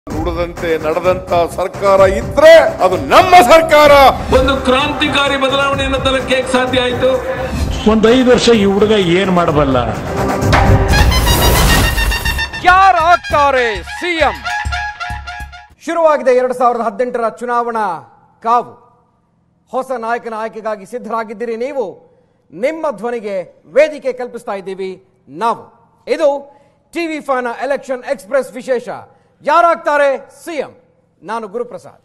ನುಡಿದಂತೆ ನಡೆದಂತ ಸರ್ಕಾರ ಇದ್ರೆ ಅದು ನಮ್ಮ ಸರ್ಕಾರ ಒಂದು ಕ್ರಾಂತಿಕಾರಿ ಬದಲಾವಣೆಯನ್ನು ತರಕ್ಕೆ ಹೇಗೆ ಸಾಧ್ಯ ಆಯಿತು ಒಂದ್ ಐದು ವರ್ಷ ಈ ಹುಡುಗ ಏನ್ ಮಾಡಬಲ್ಲ ಯಾರಾಗ್ತಾರೆ ಸಿಎಂ ಶುರುವಾಗಿದೆ ಎರಡು ಸಾವಿರದ ಹದಿನೆಂಟರ ಚುನಾವಣಾ ಕಾವು ಹೊಸ ನಾಯಕನ ಆಯ್ಕೆಗಾಗಿ ಸಿದ್ಧರಾಗಿದ್ದೀರಿ ನೀವು ನಿಮ್ಮ ಧ್ವನಿಗೆ ವೇದಿಕೆ ಕಲ್ಪಿಸ್ತಾ ಇದ್ದೀವಿ ನಾವು ಇದು ಟಿವಿ ಫಾನ ಎಲೆಕ್ಷನ್ ಎಕ್ಸ್ಪ್ರೆಸ್ ವಿಶೇಷ ಯಾರಾಗ್ತಾರೆ ಸಿಎಂ ನಾನು ಗುರುಪ್ರಸಾದ್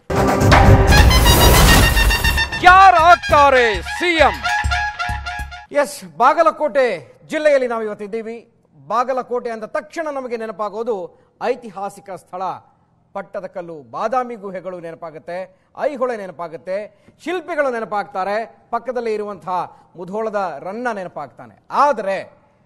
ಯಾರಾಗ್ತಾರೆ ಸಿಎಂ ಎಸ್ ಬಾಗಲಕೋಟೆ ಜಿಲ್ಲೆಯಲ್ಲಿ ನಾವು ಇವತ್ತಿದ್ದೀವಿ ಬಾಗಲಕೋಟೆ ಅಂದ ತಕ್ಷಣ ನಮಗೆ ನೆನಪಾಗೋದು ಐತಿಹಾಸಿಕ ಸ್ಥಳ ಪಟ್ಟದಕಲ್ಲು ಬಾದಾಮಿ ಗುಹೆಗಳು ನೆನಪಾಗುತ್ತೆ ಐಹೊಳೆ ನೆನಪಾಗುತ್ತೆ ಶಿಲ್ಪಿಗಳು ನೆನಪಾಗ್ತಾರೆ ಪಕ್ಕದಲ್ಲಿ ಇರುವಂತಹ ಮುಧೋಳದ ರನ್ನ ನೆನಪಾಗ್ತಾನೆ ಆದರೆ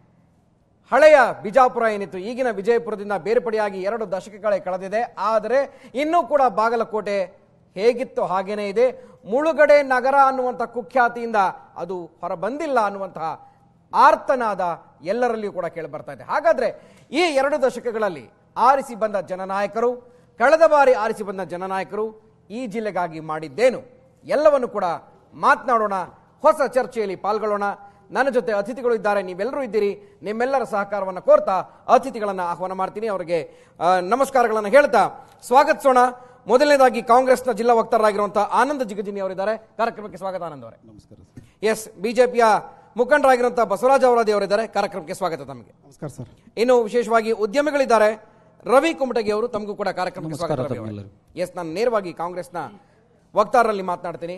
ಹಳೆಯ ಬಿಜಾಪುರ ಏನಿತ್ತು ಈಗಿನ ವಿಜಯಪುರದಿಂದ ಬೇರ್ಪಡೆಯಾಗಿ ಎರಡು ದಶಕಗಳೇ ಕಳೆದಿದೆ ಆದರೆ ಇನ್ನೂ ಕೂಡ ಬಾಗಲಕೋಟೆ ಹೇಗಿತ್ತು ಹಾಗೇನೇ ಇದೆ ಮುಳುಗಡೆ ನಗರ ಅನ್ನುವಂಥ ಕುಖ್ಯಾತಿಯಿಂದ ಅದು ಹೊರಬಂದಿಲ್ಲ ಅನ್ನುವಂತಹ ಆರ್ತನಾದ ಎಲ್ಲರಲ್ಲಿಯೂ ಕೂಡ ಕೇಳಿ ಬರ್ತಾ ಇದೆ ಹಾಗಾದ್ರೆ ಈ ಎರಡು ದಶಕಗಳಲ್ಲಿ ಆರಿಸಿ ಬಂದ ಜನನಾಯಕರು ಕಳೆದ ಬಾರಿ ಆರಿಸಿ ಬಂದ ಜನನಾಯಕರು ಈ ಜಿಲ್ಲೆಗಾಗಿ ಮಾಡಿದ್ದೇನು ಎಲ್ಲವನ್ನು ಕೂಡ ಮಾತನಾಡೋಣ ಹೊಸ ಚರ್ಚೆಯಲ್ಲಿ ಪಾಲ್ಗೊಳ್ಳೋಣ ನನ್ನ ಜೊತೆ ಅತಿಥಿಗಳು ಇದ್ದಾರೆ ನೀವೆಲ್ಲರೂ ಇದ್ದೀರಿ ನಿಮ್ಮೆಲ್ಲರ ಸಹಕಾರವನ್ನು ಕೋರ್ತಾ ಅತಿಥಿಗಳನ್ನು ಆಹ್ವಾನ ಮಾಡ್ತೀನಿ ಅವರಿಗೆ ಆ, ನಮಸ್ಕಾರಗಳನ್ನು ಹೇಳ್ತಾ ಸ್ವಾಗತಿಸೋಣ ಮೊದಲನೇದಾಗಿ ಕಾಂಗ್ರೆಸ್ನ ಜಿಲ್ಲಾ ವಕ್ತಾರರಾಗಿರುವಂತಹ ಆನಂದ್ ಜಿಗಜಿನಿ ಅವರಿದ್ದಾರೆ ಕಾರ್ಯಕ್ರಮಕ್ಕೆ ಸ್ವಾಗತ ಆನಂದ್ ಅವರೇ ಎಸ್ ಬಿಜೆಪಿಯ ಮುಖಂಡರಾಗಿರುವಂತಹ ಬಸವರಾಜ ಅವರದಿ ಅವರಿದ್ದಾರೆ ಕಾರ್ಯಕ್ರಮಕ್ಕೆ ಸ್ವಾಗತ ತಮಗೆ ನಮಸ್ಕಾರ ಸರ್ ಇನ್ನು ವಿಶೇಷವಾಗಿ ಉದ್ಯಮಿಗಳಿದ್ದಾರೆ ರವಿ ಕುಮಟಗಿ ಅವರು ತಮಗೂ ಕೂಡ ಕಾರ್ಯಕ್ರಮಕ್ಕೆ ಸ್ವಾಗತ ಎಸ್ ನಾನು ನೇರವಾಗಿ ಕಾಂಗ್ರೆಸ್ನ ವಕ್ತಾರರಲ್ಲಿ ಮಾತನಾಡ್ತೀನಿ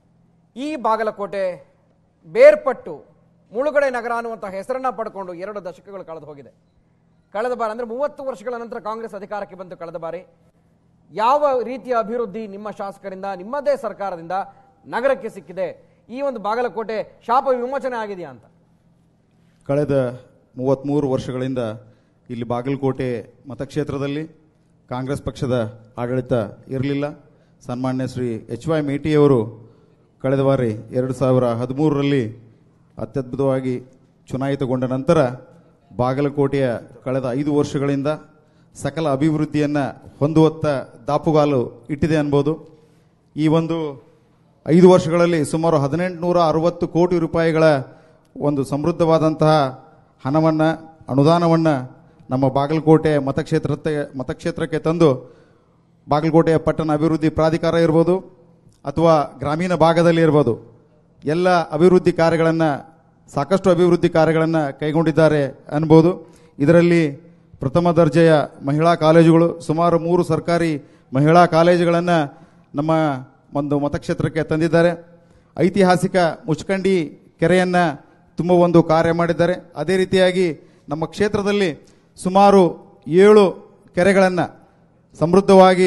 ಈ ಬಾಗಲಕೋಟೆ ಬೇರ್ಪಟ್ಟು ಮುಳುಗಡೆ ನಗರ ಅನ್ನುವಂಥ ಹೆಸರನ್ನ ಪಡ್ಕೊಂಡು ಎರಡು ದಶಕಗಳು ಕಳೆದು ಹೋಗಿದೆ ಕಳೆದ ಬಾರಿ ಅಂದ್ರೆ ಮೂವತ್ತು ವರ್ಷಗಳ ನಂತರ ಕಾಂಗ್ರೆಸ್ ಅಧಿಕಾರಕ್ಕೆ ಬಂತು ಕಳೆದ ಬಾರಿ ಯಾವ ರೀತಿಯ ಅಭಿವೃದ್ಧಿ ನಿಮ್ಮ ಶಾಸಕರಿಂದ ನಿಮ್ಮದೇ ಸರ್ಕಾರದಿಂದ ನಗರಕ್ಕೆ ಸಿಕ್ಕಿದೆ ಈ ಒಂದು ಬಾಗಲಕೋಟೆ ಶಾಪ ವಿಮೋಚನೆ ಆಗಿದೆಯಾ ಅಂತ ಕಳೆದ ಮೂವತ್ತ್ಮೂರು ವರ್ಷಗಳಿಂದ ಇಲ್ಲಿ ಬಾಗಲಕೋಟೆ ಮತಕ್ಷೇತ್ರದಲ್ಲಿ ಕಾಂಗ್ರೆಸ್ ಪಕ್ಷದ ಆಡಳಿತ ಇರಲಿಲ್ಲ ಸನ್ಮಾನ್ಯ ಶ್ರೀ ಎಚ್ ವೈ ಮೇಟಿಯವರು ಕಳೆದ ಬಾರಿ ಎರಡು ಸಾವಿರ ಹದಿಮೂರರಲ್ಲಿ ಅತ್ಯದ್ಭುತವಾಗಿ ಚುನಾಯಿತಗೊಂಡ ನಂತರ ಬಾಗಲಕೋಟೆಯ ಕಳೆದ ಐದು ವರ್ಷಗಳಿಂದ ಸಕಲ ಅಭಿವೃದ್ಧಿಯನ್ನು ಹೊಂದುವತ್ತ ದಾಪುಗಾಲು ಇಟ್ಟಿದೆ ಅನ್ಬೋದು ಈ ಒಂದು ಐದು ವರ್ಷಗಳಲ್ಲಿ ಸುಮಾರು ಹದಿನೆಂಟುನೂರ ಅರವತ್ತು ಕೋಟಿ ರೂಪಾಯಿಗಳ ಒಂದು ಸಮೃದ್ಧವಾದಂತಹ ಹಣವನ್ನು ಅನುದಾನವನ್ನು ನಮ್ಮ ಬಾಗಲಕೋಟೆ ಮತಕ್ಷೇತ್ರಕ್ಕೆ ಮತಕ್ಷೇತ್ರಕ್ಕೆ ತಂದು ಬಾಗಲಕೋಟೆಯ ಪಟ್ಟಣ ಅಭಿವೃದ್ಧಿ ಪ್ರಾಧಿಕಾರ ಇರ್ಬೋದು ಅಥವಾ ಗ್ರಾಮೀಣ ಭಾಗದಲ್ಲಿ ಇರ್ಬೋದು ಎಲ್ಲ ಅಭಿವೃದ್ಧಿ ಕಾರ್ಯಗಳನ್ನು ಸಾಕಷ್ಟು ಅಭಿವೃದ್ಧಿ ಕಾರ್ಯಗಳನ್ನು ಕೈಗೊಂಡಿದ್ದಾರೆ ಅನ್ಬೋದು ಇದರಲ್ಲಿ ಪ್ರಥಮ ದರ್ಜೆಯ ಮಹಿಳಾ ಕಾಲೇಜುಗಳು ಸುಮಾರು ಮೂರು ಸರ್ಕಾರಿ ಮಹಿಳಾ ಕಾಲೇಜುಗಳನ್ನು ನಮ್ಮ ಒಂದು ಮತಕ್ಷೇತ್ರಕ್ಕೆ ತಂದಿದ್ದಾರೆ ಐತಿಹಾಸಿಕ ಮುಚ್ಕಂಡಿ ಕೆರೆಯನ್ನು ತುಂಬ ಒಂದು ಕಾರ್ಯ ಮಾಡಿದ್ದಾರೆ ಅದೇ ರೀತಿಯಾಗಿ ನಮ್ಮ ಕ್ಷೇತ್ರದಲ್ಲಿ ಸುಮಾರು ಏಳು ಕೆರೆಗಳನ್ನು ಸಮೃದ್ಧವಾಗಿ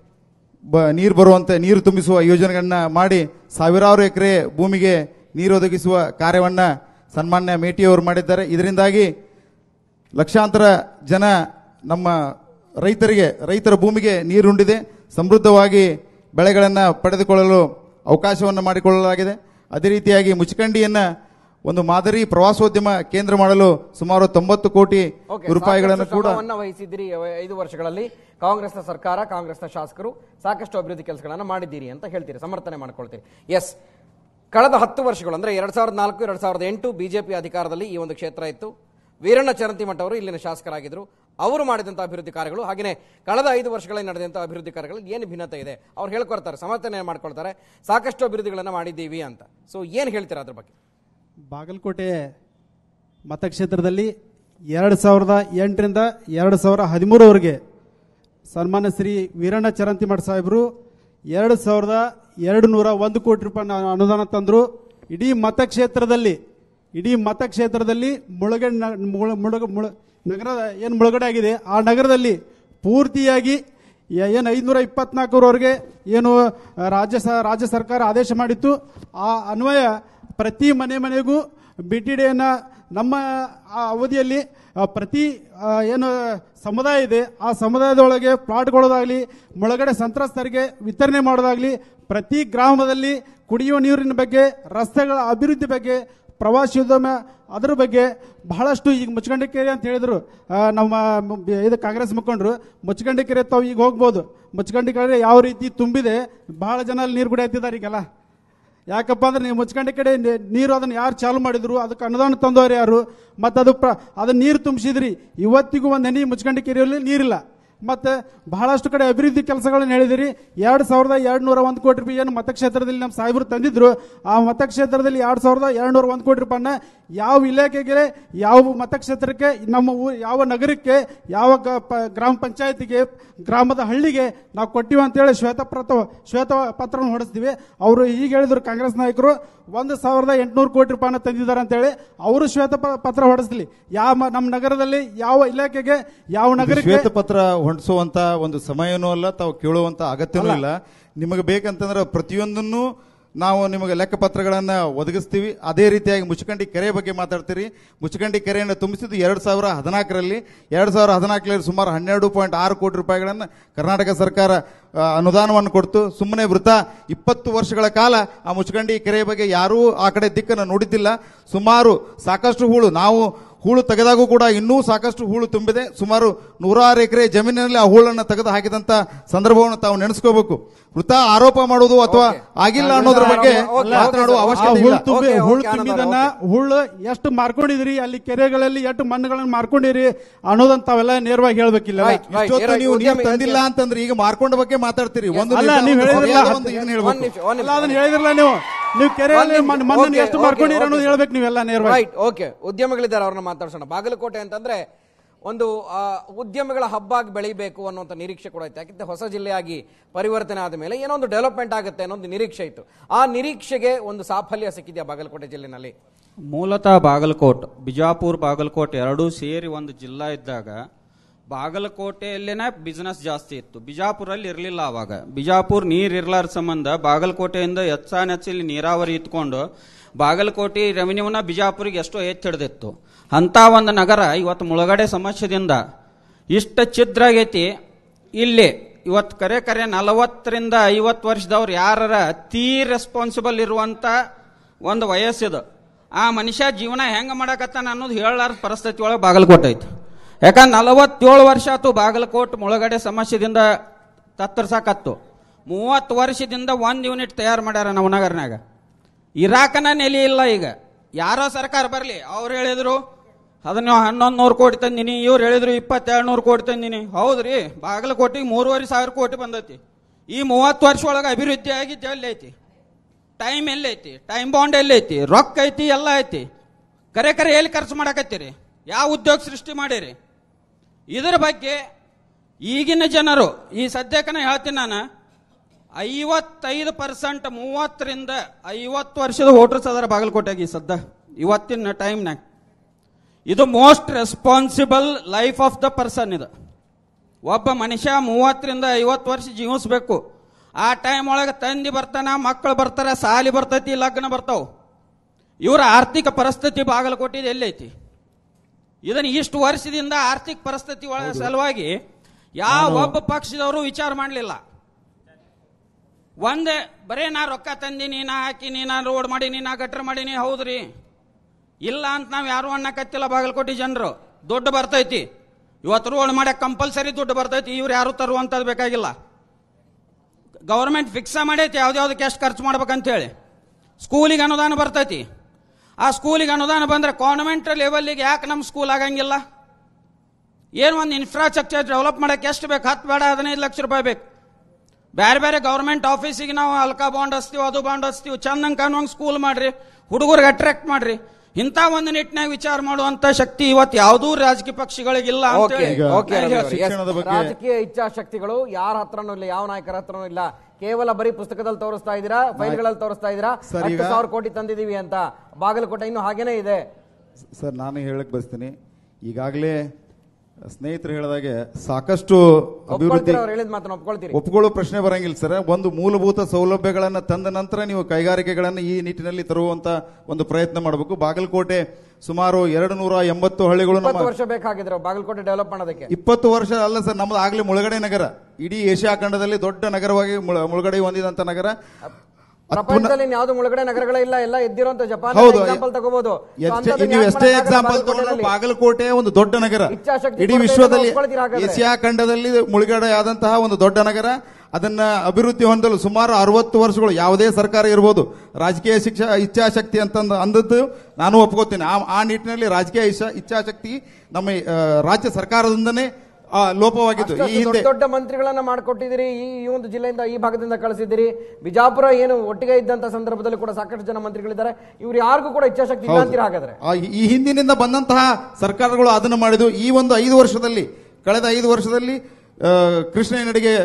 ಬ ನೀರು ಬರುವಂತೆ ನೀರು ತುಂಬಿಸುವ ಯೋಜನೆಗಳನ್ನ ಮಾಡಿ ಸಾವಿರಾರು ಎಕರೆ ಭೂಮಿಗೆ ನೀರು ಒದಗಿಸುವ ಕಾರ್ಯವನ್ನು ಸನ್ಮಾನ್ಯ ಮೇಟಿಯವರು ಮಾಡಿದ್ದಾರೆ ಇದರಿಂದಾಗಿ ಲಕ್ಷಾಂತರ ಜನ ನಮ್ಮ ರೈತರಿಗೆ ರೈತರ ಭೂಮಿಗೆ ನೀರುಂಡಿದೆ ಸಮೃದ್ಧವಾಗಿ ಬೆಳೆಗಳನ್ನು ಪಡೆದುಕೊಳ್ಳಲು ಅವಕಾಶವನ್ನು ಮಾಡಿಕೊಳ್ಳಲಾಗಿದೆ ಅದೇ ರೀತಿಯಾಗಿ ಮುಚ್ಕಂಡಿಯನ್ನು ಒಂದು ಮಾದರಿ ಪ್ರವಾಸೋದ್ಯಮ ಕೇಂದ್ರ ಮಾಡಲು ಸುಮಾರು ತೊಂಬತ್ತು ಕೋಟಿ ಓಕೆ, ರೂಪಾಯಿಗಳನ್ನು ಸಾಕಷ್ಟು ಕೂಡ ಶ್ರಮವನ್ನ ವಹಿಸಿದ್ದೀರಿ ಅವ- ಐದು ವರ್ಷಗಳಲ್ಲಿ ಕಾಂಗ್ರೆಸ್ನ ಸರ್ಕಾರ ಕಾಂಗ್ರೆಸ್ನ ಶಾಸಕರು ಸಾಕಷ್ಟು ಅಭಿವೃದ್ಧಿ ಕೆಲಸಗಳನ್ನ ಮಾಡಿದ್ದೀರಿ ಅಂತ ಹೇಳ್ತೀರಿ ಸಮರ್ಥನೆ ಮಾಡ್ಕೊಳ್ತೀರಿ ಎಸ್ ಕಳೆದ ಹತ್ತು ವರ್ಷಗಳು ಅಂದ್ರೆ ಎರಡ್ ಸಾವಿರದ ನಾಲ್ಕು ಎರಡ್ ಸಾವಿರದ ಎಂಟು ಬಿಜೆಪಿ ಅಧಿಕಾರದಲ್ಲಿ ಈ ಒಂದು ಕ್ಷೇತ್ರ ಇತ್ತು ವೀರಣ್ಣ ಚರಂತಿಮಠ ಅವರು ಇಲ್ಲಿನ ಶಾಸಕರಾಗಿದ್ದರು ಅವರು ಮಾಡಿದಂಥ ಅಭಿವೃದ್ಧಿ ಕಾರ್ಯಗಳು ಹಾಗೆಯೇ ಕಳೆದ ಐದು ವರ್ಷಗಳಲ್ಲಿ ನಡೆದಂಥ ಅಭಿವೃದ್ಧಿ ಕಾರ್ಯಗಳು ಏನು ಭಿನ್ನತೆ ಇದೆ ಅವ್ರು ಹೇಳ್ಕೊಳ್ತಾರೆ ಸಮರ್ಥನೆ ಮಾಡ್ಕೊಳ್ತಾರೆ ಸಾಕಷ್ಟು ಅಭಿವೃದ್ಧಿಗಳನ್ನು ಮಾಡಿದ್ದೀವಿ ಅಂತ ಸೊ ಏನು ಹೇಳ್ತೀರಾ ಅದ್ರ ಬಗ್ಗೆ ಬಾಗಲಕೋಟೆ ಮತಕ್ಷೇತ್ರದಲ್ಲಿ ಎರಡು ಸಾವಿರದ ಎಂಟರಿಂದ ಎರಡು ಸಾವಿರ ಹದಿಮೂರವರೆಗೆ ಸನ್ಮಾನ್ಯ ಶ್ರೀ ವೀರಣ್ಣ ಚರಂತಿಮಠ ಸಾಹೇಬರು ಎರಡು ಸಾವಿರದ ಎರಡು ನೂರ ಒಂದು ಕೋಟಿ ರೂಪಾಯಿ ಅನು- ಅನುದಾನ ತಂದರು ಇಡೀ ಮತಕ್ಷೇತ್ರದಲ್ಲಿ ಇಡೀ ಮತಕ್ಷೇತ್ರದಲ್ಲಿ ಮುಳುಗಡೆ ನ- ಮುಳು- ಮುಳುಗ ಮುಳು ನಗರ ಏನು ಮುಳುಗಡೆ ಆಗಿದೆ ಆ ನಗರದಲ್ಲಿ ಪೂರ್ತಿಯಾಗಿ ಯ- ಏನು ಐದುನೂರ ಇಪ್ಪತ್ನಾಲ್ಕರವರೆಗೆ ಏನು ಆ, ರಾಜ್ಯ ಸ ರಾಜ್ಯ ಸರ್ಕಾರ ಆದೇಶ ಮಾಡಿತ್ತು ಆ ಅನ್ವಯ ಪ್ರತಿ ಮನೆ ಮನೆಗೂ ಬಿ ಟಿ ಡಿಯನ್ನು ನಮ್ಮ ಆ ಅವಧಿಯಲ್ಲಿ ಆ, ಪ್ರತಿ ಆ, ಏನು ಸಮುದಾಯ ಇದೆ ಆ ಸಮುದಾಯದೊಳಗೆ ಪ್ಲಾಟ್ಗಳದಾಗಲಿ ಮುಳುಗಡೆ ಸಂತ್ರಸ್ತರಿಗೆ ವಿತರಣೆ ಮಾಡೋದಾಗಲಿ ಪ್ರತಿ ಗ್ರಾಮದಲ್ಲಿ ಕುಡಿಯುವ ನೀರಿನ ಬಗ್ಗೆ ರಸ್ತೆಗಳ ಅಭಿವೃದ್ಧಿ ಬಗ್ಗೆ ಪ್ರವಾಸೋದ್ಯಮ ಅದ್ರ ಬಗ್ಗೆ ಬಹಳಷ್ಟು ಈಗ ಮುಚ್ಚಗಂಡಿಕೆರೆ ಅಂತ ಹೇಳಿದ್ರು ಆ, ನಮ್ಮ ಮ- ಇದು ಕಾಂಗ್ರೆಸ್ ಮುಖಂಡರು ಮುಚ್ಚಗಂಡಿಕೆರೆ ತಾವು ಈಗ ಹೋಗ್ಬೋದು ಮುಚ್ಚಗಂಡಿಕೆರೆ ಯಾವ ರೀತಿ ತುಂಬಿದೆ ಬಹಳ ಜನ ಅಲ್ಲಿ ನೀರು ಕುಡಿಯತ್ತಿದ್ದಾರೆ ಈಗೆಲ್ಲ ಯಾಕಪ್ಪ ಅಂದ್ರೆ ನೀವು ಮುಚ್ಕಂಡಿ ಕಡೆ ನಿ- ನೀರು ಅದನ್ನ ಯಾರು ಚಾಲು ಮಾಡಿದ್ರು ಅದಕ್ಕೆ ಅನುದಾನ ತಂದವರು ಯಾರು ಮತ್ತು ಅದು ಪ್ರ ಅದನ್ನ ನೀರು ತುಂಬಿಸಿದ್ರಿ ಇವತ್ತಿಗೂ ಒಂದು ಹನಿ ಮುಚ್ಕಂಡಿ ಕೆರೆಯಲ್ಲಿ ನೀರಿಲ್ಲ ಮತ್ತೆ ಬಹಳಷ್ಟು ಕಡೆ ಅಭಿವೃದ್ಧಿ ಕೆಲಸಗಳನ್ನು ಹೇಳಿದಿರಿ ಎರಡು ಸಾವಿರದ ಎರಡು ನೂರ ಒಂದು ಕೋಟಿ ರೂಪಾಯಿ ಏನು ಮತಕ್ಷೇತ್ರದಲ್ಲಿ ನಮ್ಮ ಸಾಹೇಬರು ತಂದಿದ್ರು ಆ ಮತಕ್ಷೇತ್ರದಲ್ಲಿ ಎರಡು ಸಾವಿರದ ಎರಡು ನೂರ ಒಂದು ಕೋಟಿ ರೂಪಾಯಿನ ಯಾವ ಇಲಾಖೆಗೆ ಯಾವ ಮತಕ್ಷೇತ್ರಕ್ಕೆ ನಮ್ಮ ಊ ಯಾವ ನಗರಕ್ಕೆ ಯಾವ ಗ- ಪ- ಗ್ರಾಮ ಪಂಚಾಯತಿಗೆ ಗ್ರಾಮದ ಹಳ್ಳಿಗೆ ನಾವು ಕೊಟ್ಟಿವಿ ಅಂತೇಳಿ ಶ್ವೇತಪತ್ರ ಶ್ವೇತ ಪತ್ರವನ್ನು ಹೊಡಿಸ್ತೀವಿ ಅವರು ಈಗ ಹೇಳಿದ್ರು ಕಾಂಗ್ರೆಸ್ ನಾಯಕರು ಒಂದು ಸಾವಿರದ ಎಂಟುನೂರು ಕೋಟಿ ರೂಪಾಯಿನ ತಂದಿದ್ದಾರೆ ಅಂತೇಳಿ ಅವರು ಶ್ವೇತ ಪ- ಪತ್ರ ಹೊಡಿಸ್ಲಿ ಯಾವ ಮ- ನಮ್ಮ ನಗರದಲ್ಲಿ ಯಾವ ಇಲಾಖೆಗೆ ಯಾವ ನಗರಕ್ಕೆ ಶ್ವೇತಪತ್ರ ಹೊಂಡಿಸುವಂತ ಒಂದು ಸಮಯನೂ ಅಲ್ಲ ತಾವು ಕೇಳುವಂತ ಅಗತ್ಯನೂ ಇಲ್ಲ ನಿಮಗೆ ಬೇಕಂತಂದ್ರೆ ಪ್ರತಿಯೊಂದನ್ನು ನಾವು ನಿಮಗೆ ಲೆಕ್ಕಪತ್ರಗಳನ್ನ ಒದಗಿಸ್ತೀವಿ ಅದೇ ರೀತಿಯಾಗಿ ಮುಚ್ಚಕಂಡಿ ಕೆರೆ ಬಗ್ಗೆ ಮಾತಾಡ್ತೀರಿ ಮುಚ್ಚಕಂಡಿ ಕೆರೆಯನ್ನು ತುಂಬಿಸಿದ್ದು ಎರಡು ಸಾವಿರ ಹದಿನಾಲ್ಕರಲ್ಲಿ ಎರಡು ಸಾವಿರ ಹದಿನಾಲ್ಕರಲ್ಲಿ ಸುಮಾರು ಹನ್ನೆರಡು ಪಾಯಿಂಟ್ ಆರು ಕೋಟಿ ರೂಪಾಯಿಗಳನ್ನು ಕರ್ನಾಟಕ ಸರ್ಕಾರ ಆ, ಅನುದಾನವನ್ನು ಕೊಡ್ತು ಸುಮ್ಮನೆ ವೃತ ಇಪ್ಪತ್ತು ವರ್ಷಗಳ ಕಾಲ ಆ ಮುಚ್ಚಕಂಡಿ ಕೆರೆ ಬಗ್ಗೆ ಯಾರೂ ಆ ಕಡೆ ದಿಕ್ಕನ್ನು ನೋಡಿದ್ದಿಲ್ಲ ಸುಮಾರು ಸಾಕಷ್ಟು ಹೂಳು ನಾವು ಹೂಳು ತೆಗೆದಾಗೂ ಕೂಡ ಇನ್ನೂ ಸಾಕಷ್ಟು ಹೂಳು ತುಂಬಿದೆ ಸುಮಾರು ನೂರಾರು ಎಕರೆ ಜಮೀನಿನಲ್ಲಿ ಆ ಹೂಳನ್ನು ತೆಗೆದು ಹಾಕಿದಂತ ಸಂದರ್ಭವನ್ನು ತಾವು ನೆನೆಸ್ಕೋಬೇಕು ವೃತ ಆರೋಪ ಮಾಡುವುದು ಅಥವಾ ಆಗಿಲ್ಲ ಅನ್ನೋದ್ರ ಬಗ್ಗೆ ಓಕೆ, ಮಾತನಾಡುವ ಓಕೆ, ಆ ಅವಶ್ಯಕತೆ ಹುಳು ಇಲ್ಲ ತುಂಬಿ ಓಕೆ, ಹುಳು ಓಕೆ, ಆನಂದ ತುಂಬಿದನ್ನ ಓಕೆ. ಹುಳು ಎಷ್ಟು ಮಾರ್ಕೊಂಡಿದ್ರಿ ಅಲ್ಲಿ ಕೆರೆಗಳಲ್ಲಿ ಎಷ್ಟು ಮಣ್ಣುಗಳನ್ನ ಮಾರ್ಕೊಂಡಿರಿ ಅನ್ನೋದನ್ನ ತಾವೆಲ್ಲ ನೇರವಾಗಿ ಹೇಳ್ಬೇಕಿಲ್ಲ Right. ಇಷ್ಟೊತ್ತು ನೀವು ನೀರು ಉದ್ಯಮಿ- ತಂದಿಲ್ಲ ಅಂತಂದ್ರೆ ಈಗ ಮಾರ್ಕೊಂಡ ಬಗ್ಗೆ ಮಾತಾಡ್ತೀರಿ ಒಂದು ಅಲ್ಲ, ನಿರ್ಧಾರ, ನೀವು ಒಂದು ಹೇಳಿದ್ರಲ್ಲ, ಸರಿಯಾದ ಒಂದು ಇದನ್ನ ಒಂದ್ ಹೇಳ್ಬೇಕು ನಿಮಿಷ, ಒಂದ್ ಅಲ್ಲ ನಿಮಿಷ. ಅದನ್ನ ಹೇಳಿದ್ರಲ್ಲ ನೀವು ನೀವು ಕೆರೆಯಲ್ಲಿ ಒಂದ್ ಮಣ್ಣು ನಿಮಿಷ. ಮಣ್ಣನ್ನು ಓಕೆ, ಎಷ್ಟು ಓಕೆ, ಮಾರ್ಕೊಂಡಿರಿ ಓಕೆ. ಅನ್ನೋದು ಹೇಳ್ಬೇಕು ನೀವೆಲ್ಲ ನೇರವಾಗಿ ರೈಟ್ ಓಕೆ ಉದ್ಯಮಿಗಳಿದ್ದಾರೆ ಅವ್ರನ್ನ ಮಾತಾಡ್ಸೋಣ ಬಾಗಲಕೋಟೆ ಅಂತಂದ್ರೆ ಒಂದು ಆ, ಉದ್ಯಮಿಗಳ ಹಬ್ಬ ಆಗಿ ಬೆಳಿಬೇಕು ಅನ್ನುವಂಥ ನಿರೀಕ್ಷೆ ಕೂಡ ಇತ್ತು ಯಾಕಂದ್ರೆ ಹೊಸ ಜಿಲ್ಲೆಯಾಗಿ ಪರಿವರ್ತನೆ ಆದ ಮೇಲೆ ಏನೋ ಒಂದು ಡೆವಲಪ್ಮೆಂಟ್ ಆಗುತ್ತೆ ಅನ್ನೋ ಒಂದು ನಿರೀಕ್ಷೆ ಇತ್ತು ಆ ನಿರೀಕ್ಷೆಗೆ ಒಂದು ಸಾಫಲ್ಯ ಸಿಕ್ಕಿದೆಯಾ ಬಾಗಲಕೋಟೆ ಜಿಲ್ಲೆನಲ್ಲಿ ಮೂಲತಃ ಬಾಗಲಕೋಟ್ ಬಿಜಾಪುರ ಬಾಗಲಕೋಟೆ ಎರಡೂ ಸೇರಿ ಒಂದು ಜಿಲ್ಲಾ ಇದ್ದಾಗ ಬಾಗಲಕೋಟೆಯಲ್ಲೇನೆ ಬಿಸ್ನೆಸ್ ಜಾಸ್ತಿ ಇತ್ತು ಬಿಜಾಪುರಲ್ಲಿ ಇರಲಿಲ್ಲ ಅವಾಗ ಬಿಜಾಪುರ ನೀರ್ ಇರ್ಲಾರ ಸಂಬಂಧ ಬಾಗಲಕೋಟೆಯಿಂದ ಹೆಚ್ಚಾನೆಚ್ಚಲ್ಲಿ ನೀರಾವರಿ ಇತ್ಕೊಂಡು ಬಾಗಲಕೋಟೆ ರೆವಿನ್ಯೂನ ಬಿಜಾಪುರಿಗೆ ಎಷ್ಟೋ ಎತ್ತಿಡ್ದಿತ್ತು ಅಂತ ಒಂದು ನಗರ ಇವತ್ತು ಮುಳುಗಡೆ ಸಮಸ್ಯೆದಿಂದ ಇಷ್ಟ ಛಿದ್ರಾಗೈತಿ ಇಲ್ಲಿ ಇವತ್ತು ಕರೆ ಕರೆ ನಲವತ್ತರಿಂದ ಐವತ್ತು ವರ್ಷದವ್ರು ಯಾರ ತೀ ರೆಸ್ಪಾನ್ಸಿಬಲ್ ಇರುವಂತ ಒಂದು ವಯಸ್ಸಿದು ಆ ಮನುಷ್ಯ ಜೀವನ ಹೆಂಗ ಮಾಡಕತ್ತಾನ ಅನ್ನೋದು ಹೇಳಲಾರ ಪರಿಸ್ಥಿತಿ ಒಳಗೆ ಬಾಗಲಕೋಟೆ ಐತಿ ಯಾಕಂದ್ರೆ ನಲವತ್ತೇಳು ವರ್ಷ ಆತು ಬಾಗಲಕೋಟ್ ಮುಳುಗಡೆ ಸಮಸ್ಯೆದಿಂದ ತತ್ತರ್ಸಾಕತ್ತು ಮೂವತ್ತು ವರ್ಷದಿಂದ ಒಂದು ಯೂನಿಟ್ ತಯಾರು ಮಾಡ್ಯಾರ ನವನಗರ್ನಾಗ ಇರಾಕನ ನೆಲೆ ಇಲ್ಲ ಈಗ ಯಾರೋ ಸರ್ಕಾರ ಬರಲಿ ಅವ್ರು ಹೇಳಿದ್ರು ಅದನ್ನ ಹನ್ನೊಂದು ನೂರು ಕೋಟಿ ತಂದಿನಿ ಇವ್ರು ಹೇಳಿದ್ರು ಇಪ್ಪತ್ತೆರಡು ನೂರು ಕೋಟಿ ತಂದಿನಿ ಹೌದ್ರಿ ಬಾಗಲಕೋಟೆಗೆ ಮೂರುವರೆ ಸಾವಿರ ಕೋಟಿ ಬಂದೈತಿ ಈ ಮೂವತ್ತು ವರ್ಷ ಒಳಗೆ ಅಭಿವೃದ್ಧಿ ಆಗಿದ್ದು ಎಲ್ಲಿ ಐತಿ ಟೈಮ್ ಎಲ್ಲೈತಿ ಟೈಮ್ ಬಾಂಡ್ ಎಲ್ಲೈತಿ ರೊಕ್ಕ ಐತಿ ಎಲ್ಲ ಐತಿ ಕರೆ ಕರೆ ಎಲ್ಲಿ ಖರ್ಚು ಮಾಡಕತ್ತೀರಿ ಯಾವ ಉದ್ಯೋಗ ಸೃಷ್ಟಿ ಮಾಡಿರಿ ಇದರ ಬಗ್ಗೆ ಈಗಿನ ಜನರು ಈ ಸದ್ಯಕ್ಕನ ಹೇಳ್ತೀನಿ ನಾನು ಐವತ್ತೈದು ಪರ್ಸೆಂಟ್ ಮೂವತ್ತರಿಂದ ಐವತ್ತು ವರ್ಷದ ವೋಟರ್ಸ್ ಅದರ ಬಾಗಲಕೋಟೆಗೆ ಈ ಸದ್ದ ಇವತ್ತಿನ ಟೈಮ್ನಾಗ ಇದು most responsible life of the person ಇದು ಒಬ್ಬ ಮನುಷ್ಯ ಮೂವತ್ತರಿಂದ ಐವತ್ತು ವರ್ಷ ಜೀವಿಸ್ಬೇಕು ಆ ಟೈಮ್ ಒಳಗೆ ತಂದಿ ಬರ್ತಾನ ಮಕ್ಕಳು ಬರ್ತಾರ ಸಾಲಿ ಬರ್ತೈತಿ ಲಗ್ನ ಬರ್ತಾವ ಇವರ ಆರ್ಥಿಕ ಪರಿಸ್ಥಿತಿ ಬಾಗಲಕೋಟೆದು ಎಲ್ಲೈತಿ ಇದನ್ನ ಇಷ್ಟು ವರ್ಷದಿಂದ ಆರ್ಥಿಕ ಪರಿಸ್ಥಿತಿ ಒಳ ಸಲುವಾಗಿ ಯಾವ ಒಬ್ಬ ಪಕ್ಷದವರು ವಿಚಾರ ಮಾಡಲಿಲ್ಲ ಒಂದೇ ಬರೇ ನಾ ರೊಕ್ಕ ತಂದಿನಿ ನಾ ಹಾಕಿನಿ ನಾ ರೋಡ್ ಮಾಡೀನಿ ನಾ ಗಟ್ರ ಮಾಡೀನಿ ಹೌದ್ರಿ ಇಲ್ಲ ಅಂತ ನಾವ್ ಯಾರು ಅನ್ನಕತ್ತಿಲ್ಲ ಬಾಗಲಕೋಟೆ ಜನರು ದುಡ್ಡು ಬರ್ತೈತಿ ಇವತ್ತು ರೋಡ್ ಮಾಡಕ್ ಕಂಪಲ್ಸರಿ ದುಡ್ಡು ಬರ್ತೈತಿ ಇವ್ರು ಯಾರು ತರುವಂತದ್ದು ಬೇಕಾಗಿಲ್ಲ ಗೌರ್ಮೆಂಟ್ ಫಿಕ್ಸ ಮಾಡೈತಿ ಯಾವ್ದ್ಯಾವ್ದಕ್ಕೆ ಎಷ್ಟು ಖರ್ಚು ಮಾಡ್ಬೇಕಂತ ಹೇಳಿ ಸ್ಕೂಲಿಗೆ ಅನುದಾನ ಬರ್ತೈತಿ ಆ ಸ್ಕೂಲಿಗೆ ಅನುದಾನ ಬಂದ್ರೆ ಕಾನ್ವೆಂಟ್ ಲೆವೆಲ್ಗೆ ಯಾಕೆ ನಮ್ಮ ಸ್ಕೂಲ್ ಆಗಂಗಿಲ್ಲ ಏನು ಒಂದು ಇನ್ಫ್ರಾಸ್ಟ್ರಕ್ಚರ್ ಡೆವಲಪ್ ಮಾಡಕ್ಕೆ ಎಷ್ಟು ಬೇಕು ಹತ್ತು ಬೇಡ ಹದಿನೈದು ಲಕ್ಷ ರೂಪಾಯಿ ಬೇಕು ಬೇರೆ ಬೇರೆ ಗೌರ್ಮೆಂಟ್ ಆಫೀಸಿಗೆ ನಾವು ಅಲ್ಕಾ ಬಾಂಡ್ ಹಚ್ತೀವಿ ಅದು ಬಾಂಡ್ ಹಚ್ತೀವಿ ಚಂದಂಗೆ ಕಾಣುವಂಗೆ ಸ್ಕೂಲ್ ಮಾಡ್ರಿ ಹುಡುಗರಿಗೆ ಅಟ್ರಾಕ್ಟ್ ಮಾಡ್ರಿ ಇಂಥ ಒಂದು ನಿಟ್ಟಿನಾಗ ವಿಚಾರ ಮಾಡುವಂತ ಶಕ್ತಿ ಇವತ್ತು ಯಾವುದೂ ರಾಜಕೀಯ ಪಕ್ಷಗಳಿಗಿಲ್ಲ ಅಂತ ಓಕೆ ಹೇಳಿ ಈಗ ಓಕೆ ರವಿ ಅವರೇ. ಶಿಕ್ಷಣದ Yes, ಬಗ್ಗೆ- ರಾಜಕೀಯ ಇಚ್ಛಾಶಕ್ತಿಗಳು ಯಾರ ಹತ್ರನೂ ಇಲ್ಲ ಯಾವ ನಾಯಕರ ಹತ್ರನೂ ಇಲ್ಲ ಕೇವಲ ಬರೀ ಪುಸ್ತಕದಲ್ಲಿ ತೋರಿಸ್ತಾ ಇದ್ದೀರಾ ಫೈಲ್ಗಳಲ್ಲಿ ತೋರಿಸ್ತಾ ಇದ್ದೀರಾ ಸರ್, ಹತ್ತು ಈಗ- ಸಾವಿರ ಕೋಟಿ ತಂದಿದೀವಿ ಅಂತ ಬಾಗಲಕೋಟೆ ಇನ್ನು ಹಾಗೇನೇ ಇದೆ ಸರ್ ನಾನು ಹೇಳಕ್ ಬಯಸ್ತೀನಿ ಈಗಾಗಲೇ ಸ್ನೇಹಿತರು ಹೇಳಿದಾಗೆ ಸಾಕಷ್ಟು ಅಭಿವೃದ್ಧಿ ಒಪ್ಕೊಳ್ತೀರಾ ಅವ್ರು ಹೇಳಿದ ಮಾತನ್ನ ಒಪ್ಕೊಳ್ತೀರಿ ಒಪ್ಕೊಳ್ಳೋ ಪ್ರಶ್ನೆ ಬರಂಗಿಲ್ಲ ಸರ್ ಒಂದು ಮೂಲಭೂತ ಸೌಲಭ್ಯಗಳನ್ನು ತಂದ ನಂತರ ನೀವು ಕೈಗಾರಿಕೆಗಳನ್ನು ಈ ನಿಟ್ಟಿನಲ್ಲಿ ತರುವಂತ ಒಂದು ಪ್ರಯತ್ನ ಮಾಡಬೇಕು ಬಾಗಲಕೋಟೆ ಸುಮಾರು ಎರಡು ನೂರ ಎಂಬತ್ತು ಹಳ್ಳಿಗಳು ಇಪ್ಪತ್ತು ನಮ್ಮ ವರ್ಷ ಬೇಕಾಗಿದ್ರು ಬಾಗಲಕೋಟೆ ಡೆವಲಪ್ ಮಾಡೋದಕ್ಕೆ ಇಪ್ಪತ್ತು ವರ್ಷ ಅಲ್ಲ ಸರ್ ನಮ್ದು ಆಗ್ಲೇ ಮುಳುಗಡೆ ನಗರ ಇಡೀ ಏಷ್ಯಾ ಖಂಡದಲ್ಲಿ ದೊಡ್ಡ ನಗರವಾಗಿ ಮುಳ- ಮುಳುಗಡೆ ಹೊಂದಿದಂತ ನಗರ ಪ್ರಪಂಚದಲ್ಲಿ ಯಾವ್ದು ಮುಳುಗಡೆ ನಗರಗಳೇ ಇಲ್ಲ ಎಲ್ಲ ಎದ್ದಿರೋಂತ ಜಪಾನ್ ಹೌದು ಎಕ್ಸಾಂಪಲ್ ತಗೋಬಹುದು ಎಷ್ಟೇ- ನೀವು ಎಷ್ಟೇ ಎಕ್ಸಾಂಪಲ್ ತಗೊಂಡ್ರು ಬಾಗಲಕೋಟೆ ಒಂದು ದೊಡ್ಡ ನಗರ ಇಚ್ಛಾಶಕ್ತಿ ಇಡೀ ಕೊರತೆ ವಿಶ್ವದಲ್ಲಿ ಒಪ್ಕೊಳ್ತೀರಾ ಹಾಗಾದ್ರೆ? ಏಷ್ಯಾ ಖಂಡದಲ್ಲಿ ಮುಳುಗಡೆ ಆದಂತಹ ಒಂದು ದೊಡ್ಡ ನಗರ ಅದನ್ನ ಅಭಿವೃದ್ಧಿ ಹೊಂದಲು ಸುಮಾರು ಅರವತ್ತು ವರ್ಷಗಳು ಯಾವುದೇ ಸರ್ಕಾರ ಇರ್ಬೋದು ರಾಜಕೀಯ ಶಿಕ್ಷಾ ಇಚ್ಛಾಶಕ್ತಿ ಅಂತಂದು ಅಂದದ್ದು ನಾನು ಒಪ್ಕೋತೀನಿ ಆ ಆ ನಿಟ್ಟಿನಲ್ಲಿ ರಾಜಕೀಯ ಇಚ್ಛಾ- ಇಚ್ಛಾಶಕ್ತಿ ನಮ್ಮ ಆ, ರಾಜ್ಯ ಸರ್ಕಾರದಿಂದನೇ ಆ, ಲೋಪವಾಗಿತ್ತು ಈ ದೊಡ್ಡ ಹಿಂದೆ ದೊಡ್ಡ ಮಂತ್ರಿಗಳನ್ನ ಮಾಡ್ಕೊಟ್ಟಿದ್ದೀರಿ ಈ ಈ ಒಂದು ಜಿಲ್ಲೆಯಿಂದ ಈ ಭಾಗದಿಂದ ಕಳಿಸಿದ್ದೀರಿ ಬಿಜಾಪುರ ಏನು ಒಟ್ಟಿಗೆ ಇದ್ದಂತ ಸಂದರ್ಭದಲ್ಲಿ ಕೂಡ ಸಾಕಷ್ಟು ಜನ ಮಂತ್ರಿಗಳಿದ್ದಾರೆ ಇವ್ರು ಯಾರಿಗೂ ಕೂಡ ಇಚ್ಛಾಶಕ್ತಿ ಇಲ್ಲ ಹೌದು. ಅಂತೀರಾ ಹಾಗಾದ್ರೆ ಆ, ಈ- ಈ ಹಿಂದಿನಿಂದ ಬಂದಂತಹ ಸರ್ಕಾರಗಳು ಅದನ್ನು ಮಾಡಿದ್ವು ಈ ಒಂದು ಐದು ವರ್ಷದಲ್ಲಿ ಕಳೆದ ಐದು ವರ್ಷದಲ್ಲಿ ಆ, ಕೃಷ್ಣ ನಡಿಗೆ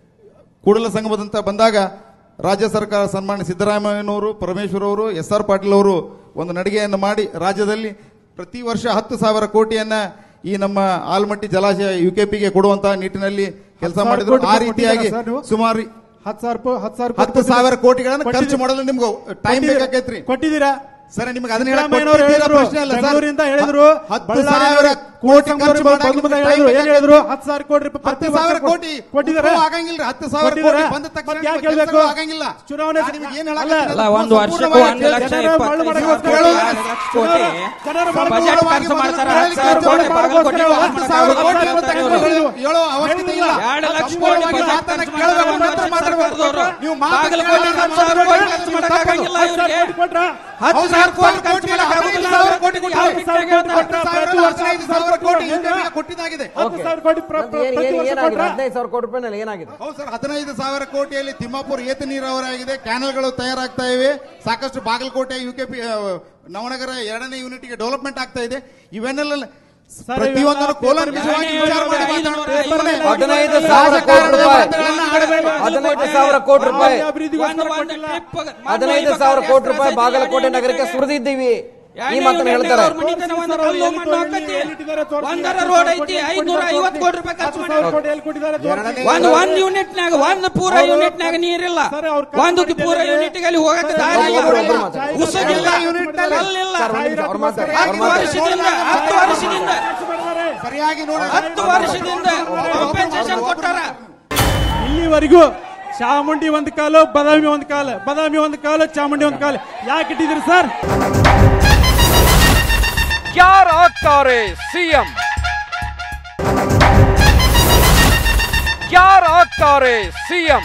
ಕೂಡಲ ಸಂಗಮದಂತ ಬಂದಾಗ ರಾಜ್ಯ ಸರ್ಕಾರ ಸನ್ಮಾನ್ಯ ಸಿದ್ದರಾಮಯ್ಯನವರು ಪರಮೇಶ್ವರ್ ಅವರು ಎಸ್ ಆರ್ ಪಾಟೀಲ್ ಅವರು ಒಂದು ನಡಿಗೆಯನ್ನು ಮಾಡಿ ರಾಜ್ಯದಲ್ಲಿ ಪ್ರತಿ ವರ್ಷ ಹತ್ತು ಸಾವಿರ ಕೋಟಿಯನ್ನ ಈ ನಮ್ಮ ಆಲ್ಮಟ್ಟಿ ಜಲಾಶಯ ಯುಕೆಪಿಗೆ ಕೊಡುವಂತಹ ನಿಟ್ಟಿನಲ್ಲಿ ಕೆಲಸ ಸಾವಿರ ಮಾಡಿದ್ರು ಕೋಟಿ ಆ ರೀತಿಯಾಗಿ ಕೊಟ್ಟಿದ್ದೀರಾ ಸರ್ ನೀವು? ಸುಮಾರು ಹತ್ತು ಸಾವಿರ ರೂಪಾಯಿ ಹತ್ತು ಸಾವಿರ ಹತ್ತು ಸಾವಿರ ಕೋಟಿಗಳನ್ನು ಖರ್ಚು ಮಾಡಲು ನಿಮ್ಗೆ ಟೈಮ್ ಬೇಕಾಗೈತ್ರಿ ಕೊಟ್ಟಿದ್ದೀರಾ ಸರ್ ನಿಮ್ಗೆ ಅದನ್ನ ಹೇಳಕ್ ಸಿದ್ದರಾಮಯ್ಯನವರು ಕೊಟ್ಟಿದ್ದೀರಾ ಹೇಳಿದ್ರು ಪ್ರಶ್ನೆ ಅಲ್ಲ ಸರ್. ಬೆಂಗಳೂರಿಂದ ಹೇಳಿದ್ರು ಹತ್ತು ಬಳ್ಳಾರಿ ಸಾವಿರ ಕೋಟಿ ಖರ್ಚು ಬಂದು ಮಾಡಕ್ಕೆ ಬಂದು ನಿಮ್ಗೆ ಹೇಳಿದ್ರು time ಏನ್ ಹೇಳಿದ್ರು ಹತ್ತು ಸಾವಿರ ಕೋಟಿ ರೂಪಾಯಿ ಪ್ರತಿ ಹತ್ತು ವರ್ಷ ಸಾವಿರ ಕೊಡ್- ಕೋಟಿ ಕೊಟ್ಟಿದ್ದಾರೆ ಉಪಯೋಗ ಆಗಂಗಿಲ್ಲ ಹತ್ತು ಸಾವಿರ ಕೋಟಿ ಕೊಟ್ಟಿದ್ದಾರೆ. ಬಂದ ತಕ್ಷಣ ಮತ್ತೆ ಯಾಕೆ ಕೆಲಸಗಳು ಹೇಳ್ಬೇಕು? ಆಗಂಗಿಲ್ಲ ಚುನಾವಣೆ ನಾನು ನಿಮ್ಗೆ ಏನ್ ಅಲ್ಲ, ಹೇಳಕತ್ತೀನಿ ಅಲ್ಲ ಅದನ್ನ ಒಂದು ವರ್ಷಕ್ಕೂ ಸಂಪೂರ್ಣವಾಗಿ ಒಂದು ಲಕ್ಷ ಜನರ ಮರಳು ಇಪ್ಪತ್ತೈದು ಮಾಡಕ್ಕೆ ಸಾವಿರ ಹೋಗ್ತಾರೆ. ಕೋಟಿ, ಲಕ್ಷ ಕೋಟಿ ಜನರ ಮರಳು ಬಜೆಟ್ ಮಾಡಕ್ಕೆ ಖರ್ಚು ಮಾಡ್ತಾರೆ ಹೋಗ್ತಾರೆ. ಹತ್ತು ಸಾವಿರ ಕೋಟಿ ಬಾಗಲಕೋಟೆ ಹತ್ತು ಸಾವಿರ ಕೋಟಿ ಅಂತ ಹೇಳಿದ್ರು. ಹೇಳೋ ಅವಶ್ಯಕತೆ ಇಲ್ಲ ಎರಡು ಲಕ್ಷ ಕೋಟಿ ಸಂಪೂರ್ಣವಾಗಿ ಬಜೆಟ್ ಮಾತನ್ನ ಖರ್ಚು ಕೇಳಬೇಕು ಮಾಡ್ತಾರೆ ಮಾತ್ರ ಮಾತಾಡ್ಬೇಕು. ಸರ್ಕಾರದವರು. ನೀವು ಮಾತು ಬಾಗಲಕೋಟೆ ಕೇಳಿದ್ರೆ ಹತ್ತು ಸಾವಿರ ಕೋಟಿ ಖರ್ಚು ಮಾಡಕ್ಕಾಗಂಗಿಲ್ಲ ಹತ್ತು ಸಾವಿರ ಇವ್ರಿಗೆ. ಕೋಟಿ ಕೊಟ್ರಾ? ಹತ್ತು ಹೌದು, ಸಾವಿರ ಕೋಟಿ ಹತ್ತು ಖರ್ಚು ಸಾವಿರ ಮಾಡಕ್ಕಾಗುದಿಲ್ಲ. ಸಾವಿರ ಕೋಟಿ ಕೊಟ್ಟು ಯಾವ ಹತ್ತು ನಿಟ್ಟಿನಾಗ ಸಾವಿರ ಹೇಳ್ತಾರೆ? ಹತ್ತು ಸಾವಿರ ಪ್ರತಿ ವರ್ಷ ಹದಿನೈದು ಸಾವಿರ ಕೋಟಿ ಯುಕೆಪಿಗೆ ಕೊಟ್ಟಿದ್ದಾಗಿದೆ ಹತ್ತು ಸಾವಿರ ಕೋಟಿ ಪ್ರ- ಪ್ರ- ಏನ್- ಪ್ರತಿ ಏನ್- ವರ್ಷ ಏನಾಗಿದೆ ಕೊಟ್ರಾ? ಹದಿನೈದು ಸಾವಿರ ಕೋಟಿ ರೂಪಾಯಿನಲ್ಲಿ ಏನಾಗಿದೆ ಹೌದು ಸರ್ ಹದಿನೈದು ಸಾವಿರ ಕೋಟಿಯಲ್ಲಿ ತಿಮ್ಮಾಪುರ ಏತ ನೀರಾವರಿ ಆಗಿದೆ ಕ್ಯಾನಲ್ಗಳು ತಯಾರಾಗ್ತಾ ಇವೆ ಸಾಕಷ್ಟು ಬಾಗಲಕೋಟೆ ಯುಕೆಪಿ ನವನಗರ ಎರಡನೇ ಯೂನಿಟ್ಗೆ ಡೆವಲಪ್ಮೆಂಟ್ ಆಗ್ತಾ ಇದೆ ಇವೆನ್ನೆಲ್ಲ ಸರ್, ಪ್ರತಿಯೊಂದನ್ನು ಇವೆಲ್ಲ ಕೂಲಂಕಷವಾಗಿ ವಿಚಾರ ಮಾಡಿ ಮಾತಾಡ್ತಾರೆ. ಹದಿನೈದು ಸಾವಿರ ಕೋಟಿ ರೂಪಾಯಿ ಹದಿನೈದು ಸಾವಿರ ಕೋಟಿ ರೂಪಾಯಿ ಅಭಿವೃದ್ಧಿಗೋಸ್ಕರ ಒಂದು- ಒಂದು ಕೊಟ್ಟಿಲ್ಲ. ಟ್ರಿಪ್ ಒಂದು ಹದಿನೈದು ಇಪ್ಪತ್ತು ಸಾವಿರ ಕೋಟಿ ರೂಪಾಯಿ ಎಕ್ಸ್ಪ್ರೆಸ್ ಬಾಗಲಕೋಟೆ ಐತಿ, ನಗರಕ್ಕೆ ಎರಡನೇ ಸುರಿದಿದ್ದೀವಿ ಈ ಎರಡನೇ ಮಾತನ್ನ ಯೂನಿಟ್ ಹೇಳ್ತಾರೆ ಅವ್ರ ಮನೆತನ ಒಂದು ಕಲ್ಲು ಮಣ್ಣು ಹಾಕತಿ. ಒಂದರ ರೋಡ್ ಐತಿ ಐದ್ನೂರ ಐವತ್ತು ಕೋಟಿ ರೂಪಾಯಿ ಖರ್ಚು ಹತ್ತು ಸಾವಿರ ಮಾಡಿ ಕೋಟಿ ಎಲ್ಲಿ ಕೊಟ್ಟಿದ್ದಾರೆ ತೋರಿಸಿ. ಒಂದು ಒಂದ್ ಯೂನಿಟ್ ನಾಗ ಒಂದ್ ಪೂರ ಯೂನಿಟ್ ನಾಗ ನೀರಿಲ್ಲ ಸರ್, ಅವ್ರು ಖರ್ಚು ಒಂದು ಮಾಡಿದ್ದೆಲ್ಲ ಪೂರ ಇದೆ. ಯೂನಿಟ್ ಅಲ್ಲಿ ಹೋಗಕ್ಕೆ ದಾರಿ ಇಲ್ಲ ಒಬ್ರು ಒಬ್ರು ಮಾತಾಡಿ. ಉಸುಗಿಲ್ಲ ಯೂನಿಟ್ ನಲ್ಲಿ- ಕಲ್ಲಿಲ್ಲ ಸರ್, ಒಂದ್ ನಿಮಿಷ, ಅವ್ರು ಮಾತಾಡಿ, ಅವ್ರು ಹತ್ತು ಮಾತಾಡಿ. ವರ್ಷದಿಂದ ಹತ್ತು ವರ್ಷದಿಂದ ಖರ್ಚು ಮಾಡಿದ್ದಾರೆ. ಸರಿಯಾಗಿ ನೋಡಿ ಹತ್ತು ವರ್ಷದಿಂದ ಕಾಂಪೆನ್ಸೇಷನ್ ಕೊಟ್ಟಾರ ಇಲ್ಲಿವರೆಗೂ ಚಾಮುಂಡಿ ಒಂದು ಕಾಲು ಬದಾಮಿ ಒಂದು ಕಾಲು ಬದಾಮಿ ಒಂದು ಕಾಲು ಚಾಮುಂಡಿ ಒಂದು ಕಾಲು ಯಾಕೆ ಇಟ್ಟಿದ್ದೀರಿ ಸರ್ ಯಾರಾಗ್ತಾರೆ ಸಿಎಂ ಯಾರಾಗ್ತಾರೆ ಸಿಎಂ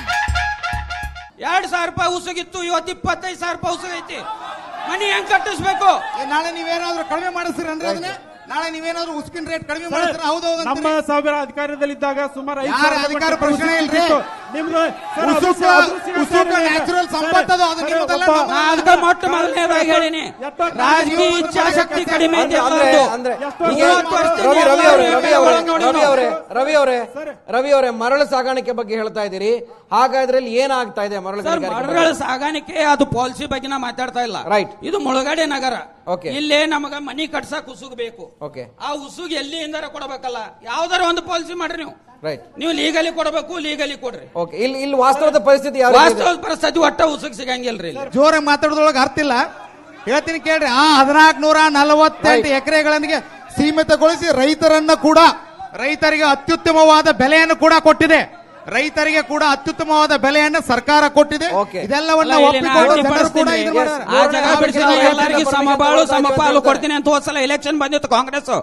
ಎರಡ್ ಸಾವಿರ ರೂಪಾಯಿ ಉಸುಗಿತ್ತು ಇವತ್ತು ಇಪ್ಪತ್ತೈದು ಸಾವಿರ ರೂಪಾಯಿ ಉಸುಗೈತಿ ಮನಿ ಹೆಂಗ್ ಕಟ್ಟಿಸ್ಬೇಕು ಏ, ನಾಳೆ ನೀವೇನಾದ್ರೂ ಕಡಿಮೆ ಮಾಡಿಸ್ತೀರನ್ರಿ ಅದನ್ನ ನಾಳೆ ನೀವೇನಾದ್ರೂ ಉಸ್ಕಿನ ರೇಟ್ ಕಡಿಮೆ ಸರ್, ಮಾಡಿಸ್ತೀರ ಹೌದು ಹೌದು ನಮ್ಮ ಅಂತೀರಿ. ಸಾವಿರ ಅಧಿಕಾರದಲ್ಲಿದ್ದಾಗ ಸುಮಾರು ಐದು ಯಾರ ಸಾವಿರ ಅಧಿಕಾರ ಕೋಟಿ ಪ್ರಶ್ನೆ ಉಸುಕು ಇಲ್ರಿ? ಇತ್ತು. ನಿಮ್ದು ಸರ್, ಅದು ಉಸುಕು- ಅದು ಸಿಗಲ್ಲ ಉಸುಕು ಸರ್, natural ಸಂಪತ್ತು ಅದು, ಅದು ಸರ್, ನಿಮ್ಮದಲ್ಲ, ಒಬ್ಬ- ನಮ್ಮ- ನಾ ಅದಕ್ಕೆ ಮೊಟ್ಟ ಮೊದಲನೇದಾಗಿ ಹೇಳಿನಿ ರಾಜಕೀಯ ಇಚ್ಛಾಶಕ್ತಿ ಕಡಿಮೆ ಐತಿ ಅಂದ್ರೆ ಎಲ್ಲರದ್ದು. ಅಂದ್ರೆ ಎಷ್ಟೋ ಈಗ ಮೂವತ್ತು ವರ್ಷದಿಂದ ರವಿ ರವಿ ಅವರೇ ರವಿ ಅವರೇ ಎಲ್ಲರೂ ನೋಡಿ ರವಿ ಅವರೇ ರವಿ ಅವರೇ ಸರ್. ರವಿ ಅವರೇ ಮರಳು ಸಾಗಾಣಿಕೆ ಬಗ್ಗೆ ಹೇಳ್ತಾ ಇದ್ದೀರಿ ಹಾಗಾದ್ರೆ ಇಲ್ಲಿ ಏನಾಗ್ತಾ ಇದೆ ಮರಳು ಸರ್ ಗಣಿಗಾರಿಕೆ ಮರಗಳ ಬಗ್ಗೆ? ಸಾಗಾಣಿಕೆ ಅದು ಪಾಲಿಸಿ ಬಗ್ಗೆ ನಾ ಮಾತಾಡ್ತಾ ಇಲ್ಲ Right. ಇದು ಮುಳುಗಡೆ ನಗರ Okay. ಇಲ್ಲೇ ನಮಗ ಮನಿ ಕಟ್ಸಕ್ ಉಸುಗ್ ಬೇಕು Okay. ಆ ಉಸುಗ್ ಎಲ್ಲಿಂದಾರ ಕೊಡಬೇಕಲ್ಲ ಯಾವ್ದಾರ ಒಂದು ಪಾಲಿಸಿ ಮಾಡ್ರಿ ನೀವು ರೈಟ್ ನೀವು ಲೀಗಲಿ ಕೊಡಬೇಕು ಲೀಗಲಿ ಕೊಡ್ರಿ ಓಕೆ ಇಲ್ಲಿ ಇಲ್ಲಿ ವಾಸ್ತವದ ಪರಿಸ್ಥಿತಿ ಯಾವ ರೀತಿ ಇದೆ? ವಾಸ್ತವ ಪರಿಸ್ಥಿತಿ ಒಟ್ಟ ಉಸುಗ್ ಸಿಗಂಗಿಲ್ರಿ ಇಲ್ಲಿ. ಜೋರಾಗಿ ಮಾತಾಡೋದ್ರೊಳಗೆ ಅರ್ಥ ಇಲ್ಲ ಹೇಳ್ತೀನಿ ಕೇಳ್ರಿ ಆ ಹದಿನಾಲ್ಕು ನೂರ ನಲವತ್ತೆಂಟು Right. ಎಕರೆಗಳಿಗೆ ಸೀಮಿತಗೊಳಿಸಿ ರೈತರನ್ನ ಕೂಡ ರೈತರಿಗೆ ಅತ್ಯುತ್ತಮವಾದ ಬೆಲೆಯನ್ನು ಕೂಡ ಕೊಟ್ಟಿದೆ ರೈತರಿಗೆ ಕೂಡ ಅತ್ಯುತ್ತಮವಾದ ಬೆಲೆಯನ್ನು ಸರ್ಕಾರ ಕೊಟ್ಟಿದೆ Okay. ಇದೆಲ್ಲವನ್ನ ಅಲ್ಲ, ಇಲ್ಲಿ ನಾ ಒಪ್ಪಿಕೊಂಡು ಅಡ್ಡಿ ಜನರು ಕೂಡ ಪಡಿಸ್ತೀನಿ. ಇದು ಮಾಡ್ಯಾರ. ಆ ಜಾಗ ಮೂರನೇ ಬಿಡಿಸಿದ್ರೆ ಆವಿಷ್ಕಾರ ಎಲ್ಲರಿಗೂ ಮಾಡ್ತಾರೆ. ಸಮಬಾಳು ಸಮಪಾಲು ಹೇಳ್ತಾರೆ. ಕೊಡ್ತೀನಿ ಅಂತ ಹೋದ್ಸಲ ಎಲೆಕ್ಷನ್ ಬಂದಿತ್ತು ಕಾಂಗ್ರೆಸ್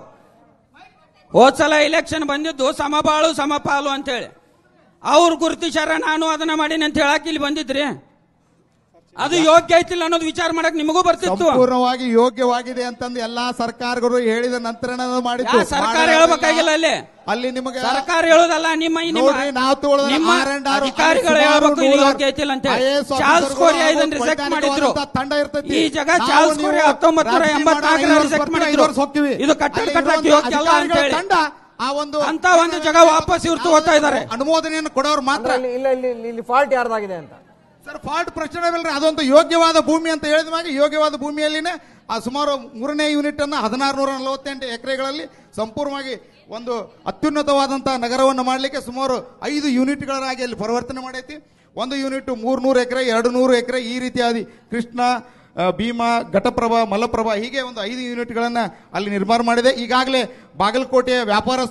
ಹೋದ್ಸಲ ಎಲೆಕ್ಷನ್ ಬಂದಿದ್ದು ಸಮಬಾಳು ಸಮಪಾಲು ಅಂತೇಳಿ ಅವ್ರು ಗುರುತಿಸ್ಯಾರ ನಾನು ಅದನ್ನ ಮಾಡೀನಿ ಅಂತ ಹೇಳಕ್ ಇಲ್ಲಿ ಬಂದಿದ್ರಿ ಅದು ಯೋಗ್ಯ ಐತಿಲ್ಲ ಅನ್ನೋದು ವಿಚಾರ ಮಾಡಕ್ ನಿಮಗೂ ಬರ್ತಿತ್ತು ಸಂಪೂರ್ಣವಾಗಿ ಯೋಗ್ಯವಾಗಿದೆ ಅಂತಂದು ಎಲ್ಲಾ ಸರ್ಕಾರಗಳು ಹೇಳಿದ ನಂತರ ಮಾಡಿದ್ದು ಯಾ ಸರ್ಕಾರ ಹೇಳ್ಬೇಕಾಗಿಲ್ಲ ಅಲ್ಲಿ ಅಲ್ಲಿ ನಿಮಗೆ ಸರ್ಕಾರ ಹೇಳೋದಲ್ಲ ನಿಮ್ಮ ಈ ನಿಮ್ಮ ನೋಡ್ರಿ, ನಾವು ತಗೊಳ್ಳೋದಲ್ಲ, ನಿಮ್ಮ ಆರ್ ಅಂಡ್ ಆರ್ ಅಧಿಕಾರಿಗಳು ಸುಮಾರು ಹೇಳ್ಬೇಕು ಇದು ನೂರಾರು ಯೋಗ್ಯ ಐತಿಲ್ಲ ಅಂತ ಹೇಳಿ. IAS ಚಾರ್ಲ್ಸ್ ಆಫೀಸರ್ಗಳು ಕೋರಿಯಾ ಇದನ್ನ ಹಾಗೂ ರಿಜೆಕ್ಟ್ ಮಾಡಿದ್ರು ವೈಜ್ಞಾನಿಕವಾದಂಥ ತಂಡ ಇರ್ತೈತಿ. ಈ ಜಾಗ ನಾವು ಚಾರ್ಲ್ಸ್ ನೀವು ಕೋರಿಯಾ ಹತ್ತೊಂಬತ್ತು ನೂರ ರಾಜಕೀಯ ಎಂಬತ್ನಾಲ್ಕರ ಮಾಡೋಣ, ರಿಜೆಕ್ಟ್ ಐದು ಮಾಡಿದ್ರು ವರ್ಷ ಹೋಗ್ತೀವಿ. ಇದು ಕಟ್ಟಡ ಅಲ್ಲಿ ಕಟ್ಟಕ್ಕೆ ಇರುವಂಥ ಯೋಗ್ಯ ಅಲ್ಲ ಅಂತ ಅಧಿಕಾರಿಗಳ ಹೇಳಿ ತಂಡ ಆ ಒಂದು ಅಂತ ಒಂದು ಜಾಗ ವಾಪಸ್ ಇವ್ರು ತಗೋತಾ ಇದ್ದಾರೆ ಅನುಮೋದನೆಯನ್ನು ಕೊಡೋರು ಮಾತ್ರ ಅಂದ್ರೆ ಇಲ್ಲಿ ಇಲ್ಲ ಇಲ್ಲಿ ಇಲ್ಲಿ ಫಾಲ್ಟ್ ಯಾರ್ದಾಗಿದೆ ಅಂತ ಸರ್ ಫಾಲ್ಟ್ ಪ್ರಶ್ನೆವಿಲ್ರಿ ಅದೊಂದು ಯೋಗ್ಯವಾದ ಭೂಮಿ ಅಂತ ಹೇಳಿದ ಮ್ಯಾಗ ಯೋಗ್ಯವಾದ ಭೂಮಿಯಲ್ಲಿನೇ ಆ ಸುಮಾರು ಮೂರನೇ ಯೂನಿಟ್ ಅನ್ನ ಹದಿನಾರು ನೂರ ನಲವತ್ತೆಂಟು ಎಕರೆಗಳಲ್ಲಿ ಸಂಪೂರ್ಣವಾಗಿ ಒಂದು ಅತ್ಯುನ್ನತವಾದಂತಹ ನಗರವನ್ನು ಮಾಡಲಿಕ್ಕೆ ಸುಮಾರು ಐದು ಯೂನಿಟ್ಗಳಾಗಿ ಅಲ್ಲಿ ಪರಿವರ್ತನೆ ಮಾಡೈತಿ ಒಂದು ಯೂನಿಟ್ ಮೂರ್ನೂರು ಎಕರೆ ಎರಡು ನೂರು ಎಕರೆ ಈ ರೀತಿಯಾದಿ ಕೃಷ್ಣ ಆ, ಭೀಮಾ ಘಟಪ್ರಭಾ ಮಲಪ್ರಭಾ ಹೀಗೆ ಒಂದು ಐದು ಯೂನಿಟ್ಗಳನ್ನ ಅಲ್ಲಿ ನಿರ್ಮಾಣ ಮಾಡಿದೆ ಈಗಾಗಲೇ ಬಾಗಲಕೋಟೆಯ ವ್ಯಾಪಾರಸ್ಥರು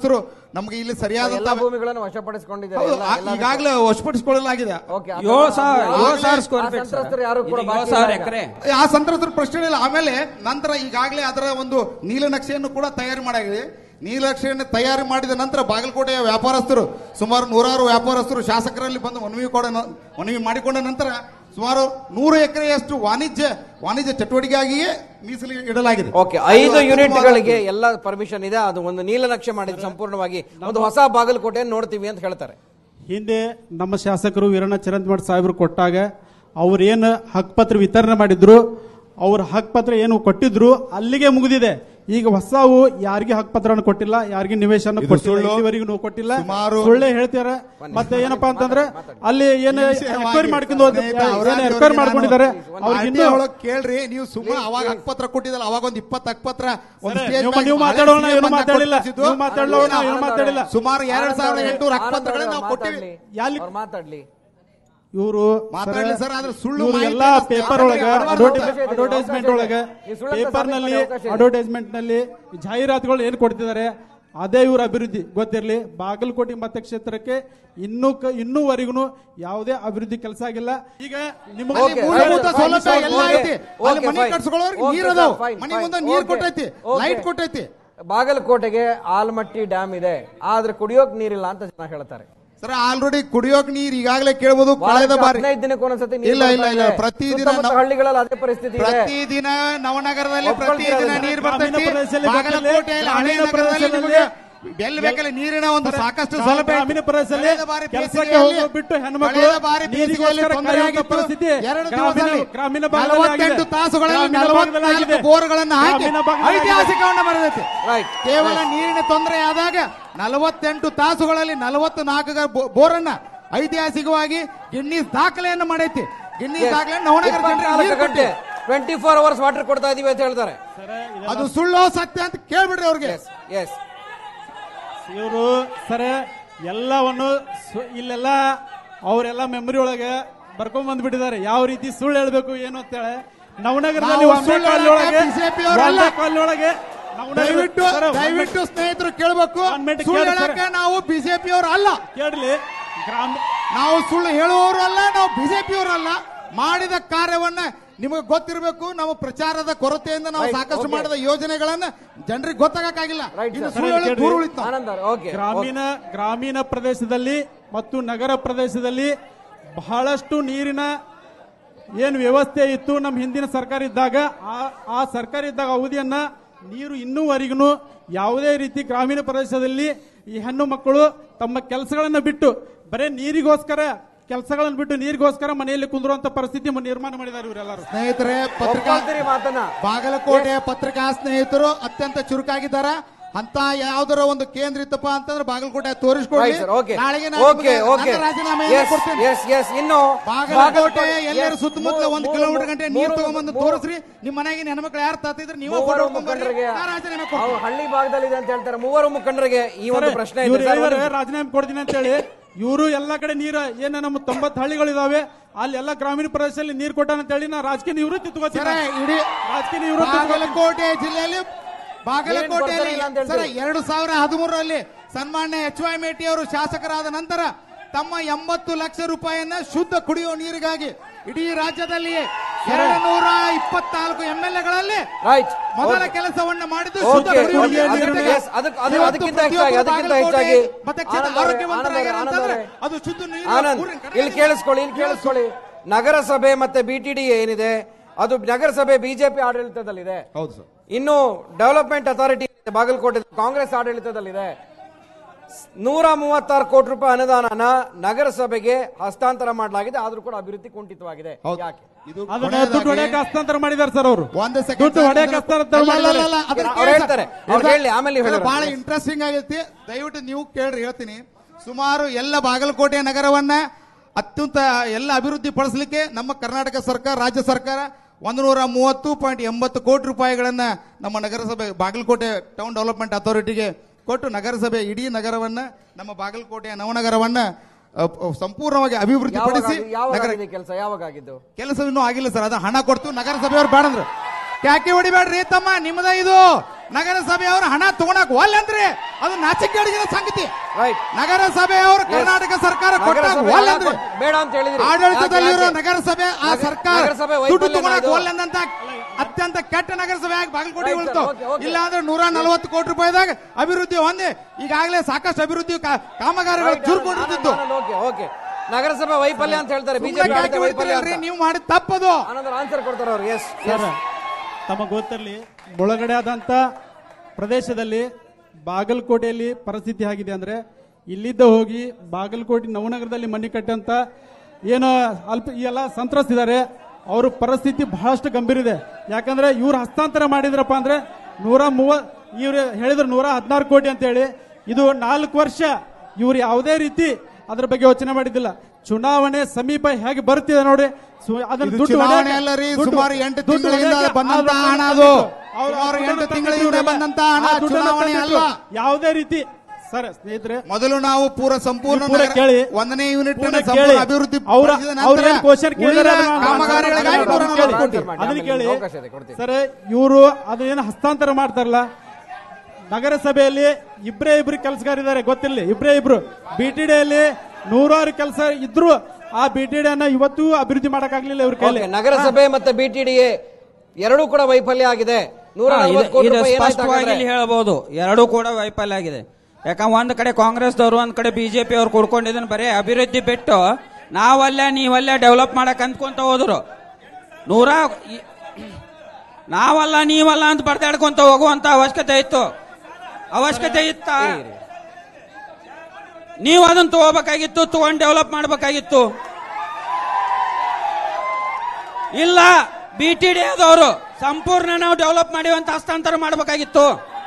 ನಮಗೆ ಇಲ್ಲಿ ಎಲ್ಲ ಸರಿಯಾದಂತ ಭೂಮಿಗಳನ್ನು ವಶಪಡಿಸಿಕೊಂಡಿದ್ದಾರೆ ಹೌದು, ಎಲ್ಲ- ಆ- ಎಲ್ಲ- ಈಗಾಗಲೇ ವಶಪಡಿಸಿಕೊಳ್ಳಲಾಗಿದೆ ಓಕೆ, ಆ- ಏಳು ಸಾವಿರ ಆ- ಏಳು ಸಾವಿರ ಆ ಸ್ಕ್ವೇರ್ ಫೀಟ್ ಸಂತ್ರಸ್ತರು ಯಾರು ಕೂಡ ಏಳು ಬಾಕಿ ಸಾವಿರ ಇಲ್ಲ ಈಗ. ಎಕರೆ ಆ ಸಂತ್ರಸ್ತರ ಪ್ರಶ್ನೆ ಇಲ್ಲ ಆಮೇಲೆ ನಂತರ ಈಗಾಗಲೇ ಅದರ ಒಂದು ನೀಲನಕ್ಷೆಯನ್ನು ಕೂಡ ತಯಾರಿ ಮಾಡಾಗಿದೆ ನೀಲನಕ್ಷೆಯನ್ನು ತಯಾರಿ ಮಾಡಿದ ನಂತರ ಬಾಗಲಕೋಟೆಯ ವ್ಯಾಪಾರಸ್ಥರು ಸುಮಾರು ನೂರಾರು ವ್ಯಾಪಾರಸ್ಥರು ಶಾಸಕರಲ್ಲಿ ಬಂದು ಮನವಿ ಕೊಡ ಮನವಿ ಮಾಡಿಕೊಂಡ ನಂತರ ಸುಮಾರು ನೂರು ಎಕರೆಯಷ್ಟು ವಾಣಿಜ್ಯ ವಾಣಿಜ್ಯ ಚಟುವಟಿಕೆಯಾಗಿಯೇ ಮೀಸಲು ಇಡಲಾಗಿದೆ ಓಕೆ ಐದು ಯೂನಿಟ್ಗಳಿಗೆ ಎಲ್ಲ ಪರ್ಮಿಷನ್ ಇದೆ ಅದು ಒಂದು ನೀಲನಕ್ಷೆ ಮಾಡಿದ್ದು ಸಂಪೂರ್ಣವಾಗಿ ಒಂದು ಹೊಸ ಬಾಗಲಕೋಟೆಯನ್ನು ನೋಡ್ತೀವಿ ಅಂತ ಹೇಳ್ತಾರೆ ಹಿಂದೆ ನಮ್ಮ ಶಾಸಕರು ವೀರಣ್ಣ ಚರಂತಿಮಠ ಸಾಹೇಬರು ಕೊಟ್ಟಾಗ ಅವ್ರೇನು ಹಕ್ಪತ್ರ ವಿತರಣೆ ಮಾಡಿದ್ರು ಅವ್ರ ಹಕ್ಪತ್ರ ಏನು ಕೊಟ್ಟಿದ್ರು ಅಲ್ಲಿಗೆ ಮುಗಿದಿದೆ ಈಗ ಹೊಸವು ಯಾರಿಗೆ ಹಕ್ಪತ್ರವನ್ನು ಕೊಟ್ಟಿಲ್ಲ ಯಾರಿಗೆ ನಿವೇಶನ ಇದು ಕೊಟ್ಟಿಲ್ಲ ಸುಳ್ಳು. ಇಲ್ಲಿವರೆಗೂ ಕೊಟ್ಟಿಲ್ಲ ಸುಮಾರು- ಸುಳ್ಳೆ ಹೇಳ್ತಾರೆ ಮತ್ತೆ ಏನಪ್ಪಾ ಅಂತಂದ್ರೆ ಅಲ್ಲಿ ಏನು ಎನ್ಕ್ವೈರಿ ಮಾಡ್ಕೊಂಡು ಹೋದ- ಸ್ನೇಹಿತ, ಅವರ ಏನು ಎನ್ಕ್ವೈರಿ ಮಾಡ್ಕೊಂಡಿದ್ದಾರೆ ಅವ್ರಿಗೆ RTI ಇನ್ನೂ ಒಳಗ್ ಕೇಳ್ರಿ ನೀವು ಸುಮ್ಮನೆ ಅವಾಗ ಹಕ್ಪತ್ರ ಕೊಟ್ಟಿದ್ದಲ್ಲ ಅವಾಗ ಒಂದು ಇಪ್ಪತ್ತು ಹಕ್ಪತ್ರ ಒಂದು ಸರಿ, ಸ್ಟೇಟ್ ನೀವು- ಬ್ಯಾಂಕ್ ನೀವು ಹಳೆ ಮಾತಾಡೋಣ, CM ಏನು ಅಂತ ಮಾತಾಡಿಲ್ಲ. ಕೊಟ್ಟಿದ್ದು. ನೀವು ಮಾತಾಡೋಣ, ಏನು ಮಾತಾಡಿಲ್ಲ. ಸುಮಾರು ಎರಡ್ ಸಾವಿರದ ಆನಂದ್ ಎಂಟುನೂರ ಅವ್ರೆ, ಹಕ್ಪತ್ರಗಳನ್ನ ನಾವು ಆನಂದ್ ಕೊಟ್ಟಿವಿ ಮಾತಾಡ್ಲಿ. ಯಾಲಿ- ಅವ್ರು ಮಾತಾಡ್ಲಿ ಇವರು ಮಾತಾಡ್ಲಿ ಸರ್, ಆದ್ರೆ ಸುಳ್ಳು ಇವ್ರು ಮಾಹಿತಿ ಎಲ್ಲಾ ಇಲ್ಲ. ಪೇಪರ್ ಒಳಗ ಅವಕಾಶ ಇದೆ, ಅಡ್ವರ್ಟೈಸ್ಮೆಂಟ್ ಅವಕಾಶ ಒಳಗ ಇದೆ. ಈ ಸುಳ್ಳಂತ ಪೇಪರ್ ನಲ್ಲಿ ಸಾಬೀತು ಅವಕಾಶ ಇದೆ. ಅಡ್ವರ್ಟೈಸ್ಮೆಂಟ್ ನಲ್ಲಿ ಜಾಹೀರಾತುಗಳು ಏನ್ ಕೊಡ್ತಿದ್ದಾರೆ ಅದೇ ಇವ್ರ ಅಭಿವೃದ್ಧಿ ಗೊತ್ತಿರಲಿ ಬಾಗಲಕೋಟೆ ಮತಕ್ಷೇತ್ರಕ್ಕೆ ಇನ್ನೂ ಕ- ಇನ್ನೂವರೆಗೂ ಯಾವುದೇ ಅಭಿವೃದ್ಧಿ ಕೆಲಸ ಆಗಿಲ್ಲ ಈಗ ನಿಮಗೆ ಅಲ್ಲಿ Okay, ಮೂಲಭೂತ right, ಸೌಲಭ್ಯ fine, ಎಲ್ಲ okay, ಐತಿ okay, ಅಲ್ಲಿ ಮನೆ fine. ಕಟ್ಸ್ಕೊಳ್ಳೋರ್ಗೆ Okay, ನೀರ್ sir, ಅದಾವ fine, ಮನೆ fine. ಮುಂದೆ ನೀರ್ Okay, ಕೊಟ್ಟೈತಿ okay. ಲೈಟ್ ಕೊಟ್ಟೈತಿ ಬಾಗಲಕೋಟೆಗೆ ಆಲ್ಮಟ್ಟಿ ಡ್ಯಾಮ್ ಇದೆ ಆದ್ರೆ ಕುಡಿಯೋಕ್ ನೀರಿಲ್ಲ ಅಂತ ಜನ ಹೇಳ್ತಾರೆ ಸರ್ ಆಲ್ರೆಡಿ ಕುಡಿಯೋಕ್ ನೀರ್ ಈಗಾಗಲೇ ಕೇಳಬಹುದು ಕಳೆದ ಬಾರಿ ಹದಿನೈದು ದಿನಕ್ಕೆ ಒಂದೊಂದ್ಸತಿ ನೀರು ಇಲ್ಲ, ಇಲ್ಲ, ಬರ್ತಾ ಇಲ್ಲ, ಇದೆ. ಪ್ರತಿದಿನ ಸುತ್ತಮುತ್ತ ನಾವು- ಹಳ್ಳಿಗಳಲ್ಲಿ ಅದೇ ಪರಿಸ್ಥಿತಿ ಇದೆ ಪ್ರತಿದಿನ ನವನಗರದಲ್ಲಿ ಒಪ್ಕೊಳ್ತೀರಾ ಪ್ರತಿದಿನ ಅದನ್ನ? ನೀರ್ ಗ್ರಾಮೀಣ ಬರ್ತೈತಿ ಪ್ರದೇಶದಲ್ಲಿ ಬಾಗಲಕೋಟೆಯಲ್ಲಿ ಹಳೆ ಗ್ರಾಮೀಣ ನಗರದಲ್ಲಿ ಪ್ರದೇಶದಲ್ಲಿ ನಿಮಗೆ ಎಲ್ಲಿ ಬೇಕಲ್ಲಿ ನೀರಿನ ಒಂದು ಸಾಕಷ್ಟು ಗ್ರಾಮೀಣ ಸೌಲಭ್ಯ ಐತಿ. ಗ್ರಾಮೀಣ ಪ್ರದೇಶದಲ್ಲಿ ಕಳೆದ ಬಾರಿ ಕೆಲಸಕ್ಕೆ ಬೇಸಿಗೆಯಲ್ಲಿ- ಹೋಗ್ಬಿಟ್ಟು ಹೆಣ್ಮಕ್ಳು ಕಳೆದ ಬಾರಿ ಬೇಸಿಗೆಯಲ್ಲಿ ನೀರಿಗೋಸ್ಕರ ತೊಂದರೆ ಕಾಯುವಂತ ಆಗಿತ್ತು. ಪರಿಸ್ಥಿತಿ ಎರಡು ಗ್ರಾಮೀಣ- ದಿವಸದಲ್ಲಿ ಗ್ರಾಮೀಣ ಭಾಗದಲ್ಲಿ ನಲವತ್ತೆಂಟು ಆಗಿದೆ. ತಾಸುಗಳಲ್ಲಿ ಗ್ರಾಮೀಣ ಭಾಗದಲ್ಲಿ ನಲವತ್ನಾಲ್ಕು ಆಗಿದೆ. ಬೋರ್ಗಳನ್ನು ಹಾಕಿ ಗ್ರಾಮೀಣ ಭಾಗದಲ್ಲಿ ಆಗಿದೆ. ಐತಿಹಾಸಿಕವನ್ನ ಬರೆದೈತಿ ರೈಟ್ ಕೇವಲ ನೀರಿನ ತೊಂದರೆ ಆದಾಗ ನಲವತ್ತೆಂಟು ತಾಸುಗಳಲ್ಲಿ ನಲವತ್ತು ನಾಲ್ಕು ಬೋರನ್ನ ಐತಿಹಾಸಿಕವಾಗಿ ಗಿನ್ನಿಸ್ ದಾಖಲೆಯನ್ನು ಮಾಡೈತಿ ಗಿನ್ನಿಸ್ ದಾಖಲೆ ನವನಗರ ಜನರಿಗೆ ನೀರು ಗಂಟೆ ಕೊಟ್ಟಿದೆ. ಟ್ವೆಂಟಿ ಫೋರ್ ಅವರ್ಸ್ ವಾಟರ್ ಕೊಡ್ತಾ ಇದೀವಿ ಅಂತ ಹೇಳ್ತಾರೆ ಅದು ಸುಳ್ಳೋ ಸತ್ಯ ಅಂತ ಕೇಳ್ಬಿಡ್ರಿ ಅವ್ರಿಗೆ ಎಸ್ ಇವರು ಸರ ಎಲ್ಲವನ್ನು ಸು- ಇಲ್ಲೆಲ್ಲ ಅವರೆಲ್ಲ ಮೆಮರಿ ಒಳಗೆ ಬರ್ಕೊಂಡ್ ಬಂದ್ಬಿಟ್ಟಿದ್ದಾರೆ ಯಾವ ರೀತಿ ಸುಳ್ಳು ಹೇಳ್ಬೇಕು ಏನು ಅಂತೇಳಿ ನವನಗರದಲ್ಲಿ ನಾವು ಒಂದೇ ಸುಳ್ಳು ಕಾಲನಿ ಒಳಗೆ BJP ಅವರಲ್ಲ. ಒಂದೇ ಕಾಲನಿ ಒಳಗೆ ನವನಗರ- ದಯವಿಟ್ಟು ಸರ್, ಒಂದ್ ದಯವಿಟ್ಟು ಸ್ನೇಹಿತರು ಕೇಳಬೇಕು ಒಂದ್ minute ಸುಳ್ಳು ಕೇಳಿ ಸರ್. ಹೇಳಕ್ಕೆ ನಾವು ಬಿಜೆಪಿ ಅವರು ಅಲ್ಲ ಕೇಳಲಿ ಗ್ರಾಮ ನಾವು ಸುಳ್ಳು ಹೇಳುವವರು ಅಲ್ಲ ನಾವು ಬಿಜೆಪಿ ಅವರು ಅಲ್ಲ ಮಾಡಿದ ಕಾರ್ಯವನ್ನ ನಿಮಗೆ ಗೊತ್ತಿರಬೇಕು ನಾವು ಪ್ರಚಾರದ ಕೊರತೆಯಿಂದ ನಾವು Right, ಸಾಕಷ್ಟು okay. ಮಾಡಿದ ಯೋಜನೆಗಳನ್ನ ಜನರಿಗೆ ಗೊತ್ತಾಗಕ್ಕಾಗಿಲ್ಲ Right, ಇನ್ನು sir. ಸುಳ್ಳು ಹೇಳೋದು ಕೇಳಿ. ದೂರ ಉಳಿತು ನಾವು. ಆನಂದ್ ಓಕೆ ಗ್ರಾಮೀಣ ಗ್ರಾಮೀಣ ಪ್ರದೇಶದಲ್ಲಿ ಮತ್ತು ನಗರ ಪ್ರದೇಶದಲ್ಲಿ ಬಹಳಷ್ಟು ನೀರಿನ ಏನು ವ್ಯವಸ್ಥೆ ಇತ್ತು ನಮ್ಮ ಹಿಂದಿನ ಸರ್ಕಾರ ಇದ್ದಾಗ ಆ- ಆ ಸರ್ಕಾರ ಇದ್ದಾಗ ಅವಧಿಯನ್ನ ನೀರು ಇನ್ನೂವರೆಗೂ ಯಾವುದೇ ರೀತಿ ಗ್ರಾಮೀಣ ಪ್ರದೇಶದಲ್ಲಿ ಈ ಹೆಣ್ಣು ಮಕ್ಕಳು ತಮ್ಮ ಕೆಲಸಗಳನ್ನ ಬಿಟ್ಟು ಬರೇ ನೀರಿಗೋಸ್ಕರ ಕೆಲಸಗಳನ್ನು ಬಿಟ್ಟು ನೀರಿಗೋಸ್ಕರ ಮನೆಯಲ್ಲಿ ಕುಂದಿರುವಂತ ಪರಿಸ್ಥಿತಿ ನಿರ್ಮಾಣ ಮಾಡಿದ್ದಾರೆ ಇವರೆಲ್ಲರೂ ಸ್ನೇಹಿತರೆ ಪತ್ರಿಕಾ ಒಪ್ಕೊಳ್ತೀರಿ ಮಾತನ್ನ ಬಾಗಲಕೋಟೆಯ ಪತ್ರಿಕಾ ಸ್ನೇಹಿತರು ಅತ್ಯಂತ ಚುರುಕಾಗಿದ್ದಾರೆ ಅಂತ ಯಾವ್ದಾರ ಒಂದು ಕೇಂದ್ರ ಇತ್ತಪ್ಪ ಅಂತಂದ್ರೆ ಬಾಗಲಕೋಟೆ ತೋರಿಸ್ಕೊಳ್ಳಿ ರೈಟ್ ಸರ್ ಓಕೆ ನಾಳೆಗೆ ನಾನು ಓಕೆ ನಿಮಗೆ ಓಕೆ ನನ್ನ ರಾಜೀನಾಮೆಯನ್ನು ಎಸ್ ಕೊಡ್ತೇನೆ ಎಸ್ ಎಸ್ ಇನ್ನು ಬಾಗಲಕೋಟೆ ಎಲ್ಲರೂ yes, ಸುತ್ತಮುತ್ತಲ ಮೂರು- ಒಂದು ಮೂರು- ಕಿಲೋಮೀಟರ್ ಗಂಟೆ ನೀರು ಮೂರು- ತಗೊಂಡ್ಬಂದು ಮೂರು- ತೋರಿಸ್ರಿ ನಿಮ್ಮ ಮನೆಗೆ ಹೆಣ್ಮಕ್ಳು ಯಾರು ತಾತಿದ್ರೆ ನೀವು ಮೂವರು ಮುಖಂಡರಿಗೆ ರಾಜೀನಾಮೆ ಅವ್ರು ಕೊಡ್ತೀನಿ ಹಳ್ಳಿ ಭಾಗದಲ್ಲಿ ಇದೆ ಅಂತ ಹೇಳ್ತಾರೆ ಮೂವರು ಮುಖಂಡರಿಗೆ ಈ ಒಂದು ಪ್ರಶ್ನೆ ಇದೆ ಇವ್ರು ಸರ್, ಒಂದು ಹೇಳಿದ್ದಾರೆ ರಾಜೀನಾಮೆ ಕೊಡ್ತೀನಿ ಅಂತ ಹೇಳಿ ಇವರು ಎಲ್ಲಾ ಕಡೆ ನೀರು ಏನ ನಮ್ಮ ತೊಂಬತ್ತು ಹಳ್ಳಿಗಳಿದಾವೆ ಅಲ್ಲಿ ಎಲ್ಲ ಗ್ರಾಮೀಣ ಪ್ರದೇಶದಲ್ಲಿ ನೀರು ಕೊಟ್ಟಾನ ಅಂತ ಹೇಳಿ ನಾ ರಾಜಕೀಯ ನಿವೃತ್ತಿ ಸರ ತಗೋತೀನಿ ಇಡೀ ರಾಜಕೀಯ ನಿವೃತ್ತಿ ತಗೋತೀನಿ. ಬಾಗಲಕೋಟೆ ಜಿಲ್ಲೆಯಲ್ಲಿ ಬಾಗಲಕೋಟೆಯಲ್ಲಿ ಏನ್ ಬರ್ತಾರೆ ಇಲ್ಲ ಅಂತ ಸರ ಹೇಳ್ತೀವಿ. ಎರಡು ಸಾವಿರ ಹದಿಮೂರರಲ್ಲಿ ಸನ್ಮಾನ್ಯ ಎಚ್ ವೈ ಮೇಟಿ ಅವರು ಶಾಸಕರಾದ ನಂತರ ತಮ್ಮ ಎಂಬತ್ತು ಲಕ್ಷ ರೂಪಾಯಿಯನ್ನ ಶುದ್ಧ ಕುಡಿಯುವ ನೀರಿಗಾಗಿ ಇಡೀ ರಾಜ್ಯದಲ್ಲಿಯೇ ಎರಡು ನೂರ ಇಪ್ಪತ್ನಾಲ್ಕು ಎಂ ಎಲ್ ಎಗಳಲ್ಲಿ ರೈಟ್ ಮೊದಲ ಓಕೆ. ಕೆಲಸವನ್ನ ಮಾಡಿದ್ದು ಓಕೆ, ಶುದ್ಧ ಕುಡಿಯುವ ಓಕೆ, ನೀರಿನ ಅದಕ್ಕೆ- ಜೊತೆಗೆ yes, ಅದಕ್ಕೆ- ಅದು- ಇವತ್ತು ಅದಕ್ಕಿಂತ ಪ್ರತಿಯೊಬ್ಬರು ಹೆಚ್ಚಾಗಿ, ಅದಕ್ಕಿಂತ ಬಾಗಲಕೋಟೆ ಹೆಚ್ಚಾಗಿ ಮತ್ತೆ ಕ್ಷೇತ್ರ ಆನಂದ್ ಅವರೇ, ಆರೋಗ್ಯವಂತರಾಗ್ಯಾರ ಆನಂದ್ ಅಂತಂದ್ರೆ ಅವರೇ, ಅದು ಶುದ್ಧ ನೀರು ಆನಂದ್ ಊರಿನ ಕಡೆ ಇಲ್ಲಿ ಕೇಳಿಸ್ಕೊಳ್ಳಿ ಇಲ್ಲಿ ಕೇಳಿಸ್ಕೊಳ್ಳಿ ನಗರಸಭೆ ಮತ್ತೆ ಬಿಟಿಡಿ ಏನಿದೆ ಅದು ನಗರಸಭೆ ಬಿಜೆಪಿ ಆಡಳಿತದಲ್ಲಿದೆ ಹೌದು ಸರ್ ಇನ್ನು ಡೆವಲಪ್ಮೆಂಟ್ ಅಥಾರಿಟಿ ಬಾಗಲಕೋಟೆ ಕಾಂಗ್ರೆಸ್ ಆಡಳಿತದಲ್ಲಿದೆ ನೂರ ಮೂವತ್ತಾರು ಕೋಟಿ ರೂಪಾಯಿ ಅನುದಾನನ ನಗರಸಭೆಗೆ ಹಸ್ತಾಂತರ ಮಾಡಲಾಗಿದೆ ಆದ್ರೂ ಕೂಡ ಅಭಿವೃದ್ಧಿ ಕುಂಠಿತವಾಗಿದೆ ಹೌದು ಯಾಕೆ ಇದು ಅದನ್ನ ಕೊನೆಯದಾಗಿ- ದುಡ್ಡು ಹೊಡೆಯಕ್ಕೆ ಹಸ್ತಾಂತರ ಮಾಡಿದ್ದಾರೆ ಸರ್ ಅವರು ಒಂದು ಸೆಕೆಂಡ್ ದುಡ್ಡು ಹೊಡೆಯಕ್ಕೆ ಹಸ್ತಾಂತರ ಮಾಡಿದ್ದಾರೆ ಅವ್ರು ಹೇಳ್ತಾರೆ. ಅವ್ರು ಹೇಳಿ, ಆಮೇಲೆ ನೀವು ಹೇಳಿ. ಬಹಳ ಇಂಟ್ರೆಸ್ಟಿಂಗ್ ಆಗೈತಿ ದಯವಿಟ್ಟು ನೀವು ಕೇಳ್ರಿ ಹೇಳ್ತೀನಿ ಸುಮಾರು ಎಲ್ಲ ಬಾಗಲಕೋಟೆ ನಗರವನ್ನ ಅತ್ಯಂತ ಎಲ್ಲ ಅಭಿವೃದ್ಧಿ ಪಡಿಸಲಿಕ್ಕೆ ನಮ್ಮ ಕರ್ನಾಟಕ ಸರ್ಕಾರ ರಾಜ್ಯ ಸರ್ಕಾರ ಒಂದು ನೂರ ಮೂವತ್ತು ಪಾಯಿಂಟ್ ಎಂಬತ್ತು ಕೋಟಿ ರೂಪಾಯಿಗಳನ್ನ ನಮ್ಮ ನಗರಸಭೆ ಬಾಗಲಕೋಟೆ ಟೌನ್ ಡೆವಲಪ್ಮೆಂಟ್ ಅಥಾರಿಟಿಗೆ ಕೊಟ್ಟು ನಗರಸಭೆ ಇಡೀ ನಗರವನ್ನ ನಮ್ಮ ಬಾಗಲಕೋಟೆಯ ನವನಗರವನ್ನ ಅ, ಅ, ಸಂಪೂರ್ಣವಾಗಿ ಅಭಿವೃದ್ಧಿ ಪಡಿಸಿ ಯಾವಾಗ ನಗರ ಆಗಿದೆ ಕೆಲಸ ಯಾವಾಗ ಆಗಿದ್ದು ಕೆಲಸ ಇನ್ನೂ ಆಗಿಲ್ಲ ಸರ್ ಅದ ಹಣ ಕೊಡ್ತು ನಗರಸಭೆಯವ್ರು ಬೇಡಂದ್ರು ಕ್ಯಾಕಿ ಹೊಡಿಬೇಡ್ರಿ ತಮ್ಮ ನಿಮ್ಮದ ಇದು ನಗರಸಭೆಯವರು ಹಣ ತಗೊಳಕ್ ಒಲ್ಲಂದ್ರಿ ಅದು ನಾಚಿಕೆಗೇಡಿನ ಸಂಗತಿ ರೈಟ್ ನಗರಸಭೆಯವರು ಕರ್ನಾಟಕ ಸರ್ಕಾರ ಕೊಟ್ಟಾಗ ನಗರಸಭೆ ಒಲ್ಲಂದ್ರಿ ಹಣ ಕೊಟ್- ಬೇಡ ಅಂತ ಹೇಳಿದ್ರಿ ಆಡಳಿತದಲ್ಲಿರೋ ಯಾಕೆ- ನಗರಸಭೆ ಆ ನಗ- ಸರ್ಕಾರ ನಗರಸಭೆ ದುಡ್ಡು ವೈಫಲ್ಯನ ತಗೊಳಕ್ ಇದು? ಒಲ್ಲಂದಂತ ಅತ್ಯಂತ ಕೆಟ್ಟ ನಗರಸಭೆ ಆಗಿ Bagalkot Right, ಉಳ್ತು sir. Okay, okay. ಇಲ್ಲ ಅಂದ್ರೆ ನೂರ ನಲವತ್ತು ಕೋಟಿ ರೂಪಾಯಿದಾಗ ಅಭಿವೃದ್ಧಿ ಹೊಂದಿ ಈಗಾಗಲೇ ಸಾಕಷ್ಟು ಅಭಿವೃದ್ಧಿ ಕಾ- ಕಾಮಗಾರಿಗಳು Right, ಚುರುಕೊಂಡಿದ್ದು ಆನಂದ್, ಆನಂದ್, ಓಕೆ ಓಕೆ ನಗರಸಭೆ ವೈಫಲ್ಯ ಅಂತ ಹೇಳ್ತಾರೆ ಸುಮ್ನೆ ಬಿಜೆಪಿ ಹಾಕಿ ವೈಫಲ್ಯ ಬಿಡ್ತೀರಲ್ರಿ, ಅಂತ. ನೀವು ಮಾಡಿದ ತಪ್ಪದು ಆನಂದ್ ಆನ್ಸರ್ ಕೊಡ್ತಾರೆ ಅವ್ರು ಎಸ್ ಸರ್ ತಮಗೆ ಗೊತ್ತಿರಲಿ ಒಳಗಡೆ ಆದಂತ ಪ್ರದೇಶದಲ್ಲಿ ಬಾಗಲಕೋಟೆಯಲ್ಲಿ ಪರಿಸ್ಥಿತಿ ಆಗಿದೆ ಅಂದ್ರೆ ಇಲ್ಲಿದ್ದ ಹೋಗಿ ಬಾಗಲಕೋಟೆ ನವನಗರದಲ್ಲಿ ಮನೆ ಕಟ್ಟಂತ ಏನು ಅಲ್ಪ ಈ ಎಲ್ಲ ಸಂತ್ರಸ್ತಿದ್ದಾರೆ ಅವ್ರ ಪರಿಸ್ಥಿತಿ ಬಹಳಷ್ಟು ಗಂಭೀರ ಇದೆ ಯಾಕಂದ್ರೆ ಇವ್ರು ಹಸ್ತಾಂತರ ಮಾಡಿದ್ರಪ್ಪ ಅಂದ್ರೆ ನೂರ ಮೂವ ಇವ್ರು ಹೇಳಿದ್ರು ನೂರ ಹದಿನಾರು ಕೋಟಿ ಅಂತ ಹೇಳಿ ಇದು ನಾಲ್ಕು ವರ್ಷ ಇವ್ರು ಯಾವುದೇ ರೀತಿ ಅದ್ರ ಬಗ್ಗೆ ಯೋಚನೆ ಮಾಡಿದ್ದಿಲ್ಲ ಚುನಾವಣೆ ಸಮೀಪ ಹೇಗೆ ಬರ್ತಿದೆ ನೋಡಿ ಸು- ಅದನ್ನ ಇದು ದುಡ್ಡು ಚುನಾವಣೆ ಹೊಡ್ಯಕ್ಕೆ- ಅಲ್ಲ ರೀ, ದುಡ್ಡು- ಸುಮಾರು ಎಂಟು ದುಡ್ಡು ತಿಂಗಳಿಂದ ಹೊಡ್ಯಕ್ಕೆ ಬಂದಂತ ಆ ಹಣ ಅದು. ಅವ್ರು ಸುಮಾರು ದುಡ್ಡನ್ನ ಎಂಟು ತಂದಿದ್ರು ತಿಂಗಳಿಂದ ಇವರೆಲ್ಲ. ಬಂದಂತ ಹಣ, ಆ ದುಡ್ಡನ್ನ ಚುನಾವಣೆ ತಂದಿದ್ರು. ಅಲ್ಲ. ಯಾವುದೇ ರೀತಿ ಸರ್ ಸ್ನೇಹಿತರೆ ಮೊದಲು ನಾವು ಪೂರ ಸಂಪೂರ್ಣ ನೀವು ಪೂರ ನಗರ- ಕೇಳಿ. ಒಂದನೇ ಯೂನಿಟ್ ಪೂರ ಸಂಪೂರ್ಣ ಕೇಳಿ. ಅಭಿವೃದ್ಧಿ ಅವ್ರ ಪಡಿಸಿದ ಅವ್ರ ನಂತರ ಏನ್ ಕ್ವಶನ್ ಕೇಳಿದಾರೆ ಉಳಿದ ಅದನ್ನ ಕಾಮಗಾರಿಗಳಿಗಾಗಿ ಅದನ್ನ ನೂರ ಕೇಳಿ. ನಲವತ್ತು ಕೋಟಿ. ಅದನ್ನ ಕೇಳಿ ಅವಕಾಶ ಇದೆ, ಕೊಡ್ತೀನಿ. ಸರ್ ಇವರು ಅದೇನು ಹಸ್ತಾಂತರ ಮಾಡ್ತಾರಲ್ಲ ನಗರಸಭೆಯಲ್ಲಿ ಇಬ್ಬರೇ ಇಬ್ರು ಕೆಲಸಗಾರಿದ್ದಾರೆ ಗೊತ್ತಿರಲಿ ಇಬ್ಬರೇ ಇಬ್ರು ಬಿಟಿಡಿಯಲ್ಲಿ ನೂರಾರು ಕೆಲಸ ಇದ್ರು ಆ ಬಿಟಿಡಿ ಅನ್ನ ಇವತ್ತು ಅಭಿವೃದ್ಧಿ ಮಾಡಕ್ಕಾಗ್ಲಿಲ್ಲ ಇವ್ರ ಕೈಲಿ ಓಕೆ, ನಗರಸಭೆ ಮತ್ತೆ ಬಿಟಿಡಿಎ ಎರಡೂ ಕೂಡ ವೈಫಲ್ಯ ಆಗಿದೆ ನೂರ ಹಾ, ನಲವತ್ತು ಇದು- ಕೋಟಿ ಇದು ರೂಪಾಯಿ ಏನಾಯ್ತು ಸ್ಪಷ್ಟವಾಗಿ ಹಾಗಾದ್ರೆ? ಇಲ್ಲಿ ಹೇಳ್ಬೋದು ಎರಡೂ ಕೂಡ ವೈಫಲ್ಯ ಆಗಿದೆ ಯಾಕಂದ್ರೆ ಒಂದ್ ಕಡೆ ಕಾಂಗ್ರೆಸ್ದವರು ಒಂದ್ ಕಡೆ ಬಿಜೆಪಿ ಅವ್ರು ಕೊಡ್ಕೊಂಡಿದ್ದನ್ನ ಬರೀ ಅಭಿವೃದ್ಧಿ ಬಿಟ್ಟು ನಾವಲ್ಲ ನೀವಲ್ಲ ಡೆವಲಪ್ ಮಾಡಕ್ ಅಂದ್ಕೊಂತ ಹೋದ್ರು ನೂರ ಈ- ನಾವಲ್ಲ ನೀವಲ್ಲ ಅಂತ ಬಡ್ದಾಡ್ಕೊಂತ ಹೋಗುವಂತ ಅವಶ್ಯಕತೆ ಇತ್ತು ಅವಶ್ಯಕತೆ ಇತ್ತ ನೀವು ಅದನ್ನ ತಗೋಬೇಕಾಗಿತ್ತು ತಗೊಂಡ್ ಡೆವಲಪ್ ಮಾಡಬೇಕಾಗಿತ್ತು ಇಲ್ಲ ಬಿ ಟಿ ಡಿ ಆದವರು ಸಂಪೂರ್ಣ ನಾವು ಡೆವಲಪ್ ಮಾಡಿವಂತ ಹಸ್ತಾಂತರ ಮಾಡಬೇಕಾಗಿತ್ತು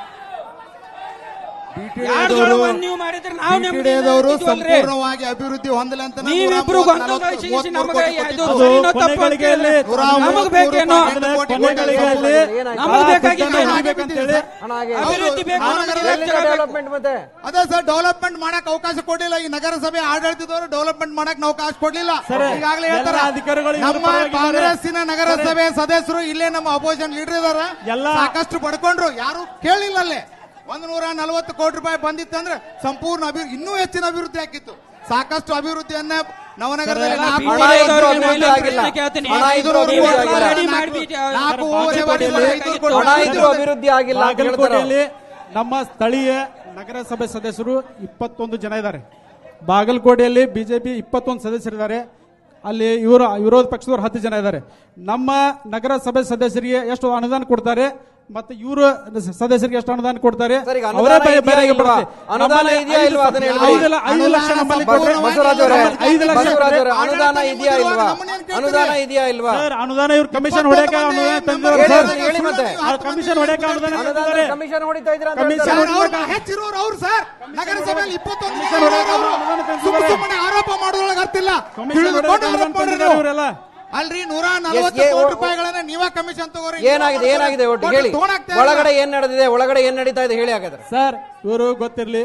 ಯಾರ್ದೊಳಗೆ ಒಂದ್ ನೀವು ಮಾಡಿದ್ರೆ ನಾವು ನೆಮ್ಮದಿಯಿಂದ ಬಿಟಿಡಿಯದವರು ಇರ್ತಿದ್ವಲ್ರಿ. ಸಂಪೂರ್ಣವಾಗಿ ಅಭಿವೃದ್ಧಿ ಹೊಂದಲಂತ ನೀವಿಬ್ರು ಗೊಂದಲ ಗಳಿಸಿ ನಮಗೆ ಇದು ಅದು ಸರಿನೋ ತಪ್ಪೋ ಅಂತ ಕೊನೆಗಳಿಗೆಯಲ್ಲಿ ನೂರ ನಮಗ್ ಮೂವತ್ತು ಬೇಕೇನೋ ರೂಪಾಯಿ ಕೊನೆಗಳಿಗೆಯಲ್ಲಿ ಏನಾಗಿದೆ? ನಮಗ್ ಬೇಕಾಗಿತ್ತು. ಆ ದುಡ್ಡನ್ನ ಹಿಡಿಬೇಕಂತೇಳಿ ಹಣ ಹಾಗೆ ಅಭಿವೃದ್ಧಿ ಬೇಕು ಹೌದು. ನಮಗೆ ಎಲ್ಲಿಂದ ವೆಚ್ಚ ಬೇಕು. ಡೆವಲಪ್ಮೆಂಟ್ ಮತ್ತೆ ಅದೇ ಸರ್ ಡೆವಲಪ್ಮೆಂಟ್ ಮಾಡಕ್ ಅವಕಾಶ ಕೊಡ್ಲಿಲ್ಲ ಈ ನಗರಸಭೆ ಆಡಳಿತದವರು ಡೆವಲಪ್ಮೆಂಟ್ ಮಾಡಕ್ ಅವಕಾಶ ಕೊಡ್ಲಿಲ್ಲ ಸರ್, ಈಗಾಗಲೇ ಎಲ್ಲ ಹೇಳ್ತಾರ ಅಧಿಕಾರಿಗಳು ಇವ್ರ ನಮ್ಮ ಪರವಾಗಿದ್ದಾರೆ. ಕಾಂಗ್ರೆಸ್ಸಿನ ನಗರಸಭೆ ಸದಸ್ಯರು ಇಲ್ಲೇ ನಮ್ಮ ಅಪೋಸಿಷನ್ ಲೀಡರ್ ಇದಾರ ಎಲ್ಲ- ಸಾಕಷ್ಟು ಪಡ್ಕೊಂಡ್ರು ಯಾರು ಕೇಳಿಲ್ಲ ಅಲ್ಲೇ ಒಂದ್ ನೂರ ನಲವತ್ತು ಕೋಟಿ ರೂಪಾಯಿ ಬಂದಿತ್ತಂದ್ರೆ ಸಂಪೂರ್ಣ ಅಭಿವೃದ್ಧಿ ಇನ್ನೂ ಹೆಚ್ಚಿನ ಅಭಿವೃದ್ಧಿ ಆಗಿತ್ತು ಸಾಕಷ್ಟು ಅಭಿವೃದ್ಧಿಯನ್ನ ನವನಗರದಲ್ಲಿ ಎಲ್ಲ ನಾಲ್ಕು BJP ಹಣ ಇದ್ರು ಅವ್ರಿಗೆ ಅಭಿವೃದ್ಧಿ ನಾನು ಆಗಿಲ್ಲ. ಪ್ರಶ್ನೆ ಕೇಳ್ತೀನಿ. ಹಣ ಇದ್ರು ನೀವು ಅಭಿವೃದ್ಧಿ ಎಲ್ಲ ಆಗಿಲ್ಲ. ರೆಡಿ ಮಾಡ್ಬಿಟ್ಟು ನಾಲ್ಕು ಸರ್, ಊರೇ ಬಾಗಲಕೋಟೆಯಲ್ಲಿ ಮಾಡಿದ್ರು, ಐದು ಕೋಟಿ ಹಣ ಇದ್ರು ಅಭಿವೃದ್ಧಿ ಆಗಿಲ್ಲ ಅಂತ ಹೇಳ್ತಾರೆ ಅವ್ರು. ಬಾಗಲಕೋಟೆಯಲ್ಲಿ ನಮ್ಮ ಸ್ಥಳೀಯ ನಗರಸಭೆ ಸದಸ್ಯರು ಇಪ್ಪತ್ತೊಂದು ಜನ ಇದ್ದಾರೆ ಬಾಗಲಕೋಟೆಯಲ್ಲಿ ಬಿಜೆಪಿ ಇಪ್ಪತ್ತೊಂದು ಸದಸ್ಯರಿದ್ದಾರೆ ಅಲ್ಲಿ ಇವರು ವಿರೋಧ ಪಕ್ಷದವರು ಹತ್ತು ಜನ ಇದ್ದಾರೆ ನಮ್ಮ ನಗರಸಭೆ ಸದಸ್ಯರಿಗೆ ಎಷ್ಟು ಅನುದಾನ ಕೊಡ್ತಾರೆ ಮತ್ತೆ ಇವರು ಸದಸ್ಯರಿಗೆ ಎಷ್ಟು ಅನುದಾನ ಕೊಡ್ತಾರೆ ಸರ್, ಈಗ ಅವರೇ ಅನುದಾನ ಬೇರೆ ಇದೆಯಾ ಬೇರೆ ಇಲ್ವಾ? ಬರುತ್ತೆ. ಅನುದಾನ ನಮ್ಮಲ್ಲಿ ಇದೆಯಾ ಐದು ಇಲ್ವಾ ಅದನ್ನ ಲಕ್ಷ- ಹೇಳ್ಬಿಡಿ. ಐದು ಲ- ಐದು ಲಕ್ಷ ನಮ್ಮಲ್ಲಿ ಕೊಟ್ಟರೆ ಬಸವರಾಜ್ ಅವರೇ, ಐದು ಲಕ್ಷ ಬಸವರಾಜ್ ಅವರೇ, ಕೊಟ್ಟರೆ ಅನುದಾನ ಇದೆಯಾ ಇಲ್ವಾ ಅನುದಾನ ಇದೆಯಾ ಇಲ್ವಾ ಸರ್ ಅನುದಾನ ಇವ್ರು ಕಮಿಷನ್ ಹೊಡೆಯಕ್ಕೆ ಅನುದಾನ ತಂದಿದ್ದಾರೆ ಹೇಳಿ ಸರ್ ಅದನ್ನ ಹೇಳಿ ಮತ್ತೆ. ಆ ಕಮಿಷನ್ ಹೊಡೆಯಕ್ಕೆ ಅನುದಾನ ಅನುದಾನ ತಂದಿದ್ದಾರೆ ಕಮಿಷನ್ ಹೊಡಿತಾ ಇದ್ರ ಅಂತ ಕಮಿಷನ್ ಹೇಳ್ತಾರೆ. ಸರ್, ಅವ್ರು ಹೆಚ್ಚಿರೋರು ಅವ್ರು ಸರ್ ನಗರಸಭೆಯಲ್ಲಿ ಇಪ್ಪತ್ತೊಂದು ಜನ ಕಮಿಷನ್ ಇರೋರು ಅವ್ರು. ಅನುದಾನ ತಂದಿದ್ದಾರೆ. ಸುಮ್ಮ ಸುಮ್ಮನೆ ಆರೋಪ ಮಾಡೋದ್ರೊಳಗೆ ಅರ್ತಿಲ್ಲ ಕಮಿಷನ್ ತಿಳಿದುಕೊಂಡು ಹೊಡೆಯಕ್ಕೆ ಆರೋಪ ಅನುದಾನ ಮಾಡಿದ್ರು ತಂದಿದ್ದಾರೆ ಇವರೆಲ್ಲ ಅಲ್ರಿ ನೂರ ನಲವತ್ತು ಎಸ್, ಏ- ಕೋಟಿ ರೂಪಾಯಿಗಳನ್ನ ನೀವ ಕಮಿಷನ್ ತಗೋರಿ ಏನಾಗಿದೆ ಏನಾಗಿದೆ ಒಟ್ಟು ಒಟ್ಟು ಹೇಳಿ ತಗೊಳಕ್ತಾ ಇಲ್ಲ. ಒಳಗಡೆ ಏನ್ ನಡೆದಿದೆ ಒಳಗಡೆ ಏನ್ ನಡೀತಾ ಇದೆ ಹೇಳಿ ಹಾಗಾದ್ರೆ ಸರ್ ಇವರು ಗೊತ್ತಿರಲಿ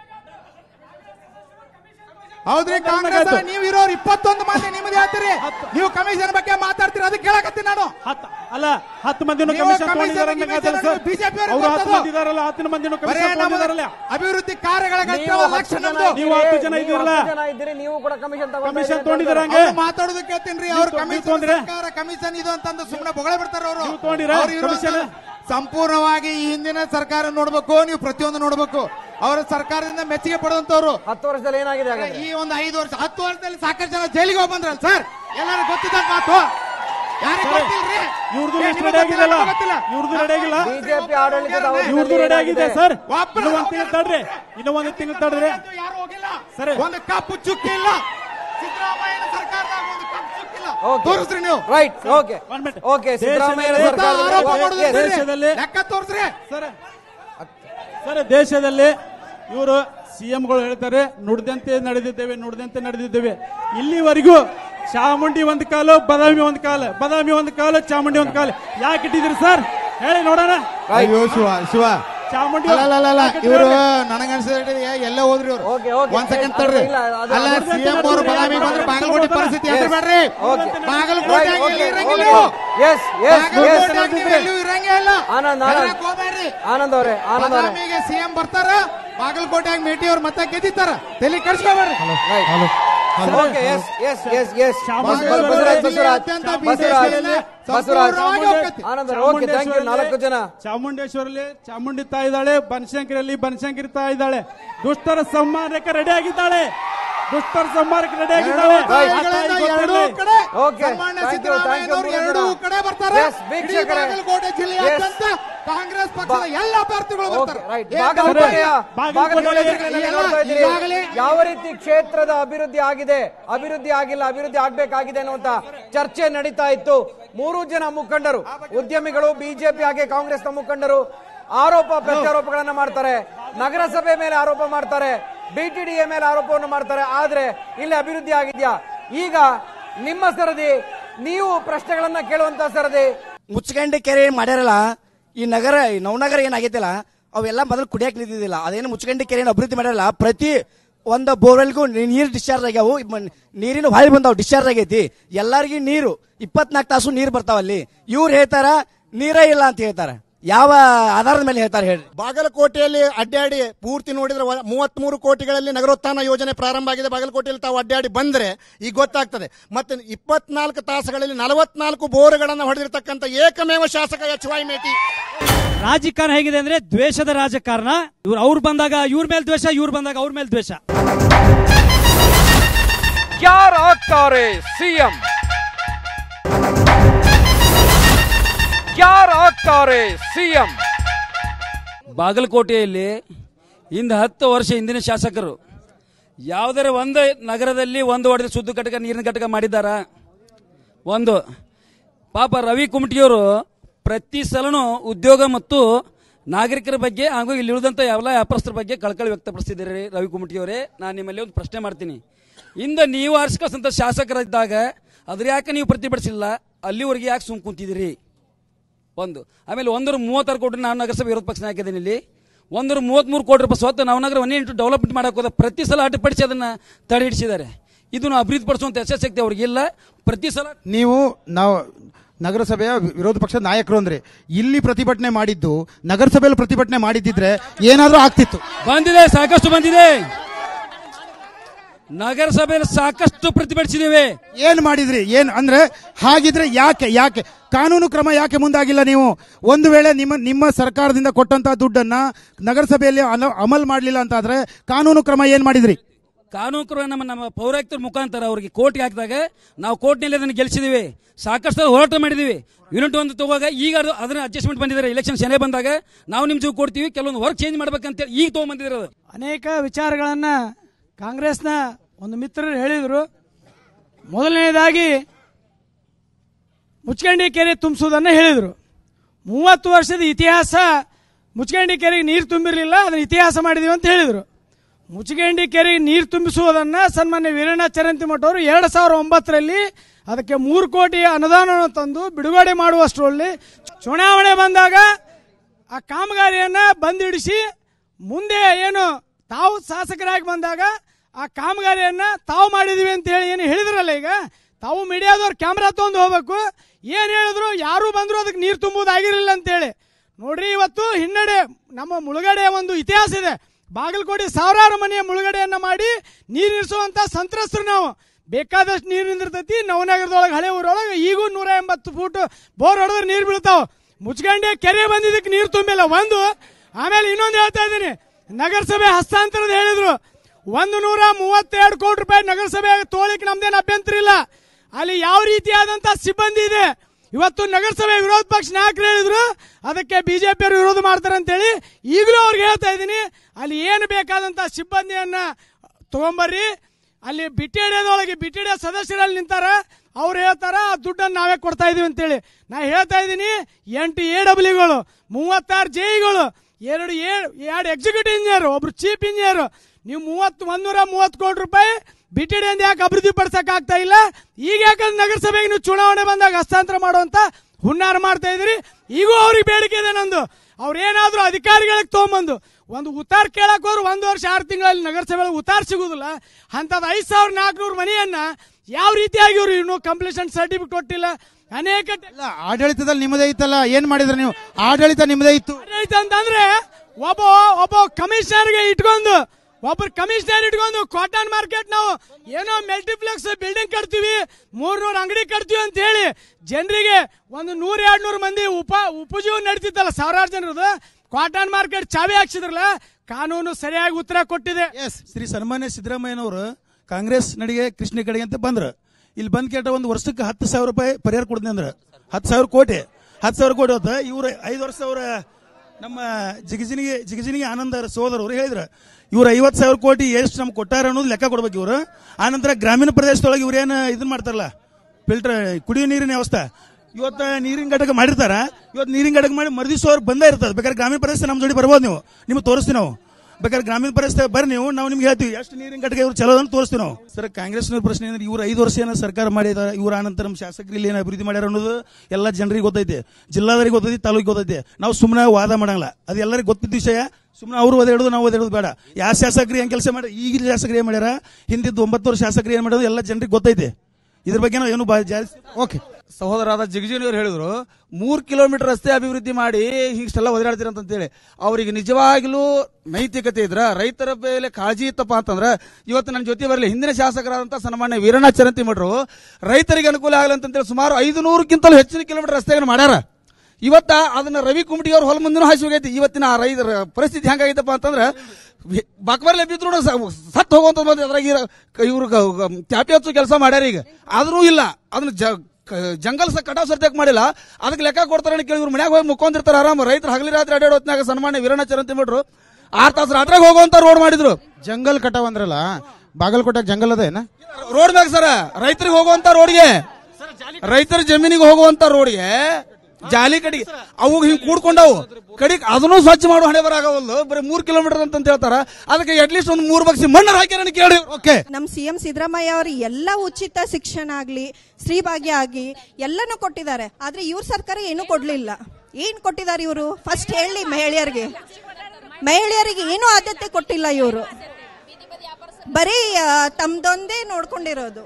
ಹೌದ್ರಿ ಕಾಂಗ್ರೆಸ್ ನೀವ್ ಇರೋರು ಇಪ್ಪತ್ತೊಂದು ಮಂದಿ ನಿಮ್ಮದೇ ಹೇಳ್ತೀರಿ ನೀವು ಕಮಿಷನ್ ಬಗ್ಗೆ ಮಾತಾಡ್ತೀರಿ ಅದಕ್ಕೆ ಕೇಳಕತ್ತೀನಿ ನಾನು ಹತ್ತು ಅಲ್ಲ ಹತ್ತು ಮಂದಿನೂ ನೀವು ಕಮಿಷನ್ ಕಮಿಷನ್ ತಗೊಂಡಿದ್ದಾರೆ ಗಿಮಿಷನ್ ಅನ್ನೋದು ಸರ್ BJP ಅವ್ರಿಗೆ ಅವರು ಹತ್ತು ಗೊತ್ತದು. ಮಂದಿ ಇದಾರಲ್ಲ ಹತ್ತು ಮಂದಿನೂ ಬರೇ ಕಮಿಷನ್ ನಮ್ಮ ತಗೊಂಡಿದ್ದಾರಲ್ಲ ಅಭಿವೃದ್ಧಿ ಕಾರ್ಯಗಳಿಗೆ ನೀವು ಲಕ್ಷ ಹತ್ತು ಜನ ನಮ್ದು ನೀವು ಹತ್ತು ಜನ ನೀವು ಇದ್ದೀರಲ್ಲ? ಹತ್ತು ಜನ ಇದ್ದೀರಿ ನೀವು ಕೂಡ ಕಮಿಷನ್ ಕಮಿಷನ್ ತಗೊಂಡಿದ್ದಾರೆ ಹಂಗೆ ಅವ್ರು ಮಾತಾಡೋದು ಕೇಳ್ತೀನಿ ಅವ್ರ ನೀವು ಕಮಿಷನ್ ತೊಗೊಂಡ್ರೆ? ಸರ್ಕಾರ ಕಮಿಷನ್ ಇದು ಅಂತಂದು ಸುಮ್ಮನೆ ಬೊಗಳೆ ಬಿಡ್ತಾರ ಅವರು ನೀವು ತೊಗೊಂಡಿರಾ? ಕಮಿಷನ್? ಸಂಪೂರ್ಣವಾಗಿ ಈ ಹಿಂದಿನ ಸರ್ಕಾರ ನೋಡ್ಬೇಕು ನೀವು ಪ್ರತಿಯೊಂದು ನೋಡ್ಬೇಕು ಅವರ ಸರ್ಕಾರದಿಂದ ಮೆಚ್ಚುಗೆ ಪಡೆದಂತವ್ರು ಹತ್ತು ವರ್ಷದಲ್ಲಿ ಏನಾಗಿದೆ ಹಾಗಾದ್ರೆ ಈ ಒಂದು ಐದು ವರ್ಷ ಹತ್ತು ವರ್ಷದಲ್ಲಿ ಸಾಕಷ್ಟು ಜನ ಜೈಲಿಗೆ ಹೋಗಿ ಬಂದ್ರಲ್ಲ ಸರ್ ಎಲ್ಲರೂ ಗೊತ್ತಿದ್ದ ಮಾತು ಯಾರಿಗೆ ಗೊತ್ತಿಲ್ರಿ ಇವ್ರದ್ದು ಏ, ಲಿಸ್ಟ್ ನಿಮಗೆ ರೆಡಿ ಆಗಿದೆಲ್ಲ ಗೊತ್ತಿಲ್ಲ, ಗೊತ್ತಿಲ್ಲ. ಇವ್ರದ್ದು ರೆಡಿ ಆಗಿಲ್ಲ ಬಿಜೆಪಿ ಆಡಳಿತದ ಅವಧಿಯಲ್ಲಿ ಇವ್ರದ್ದು ರೆಡಿ ಆಗಿದೆ ಏನಾಗಿದೆ? ಸರ್ ಒಬ್ರು ಇನ್ನು ಒಂದು ತಿಂಗಳು ತಡ್ರಿ ಇನ್ನು ಒಂದು ತಿಂಗಳು ತಡ್ರಿ ಯಾರು ಹೋಗಿಲ್ಲ ಸರಿ. ಒಂದು ಕಪ್ಪು ಚುಕ್ಕಿ ಇಲ್ಲ ಸಿದ್ದರಾಮಯ್ಯನ ಸರ್ಕಾರದಾಗ ಒಂದು ಕಪ್ಪು ಚುಕ್ಕಿಲ್ಲ Okay. ತೋರಿಸ್ರಿ ನೀವು right okay One minute. Okay Siddaramaiah ದೇಶದಲ್ಲಿ- ಎಂತ ಆರೋಪ ಸರ್ಕಾರ ಮಾಡೋದು Yes. ಸರಿ? ದೇಶದಲ್ಲಿ- ಲೆಕ್ಕ ತೋರಿಸ್ರಿ ಸರ್ ಸರ್ ದೇಶದಲ್ಲಿ ಇವರು ಸಿಎಂಗಳು ಹೇಳ್ತಾರೆ ನುಡಿದಂತೆ ನಡೆದಿದ್ದೇವೆ ನುಡಿದಂತೆ ನಡೆದಿದ್ದೇವೆ ಇಲ್ಲಿವರೆಗೂ ಚಾಮುಂಡಿ ಒಂದು ಕಾಲು ಬದಾಮಿ ಒಂದು ಕಾಲು ಬದಾಮಿ ಒಂದು ಕಾಲು ಚಾಮುಂಡಿ ಒಂದು ಕಾಲು ಯಾಕೆ ಇಟ್ಟಿದ್ದೀರಿ ಸರ್ ಹೇಳಿ ನೋಡೋಣ ಅಯ್ಯೋ ಶಿವ ಶಿವ ಚಾಮುಂಡಿ ಅಲ್ಲ ಯಾಕೆ ಇವರು ಇಟ್ಟಿದ್ದೀರಿ? ನನಗನ್ಸಿದ ಎಲ್ಲ ಹೋದ್ರಿ ಇವ್ರು Okay, okay. ಒಂದ್ ಸೆಕೆಂಡ್ ಅದು ತಡ್ರಿ ಇಲ್ಲ, ಅದು- ಅಲ್ಲ ಅದು ಸಿಎಂ ಅವರು ಅದು ಬದಾಮಿ ಅದು ಬಂದ್ರೆ ಅದು ಬಾಗಲಕೋಟೆ ಪರಿಸ್ಥಿತಿ ಹೆದರ್ಬೇಡ್ರಿ ಬಾಗಲಕೋಟೆ Right, okay, ಇರಂಗಿಲ್ಲ okay. ನೀವು. Yes, yes, yes. ಬಾಗಲಕೋಟೆ ನೀವು ಎಲ್ಲೂ ಇರಂಗೇ ಇಲ್ಲ ಆನಂದ್, ಆನಂದ್. ಹೆದರಕ್ ಹೋಗ್ಬೇಡ್ರಿ. ಆನಂದ್ ಅವರೇ ಆನಂದ್ ಅವರೇ ಬಾದಾಮಿಗೆ ಸಿಎಂ ಬರ್ತಾರ ಬಾಗಲಕೋಟೆಯಾಗ ಮೇಟಿ ಅವ್ರ ಮತ್ತೆ ಗೆದ್ದಿತ್ತಾರ ತಲೆ ಕಡ್ಸ್ಕೊಬೇಡ್ರಿ okay yes yes yes yes Chamarajanagar Basavaraj Basavaraj ಜಿಲ್ಲೆಯಾದ್ಯಂತ ಬಸವರಾಜ್ BJP ಬಸವರಾಜ್ ಸಂಪೂರ್ಣವಾಗಿ ಹೋಗ್ತೈತಿ. ಆನಂದ್ ಓಕೆ ಥ್ಯಾಂಕ್ ಯು ನಾಲ್ಕು ಜನ ಚಾಮುಂಡೇಶ್ವರಲ್ಲಿ ಚಾಮುಂಡಿ ತಾಯಿ ಇದ್ದಾಳೆ ಬನಶಂಕರಿಯಲ್ಲಿ ಬನಶಂಕರಿ ತಾಯಿ ಇದ್ದಾಳೆ ದುಷ್ಟರ ಸಂಹಾರಕ್ಕೆ ರೆಡಿ ಆಗಿದ್ದಾಳೆ ದುಷ್ಟರ ಸಂಹಾರಕ್ಕೆ ರೆಡಿ ಆಗಿದ್ದಾಳೆ ಎರಡೂ ತಾಯಿಗಳಿಂದ ಎರಡೂ ಕಡೆ Okay. ಸನ್ಮಾನ್ಯ Thank you, thank you, ಸಿದ್ದರಾಮಯ್ಯನವರು ಎರಡೂ ಮೂರು ಜನ. ಕಡೆ ಬರ್ತಾರೆ Yes, ಇಡೀ ವೀಕ್ಷಕರೇ. ಬಾಗಲಕೋಟೆ ಜಿಲ್ಲೆಯಾದ್ಯಂತ ಕಾಂಗ್ರೆಸ್ ಪಕ್ಷದ ಎಲ್ಲ ಅಭ್ಯರ್ಥಿಗಳು ಓಕೆ ಬರ್ತಾರೆ ರೈಟ್ ಏನ್ ಬಾಗಲಕೋಟೆಯ ಬಾಗಲಕೋಟೆ ಬಾಗಲಕೋಟೆ ಜಿಲ್ಲೆಯಲ್ಲಿ ಎಲ್ಲ ನೋಡ್ತಾ ಇದ್ದೀರಿ. ಈಗಾಗಲೇ- ಯಾವ ರೀತಿ ಕ್ಷೇತ್ರದ ಅಭಿವೃದ್ಧಿ ಆಗಿದೆ ಅಭಿವೃದ್ಧಿ ಆಗಿಲ್ಲ ಅಭಿವೃದ್ಧಿ ಆಗ್ಬೇಕಾಗಿದೆ ಅನ್ನುವಂತ ಚರ್ಚೆ ನಡೀತಾ ಇತ್ತು ಮೂರು ಜನ ಮುಖಂಡರು ಉದ್ಯಮಿಗಳು ಬಿಜೆಪಿ ಹಾಗೆ ಕಾಂಗ್ರೆಸ್ನ ಮುಖಂಡರು ಆರೋಪ ಪ್ರತ್ಯಾರೋಪಗಳನ್ನ ಮಾಡ್ತಾರೆ ನಗರಸಭೆ ಮೇಲೆ ಆರೋಪ ಮಾಡ್ತಾರೆ ಬಿಟಿಡಿಎ ಮೇಲೆ ಆರೋಪವನ್ನು ಮಾಡ್ತಾರೆ ಆದ್ರೆ ಇಲ್ಲಿ ಅಭಿವೃದ್ಧಿ ಆಗಿದ್ಯಾ ಈಗ ನಿಮ್ಮ ಸರದಿ ನೀವು ಪ್ರಶ್ನೆಗಳನ್ನ ಕೇಳುವಂತ ಸರದಿ ಮುಚ್ಕಂಡಿ ಕೆರೆ ಏನ್ ಮಾಡ್ಯಾರಲ್ಲ ಈ ನಗರ ಈ ನವನಗರ ಏನಾಗೈತಿಲ್ಲ ಅವೆಲ್ಲ ಮೊದಲು ಕುಡಿಯಕ್ ನಿಂತಿದ್ದಿಲ್ಲ ಅದೇನು ಮುಚ್ಕಂಡಿ ಕೆರೆ ಏನ್ ಅಭಿವೃದ್ಧಿ ಮಾಡ್ಯಾರಲ್ಲ ಪ್ರತಿ ಒಂದು ಬೋರ್ವೆಲ್ಗೂ ನೀರು ಡಿಸ್ಚಾರ್ಜ್ ಆಗ್ಯಾವು ಮ- ನೀರಿನ ಹೊಳಿ ಬಂದಾವ್ ಡಿಸ್ಚಾರ್ಜ್ ಆಗೈತಿ ಎಲ್ಲರಿಗೂ ನೀರು ಇಪ್ಪತ್ನಾಲ್ಕು ತಾಸು ನೀರು ಬರ್ತಾವ ಅಲ್ಲಿ ಇವ್ರು ಹೇಳ್ತಾರ ನೀರೇ ಇಲ್ಲ ಅಂತ ಹೇಳ್ತಾರ ಯಾವ ಆಧಾರದ ಮೇಲೆ ಹೇಳ್ತಾರೆ ಹೇಳಿ ಬಾಗಲಕೋಟೆಯಲ್ಲಿ ಅಡ್ಡಾಡಿ ಪೂರ್ತಿ ನೋಡಿದ್ರೆ ಮೂವತ್ತ್ ಮೂರು ಕೋಟಿಗಳಲ್ಲಿ ನಗರೋತ್ಥಾನ ಯೋಜನೆ ಪ್ರಾರಂಭ ಆಗಿದೆ ಬಾಗಲಕೋಟೆಯಲ್ಲಿ ತಾವು ಅಡ್ಡಾಡಿ ಬಂದ್ರೆ ಈಗ ಗೊತ್ತಾಗ್ತದೆ ಮತ್ತೆ ಇಪ್ಪತ್ನಾಲ್ಕು ತಾಸುಗಳಲ್ಲಿ ನಲವತ್ನಾಲ್ಕು ಬೋರ್ಗಳನ್ನು ಹೊಡೆದಿರ್ತಕ್ಕಂಥ ಏಕಮೇವ ಶಾಸಕ ಎಚ್ ವೈ ಮೇಟಿ ರಾಜಕಾರಣ ಹೇಗಿದೆ ಅಂದ್ರೆ ದ್ವೇಷದ ರಾಜಕಾರಣ ಇವ್ರು ಅವ್ರು ಬಂದಾಗ ಇವ್ರ ಮೇಲೆ ದ್ವೇಷ ಇವ್ರು ಬಂದಾಗ ಅವ್ರ ಮೇಲೆ ದ್ವೇಷ ಯಾರಾಗ್ತಾರೆ ಸಿಎಂ ಯಾರಾಗ್ತಾರೆ ಸಿಎಂ ಬಾಗಲಕೋಟೆಯಲ್ಲಿ ಇಂದ ಹತ್ತು ವರ್ಷ ಹಿಂದಿನ ಶಾಸಕರು ಯಾವುದರ ಒಂದು ನಗರದಲ್ಲಿ ಒಂದು ಹೊಡೆದ ಶುದ್ಧ ಘಟಕ ನೀರಿನ ಘಟಕ ಮಾಡಿದ್ದಾರಾ ಒಂದು ಪಾಪ ರವಿ ಕುಮಟಿಯವರು ಪ್ರತಿ ಸಲನೂ ಉದ್ಯೋಗ ಮತ್ತು ನಾಗರಿಕರ ಬಗ್ಗೆ ಹಾಗೂ ಇಲ್ಲಿ ಉಳಿದಂಥ ಎಲ್ಲ ವ್ಯಾಪಾರಸ್ಥರ ಬಗ್ಗೆ ಕಳಕಳಿ ವ್ಯಕ್ತಪಡಿಸಿದ್ದೀರಿ ರವಿ ಕುಮಟಿಯವರೇ ನಾನು ನಿಮ್ಮಲ್ಲಿ ಒಂದು ಪ್ರಶ್ನೆ ಮಾಡ್ತೀನಿ ಇಂದ ನೀವು ಆರಿಸ್ಕೊಳ್ಸಂತ ಶಾಸಕರಿದ್ದಾಗ ಅದ್ರ ಯಾಕೆ ನೀವು ಪ್ರತಿಭಟಿಸಿಲ್ಲ ಅಲ್ಲಿವರೆಗೆ ಯಾಕೆ ಸುಮ್ ಕುಂತಿದ್ದೀರಿ ಒಂದು ಆಮೇಲೆ ಒಂದರ ಮೂವತ್ತಾರು ಕೋಟಿ ನಾನು ನಗರಸಭೆ ವಿರೋಧ ಪಕ್ಷ ಹಾಕಿದ್ದೀನಿ ಇಲ್ಲಿ ಒಂದರ ಮೂವತ್ಮೂರು ಕೋಟಿ ರೂಪಾಯಿ ಸ್ವತ್ತು ನವನಗರ ಒನ್ ಇಂಟು ಡೆವಲಪ್ಮೆಂಟ್ ಮಾಡಕ್ಕೆ ಹೋದ ಪ್ರತಿ ಸಲ ಅಡ್ಡಿಪಡಿಸಿ ಅದನ್ನ ತಡೆ ಹಿಡಿಸಿದ್ದಾರೆ ಇದನ್ನು ಅಭಿವೃದ್ಧಿ ಪಡಿಸುವಂತ ಯಶಸ್ಸಕ್ತಿ ಅವ್ರಿಗಿಲ್ಲ ಪ್ರತಿ ಸಲ ನೀವು ನಾವು ನಗರಸಭೆಯ ವಿರೋಧ ಪಕ್ಷದ ನಾಯಕರು ಅಂದ್ರೆ ಇಲ್ಲಿ ಪ್ರತಿಭಟನೆ ಮಾಡಿದ್ದು ನಗರಸಭೆಯಲ್ಲಿ ಪ್ರತಿಭಟನೆ ಮಾಡಿದ್ದಿದ್ರೆ ಏನಾದ್ರೂ ಆಗ್ತಿತ್ತು ಬಂದಿದೆ ಸಾಕಷ್ಟು ಬಂದಿದೆ ನಗರಸಭೆಯಲ್ಲಿ ಸಾಕಷ್ಟು ಪ್ರತಿಭಟಿಸಿದ್ದೇವೆ ಏನ್ ಮಾಡಿದ್ರಿ ಏನ್ ಅಂದ್ರೆ ಹಾಗಿದ್ರೆ ಯಾಕೆ ಯಾಕೆ ಕಾನೂನು ಕ್ರಮ ಯಾಕೆ ಮುಂದಾಗಿಲ್ಲ ನೀವು ಒಂದು ವೇಳೆ ನಿಮ್ಮ ನಿಮ್ಮ ಸರ್ಕಾರದಿಂದ ಕೊಟ್ಟಂತ ದುಡ್ಡನ್ನ ನಗರಸಭೆಯಲ್ಲಿ ಅನ- ಅಮಲ್ ಮಾಡಲಿಲ್ಲ ಅಂತ ಆದ್ರೆ ಕಾನೂನು ಕ್ರಮ ಏನ್ ಮಾಡಿದ್ರಿ ಕಾನೂನು ಕ್ರಮ ನಮ್ಮ ನಮ್ಮ ಪೌರಾಯುಕ್ತರ ಮುಖಾಂತರ ಅವರಿಗೆ ಕೋರ್ಟ್ಗೆ ಹಾಕಿದಾಗ ನಾವು ಕೋರ್ಟ್ನಲ್ಲಿ ಅದನ್ನು ಗೆಲ್ಲಿಸಿದೀವಿ ಸಾಕಷ್ಟು ಹೋರಾಟ ಮಾಡಿದೀವಿ ಯೂನಿಟ್ ಒಂದು ತಗೋವಾಗ ಈಗ ಅದು ಅದನ್ನ ಅಡ್ಜಸ್ಟ್ಮೆಂಟ್ ಬಂದಿದ್ದಾರೆ ಎಲೆಕ್ಷನ್ ಶನೇ ಬಂದಾಗ ನಾವು ನಿಮ್ಮ ಜೀವ ಕೊಡ್ತೀವಿ ಕೆಲವೊಂದು ವರ್ಕ್ ಚೇಂಜ್ ಮಾಡ್ಬೇಕಂತೇಳಿ ಈಗ ತೊಗೊಂಬಂದಿದ್ದಾರೆ ಅದು ಅನೇಕ ವಿಚಾರಗಳನ್ನ ಕಾಂಗ್ರೆಸ್ನ ಒಂದು ಮಿತ್ರರು ಹೇಳಿದರು ಮೊದಲನೇದಾಗಿ ಮುಚ್ಕಂಡಿ ಕೆರೆ ತುಂಬಿಸುವುದನ್ನು ಹೇಳಿದರು ಮೂವತ್ತು ವರ್ಷದ ಇತಿಹಾಸ ಮುಚ್ಕಂಡಿ ಕೆರೆಗೆ ನೀರು ತುಂಬಿರಲಿಲ್ಲ ಅದನ್ನ ಇತಿಹಾಸ ಮಾಡಿದೀವಿ ಅಂತ ಹೇಳಿದರು ಮುಚ್ಕಂಡಿ ಕೆರೆಗೆ ನೀರು ತುಂಬಿಸುವುದನ್ನು ಸನ್ಮಾನ್ಯ ವೀರಣ್ಣ ಚರಂತಿಮಠ ಅವರು ಎರಡು ಸಾವಿರ ಒಂಬತ್ತರಲ್ಲಿ ಅದಕ್ಕೆ ಮೂರು ಕೋಟಿ ಅನುದಾನವನ್ನು ತಂದು ಬಿಡುಗಡೆ ಮಾಡುವಷ್ಟರಲ್ಲಿ ಚುನಾವಣೆ ಬಂದಾಗ ಆ ಕಾಮಗಾರಿಯನ್ನ ಬಂದಿಡಿಸಿ ಮುಂದೆ ಏನು ತಾವು ಶಾಸಕರಾಗಿ ಬಂದಾಗ ಆ ಕಾಮಗಾರಿಯನ್ನ ತಾವು ಮಾಡಿದೀವಿ ಅಂತ ಹೇಳಿ ಏನು ಹೇಳಿದ್ರಲ್ಲ ಈಗ ತಾವು ಮೀಡಿಯಾದವ್ರು ಕ್ಯಾಮ್ರಾ ತಗೊಂಡು ಹೋಗ್ಬೇಕು ಏನ್ ಹೇಳಿದ್ರು ಯಾರು ಬಂದ್ರು ಅದಕ್ಕೆ ನೀರು ತುಂಬುವುದಾಗಿರಲಿಲ್ಲ ಅಂತೇಳಿ ನೋಡ್ರಿ ಇವತ್ತು ಹಿನ್ನಡೆ ನಮ್ಮ ಮುಳುಗಡೆಯ ಒಂದು ಇತಿಹಾಸ ಇದೆ ಬಾಗಲಕೋಟೆ ಸಾವಿರಾರು ಮನೆಯ ಮುಳುಗಡೆಯನ್ನ ಮಾಡಿ ನೀರು ಇರಿಸುವಂತ ಸಂತ್ರಸ್ತರು ನಾವು ಬೇಕಾದಷ್ಟು ನೀರು ನಿಂದಿರ್ತೈತಿ ನವನಗರದೊಳಗೆ ಹಳೆ ಊರೊಳಗೆ ಈಗೂ ನೂರ ಎಂಬತ್ತು ಫೂಟ್ ಬೋರ್ ಹೊಡೆದ್ರೆ ನೀರು ಬೀಳ್ತಾವ ಮುಚ್ಕಂಡೆ ಕೆರೆ ಬಂದಿದ್ದಕ್ಕೆ ನೀರು ತುಂಬಿಲ್ಲ ಒಂದು ಆಮೇಲೆ ಇನ್ನೊಂದು ಹೇಳ್ತಾ ಇದ್ದೀನಿ ನಗರಸಭೆ ಹಸ್ತಾಂತರದ ಹೇಳಿದ್ರು ಒಂದು ನೂರ ಮೂವತ್ತೆರಡು ಕೋಟಿ ರೂಪಾಯಿ ನಗರಸಭೆ ತೋಳಿಕ್ ನಮ್ದೇನು ಅಭ್ಯಂತರ ಇಲ್ಲ ಅಲ್ಲಿ ಯಾವ ರೀತಿಯಾದಂತ ಸಿಬ್ಬಂದಿ ಇದೆ ಇವತ್ತು ನಗರಸಭೆ ವಿರೋಧ ಪಕ್ಷ ನಾಯಕರು ಹೇಳಿದ್ರು ಅದಕ್ಕೆ ಬಿಜೆಪಿಯವರು ವಿರೋಧ ಮಾಡ್ತಾರೆ ಅಂತೇಳಿ ಈಗಲೂ ಅವ್ರಿಗೆ ಹೇಳ್ತಾ ಇದ್ದೀನಿ ಅಲ್ಲಿ ಏನು ಬೇಕಾದಂತ ಸಿಬ್ಬಂದಿಯನ್ನ ತಗೊಂಬರ್ರಿ ಅಲ್ಲಿ ಬಿಟ್ಟಿಡಿಯದೊಳಗೆ ಬಿಟ್ಟಿಡಿಯ ಸದಸ್ಯರಲ್ಲಿ ನಿಂತಾರ ಅವ್ರು ಹೇಳ್ತಾರ ಆ ದುಡ್ಡನ್ನು ನಾವೇ ಕೊಡ್ತಾ ಇದೀವಿ ಅಂತೇಳಿ ನಾ ಹೇಳ್ತಾ ಇದ್ದೀನಿ ಎಂಟು ಎ ಡಬ್ಲ್ಯೂಗಳು ಮೂವತ್ತಾರು ಜೆಇಗಳು ಎರಡು ಎರಡು ಎಕ್ಸಿಕ್ಯೂಟಿವ್ ಇಂಜಿನಿಯರ್ ಒಬ್ರು ಚೀಫ್ ಇಂಜಿನಿಯರ್ ನೀವು ಮೂವತ್ತು ಒಂದೂರ ಮೂವತ್ತು ಕೋಟಿ ರೂಪಾಯಿ ಬಿಟ್ಟಿಡಿ ಅಂತ ಯಾಕೆ ಅಭಿವೃದ್ಧಿ ಪಡಿಸಕ್ ಆಗ್ತಾ ಇಲ್ಲ ಈಗ ಯಾಕಂದ್ರೆ ನಗರಸಭೆಗೆ ನೀವು ಚುನಾವಣೆ ಬಂದಾಗ ಹಸ್ತಾಂತರ ಮಾಡುವಂತ ಹುನ್ನಾರ ಮಾಡ್ತಾ ಇದ್ರಿ ಈಗೂ ಅವ್ರಿಗೆ ಬೇಡಿಕೆ ಇದೆ ನಂದು ಅವ್ರೇನಾದ್ರೂ ಅಧಿಕಾರಿಗಳಿಗೆ ತಗೊಂಬಂದು ಒಂದು ಉತ್ತಾರ ಕೇಳಕ್ ಹೋದ್ರು ಒಂದು ವರ್ಷ ಆರು ತಿಂಗಳಲ್ಲಿ ನಗರಸಭೆ ಉತ್ತಾರ ಸಿಗುದಿಲ್ಲ ಅಂತದ್ ಐದ್ ಸಾವಿರದ ನಾಲ್ಕುನೂರು ಮನೆಯನ್ನ ಯಾವ ರೀತಿಯಾಗಿ ಇವರು ಇನ್ನೂ ಕಂಪ್ಲೀಷನ್ ಸರ್ಟಿಫಿಕೇಟ್ ಕೊಟ್ಟಿಲ್ಲ ಅನೇಕ ಇಲ್ಲ ಆಡಳಿತದಲ್ಲಿ ನಿಮ್ಮದೇ ಇತ್ತಲ್ಲ ಏನ್ ಮಾಡಿದ್ರಿ ನೀವು ಆಡಳಿತ ನಿಮ್ಮದೇ ಇತ್ತು ಆಡಳಿತ ಅಂತಂದ್ರೆ ಒಬ್ಬ ಒಬ್ಬ ಕಮಿಷನರ್ಗೆ ಇಟ್ಕೊಂಡು ಒಬ್ಬರು ಕಮಿಷನರ್ ಇಟ್ಕೊಂಡು ಕಾಟನ್ ಮಾರ್ಕೆಟ್ ನಾವು ಏನೋ ಮಲ್ಟಿಪ್ಲೆಕ್ಸ್ ಬಿಲ್ಡಿಂಗ್ ಕಟ್ತೀವಿ ಮೂರ್ನೂರು ಅಂಗಡಿ ಕಟ್ತೀವಿ ಅಂತ ಹೇಳಿ ಜನರಿಗೆ ಒಂದು ನೂರ ಎರಡ್ ನೂರು ಮಂದಿ ಉಪ ಉಪಜೀವನ ನಡೀತಿತ್ತಲ್ಲ ಸಾವಿರಾರು ಜನರದು ಕಾಟನ್ ಮಾರ್ಕೆಟ್ ಚಾವಿ ಹಾಕ್ಸಿದ್ರಲ್ಲ ಕಾನೂನು ಸರಿಯಾಗಿ ಉತ್ತರ ಕೊಟ್ಟಿದೆ ಎಸ್ ಶ್ರೀ ಸನ್ಮಾನ್ಯ ಸಿದ್ದರಾಮಯ್ಯನವರು ಕಾಂಗ್ರೆಸ್ ನಡಿಗೆ ಕೃಷ್ಣ ಕಡೆಗೆ ಅಂತ ಬಂದ್ರು ಇಲ್ಲಿ ಬಂದ್ ಕೇಟ ಒಂದು ವರ್ಷಕ್ಕೆ ಹತ್ತು ಸಾವಿರ ರೂಪಾಯಿ ಪರಿಹಾರ ಕೊಡ್ತೀನಿ ಅಂದ್ರೆ ಹತ್ತು ಸಾವಿರ ಕೋಟಿ ಹತ್ತು ಸಾವಿರ ಕೋಟಿ ಹೊತ್ತ ಇವ್ರು ಐದು ವರ್ಷ ಅವರ ನಮ್ಮ ಜಿಗಜಿನಿಗೆ ಜಿಗಜಿನಿಗೆ ಆನಂದ ಸೋದರವರು ಹೇಳಿದ್ರು ಇವ್ರು ಐವತ್ತು ಸಾವಿರ ಕೋಟಿ ಎಷ್ಟು ನಮ್ಗೆ ಕೊಟ್ಟಾರ ಅನ್ನೋದು ಲೆಕ್ಕ ಕೊಡ್ಬೇಕು ಇವರು ಆನಂತರ ಗ್ರಾಮೀಣ ಪ್ರದೇಶದೊಳಗೆ ಇವ್ರೇನು ಇದನ್ನ ಮಾಡ್ತಾರಲ್ಲ ಫಿಲ್ಟರ್ ಕುಡಿಯೋ ನೀರಿನ ವ್ಯವಸ್ಥೆ ಇವತ್ತು ನೀರಿನ ಘಟಕ ಮಾಡಿರ್ತಾರ ಇವತ್ತು ನೀರಿನ ಘಟಕ ಮಾಡಿ ಮರುದಿವ್ಸ ಅವ್ರು ಬಂದೇ ಇರ್ತದೆ ಬೇಕಾದ್ರೆ ಗ್ರಾಮೀಣ ಪ್ರದೇಶ ನಮ್ಮ ಜೋಡಿ ಬರ್ಬೋದು ನೀವು ನಿಮ್ಗೆ ತೋರಿಸ್ತೀವಿ ನಾವು ಬೇಕಾದ್ರೆ ಗ್ರಾಮೀಣ ಪ್ರದೇಶ ಬರ್ರಿ ನೀವು ನಾವು ನಿಮ್ಗೆ ಹೇಳ್ತೀವಿ ಎಷ್ಟು ನೀರಿನ ಘಟಕ ಇವ್ರು ಚಲೋ ಅಂತ ತೋರಿಸ್ತೀವಿ ನಾವು ಸರ್ ಕಾಂಗ್ರೆಸ್ನವ್ರ ಪ್ರಶ್ನೆ ಅಂದ್ರೆ ಇವ್ರು ಐದು ವರ್ಷ ಏನೋ ಸರ್ಕಾರ ಮಾಡಿದಾರೆ ಇವ್ರ ಆನಂತರ ನಮ್ಮ ಶಾಸಕರು ಇಲ್ಲಿ ಏನು ಅಭಿವೃದ್ಧಿ ಮಾಡ್ಯಾರ ಅನ್ನೋದು ಎಲ್ಲ ಜನರಿಗೆ ಗೊತ್ತೈತೆ ಜಿಲ್ಲಾದವರಿಗೆ ಗೊತ್ತೈತಿ ತಾಲೂಕಿಗೆ ಗೊತ್ತೈತೆ ನಾವು ಸುಮ್ಮನೆ ವಾದ ಮಾಡಂಗಿಲ್ಲ ಅದು ಎಲ್ಲರಿಗೂ ಗೊತ್ತಿದ್ದ ವಿಷಯ ಸುಮ್ಮನೆ ಅವರು ಓದಾಡೋದು ನಾವು ಓದಾಡೋದು ಬೇಡ ಯಾವ ಶಾಸಕರು ಏನು ಕೆಲಸ ಮಾಡಿ ಈಗಿನ ಶಾಸಕರು ಏನು ಮಾಡ್ಯಾರ ಹಿಂದಿದ್ದು ಒಂಬತ್ತು ವರ್ಷ ಶಾಸಕರು ಏನು ಮಾಡೋದು ಎಲ್ಲ ಜನರಿಗೆ ಗೊತ್ತೈತೆ ಇದ್ರ ಬಗ್ಗೆ ನಾವು ಏನು ಬಾ- ಜಾಸ್ತಿ ಓಕೆ ಸಹೋದರಾದ ಜಿಗಜಿನಿಯವರು ಹೇಳಿದ್ರು ಮೂರು ಕಿಲೋಮೀಟರ್ ರಸ್ತೆ ಅಭಿವೃದ್ಧಿ ಮಾಡಿ ಇಷ್ಟೆಲ್ಲ ಒದರಾಡ್ತೀರ ಅಂತೇಳಿ ಅವರಿಗೆ ನಿಜವಾಗ್ಲೂ ನೈತಿಕತೆ ಇದ್ರ ರೈತರ ಮೇಲೆ ಕಾಳಜಿ ಇತ್ತಪ್ಪ ಅಂತಂದ್ರೆ ಇವತ್ತು ನನ್ನ ಜೊತೆ ಬರಲಿ ಹಿಂದಿನ ಶಾಸಕರಾದಂಥ ಸನ್ಮಾನ್ಯ ವೀರಣ್ಣ ಚರಂತಿ ಮಠರು ರೈತರಿಗೆ ಅನುಕೂಲ ಆಗಲಿ ಅಂತೇಳಿ ಸುಮಾರು ಐದು ನೂರಕ್ಕಿಂತಲೂ ಹೆಚ್ಚಿನ ಕಿಲೋಮೀಟರ್ ರಸ್ತೆಗಳನ್ನು ಮಾಡ್ಯಾರ ಇವತ್ತ ಅದನ್ನ ರವಿ ಕುಮಟಿ ಅವ್ರ ಹೊಲ ಮುಂದಿನ ಹಾಸಿ ಹೋಗೈತಿ ಇವತ್ತಿನ ಆ ರೈತರ ಪರಿಸ್ಥಿತಿ ಹೆಂಗಾಗೈತಪ್ಪ ಅಂತಂದ್ರೆ ಬಾಕ್ಬರ್ಲೆ ಬಿದ್ರು ಸತ್ತು ಹೋಗುವಂತ ಬಂದು ಅದ್ರಾಗ ಇವ್ರು ತ್ಯಾಪಿ ಹಚ್ಚು ಕೆಲಸ ಮಾಡ್ಯಾರ ಈಗ ಆದ್ರೂ ಇಲ್ಲ ಅದನ್ನ ಜ ಕ- ಜಂಗಲ್ ಸ ಕಟಾವ್ ಸರ್ತಿಯಾಗಿ ಮಾಡಿಲ್ಲ ಅದಕ್ಕೆ ಲೆಕ್ಕ ಕೊಡ್ತಾರೆ ಅಂತ ಕೇಳಿ ಇವ್ರು ಮನ್ಯಾಗ ಹೋಗಿ ಮುಕ್ಕೊಂಡಿರ್ತಾರೆ ಆರಾಮ ರೈತರು ಹಗಲಿ ರಾತ್ರಿ ಅಡ್ಯಾಡೋ ಹೊತ್ನಾಗ ಸನ್ಮಾನ್ಯ ವೀರಣ್ಣ ಚರಂತಿ ಬಿಟ್ರು ಆರ್ ತಾಸು ರಾತ್ರಿಗೆ ಹೋಗುವಂತ ರೋಡ್ ಮಾಡಿದ್ರು ಜಂಗಲ್ ಕಟಾವ್ ಅಂದ್ರಲ್ಲ ಬಾಗಲಕೋಟೆ ಜಂಗಲ್ ಅದ ಏನ ರೋಡ್ ಮ್ಯಾಗ ಸರ ರೈತರಿಗೆ ಹೋಗುವಂತ ರೋಡ್ಗೆ ರೈತರ ಜಮೀನಿಗೆ ಹೋಗುವಂತ ರೋಡ್ಗೆ ಜಾಲಿ ಕಡೆಗೆ ಅವು ಹಿಂಗ್ ಕೂಡ್ಕೊಂಡವು ಕಡಿಗೆ ಅದನ್ನು ಸ್ವಚ್ಛ ಮಾಡೋ ಹಣೆ ಬರಾಗವಲ್ದು ಬರೀ ಮೂರ್ ಕಿಲೋಮೀಟರ್ ಅಂತ ಹೇಳ್ತಾರ ಅದಕ್ಕೆ ಅಟ್ಲೀಸ್ಟ್ ಒಂದು ಮೂರು ಬಗ್ಸಿ ಮಣ್ಣು ಹಾಕ್ಯಾರ ಕೇಳಿ ಓಕೆ ನಮ್ಮ ಸಿ ಎಂ ಸಿದ್ದರಾಮಯ್ಯ ಅವರು ಎಲ್ಲ ಉಚಿತ ಶಿಕ್ಷಣ ಆಗ್ಲಿ ಶ್ರೀಭಾಗ್ಯ ಆಗಿ ಎಲ್ಲನೂ ಕೊಟ್ಟಿದ್ದಾರೆ ಆದ್ರೆ ಇವ್ರ ಸರ್ಕಾರ ಏನೂ ಕೊಡ್ಲಿಲ್ಲ ಏನ್ ಕೊಟ್ಟಿದ್ದಾರೆ ಇವರು ಫಸ್ಟ್ ಹೇಳಿ ಮಹಿಳೆಯರಿಗೆ ಮಹಿಳೆಯರಿಗೆ ಏನೂ ಆದ್ಯತೆ ಕೊಟ್ಟಿಲ್ಲ ಇವರು ಬರೀ ಆ, ತಮ್ದೊಂದೇ ನೋಡ್ಕೊಂಡಿರೋದು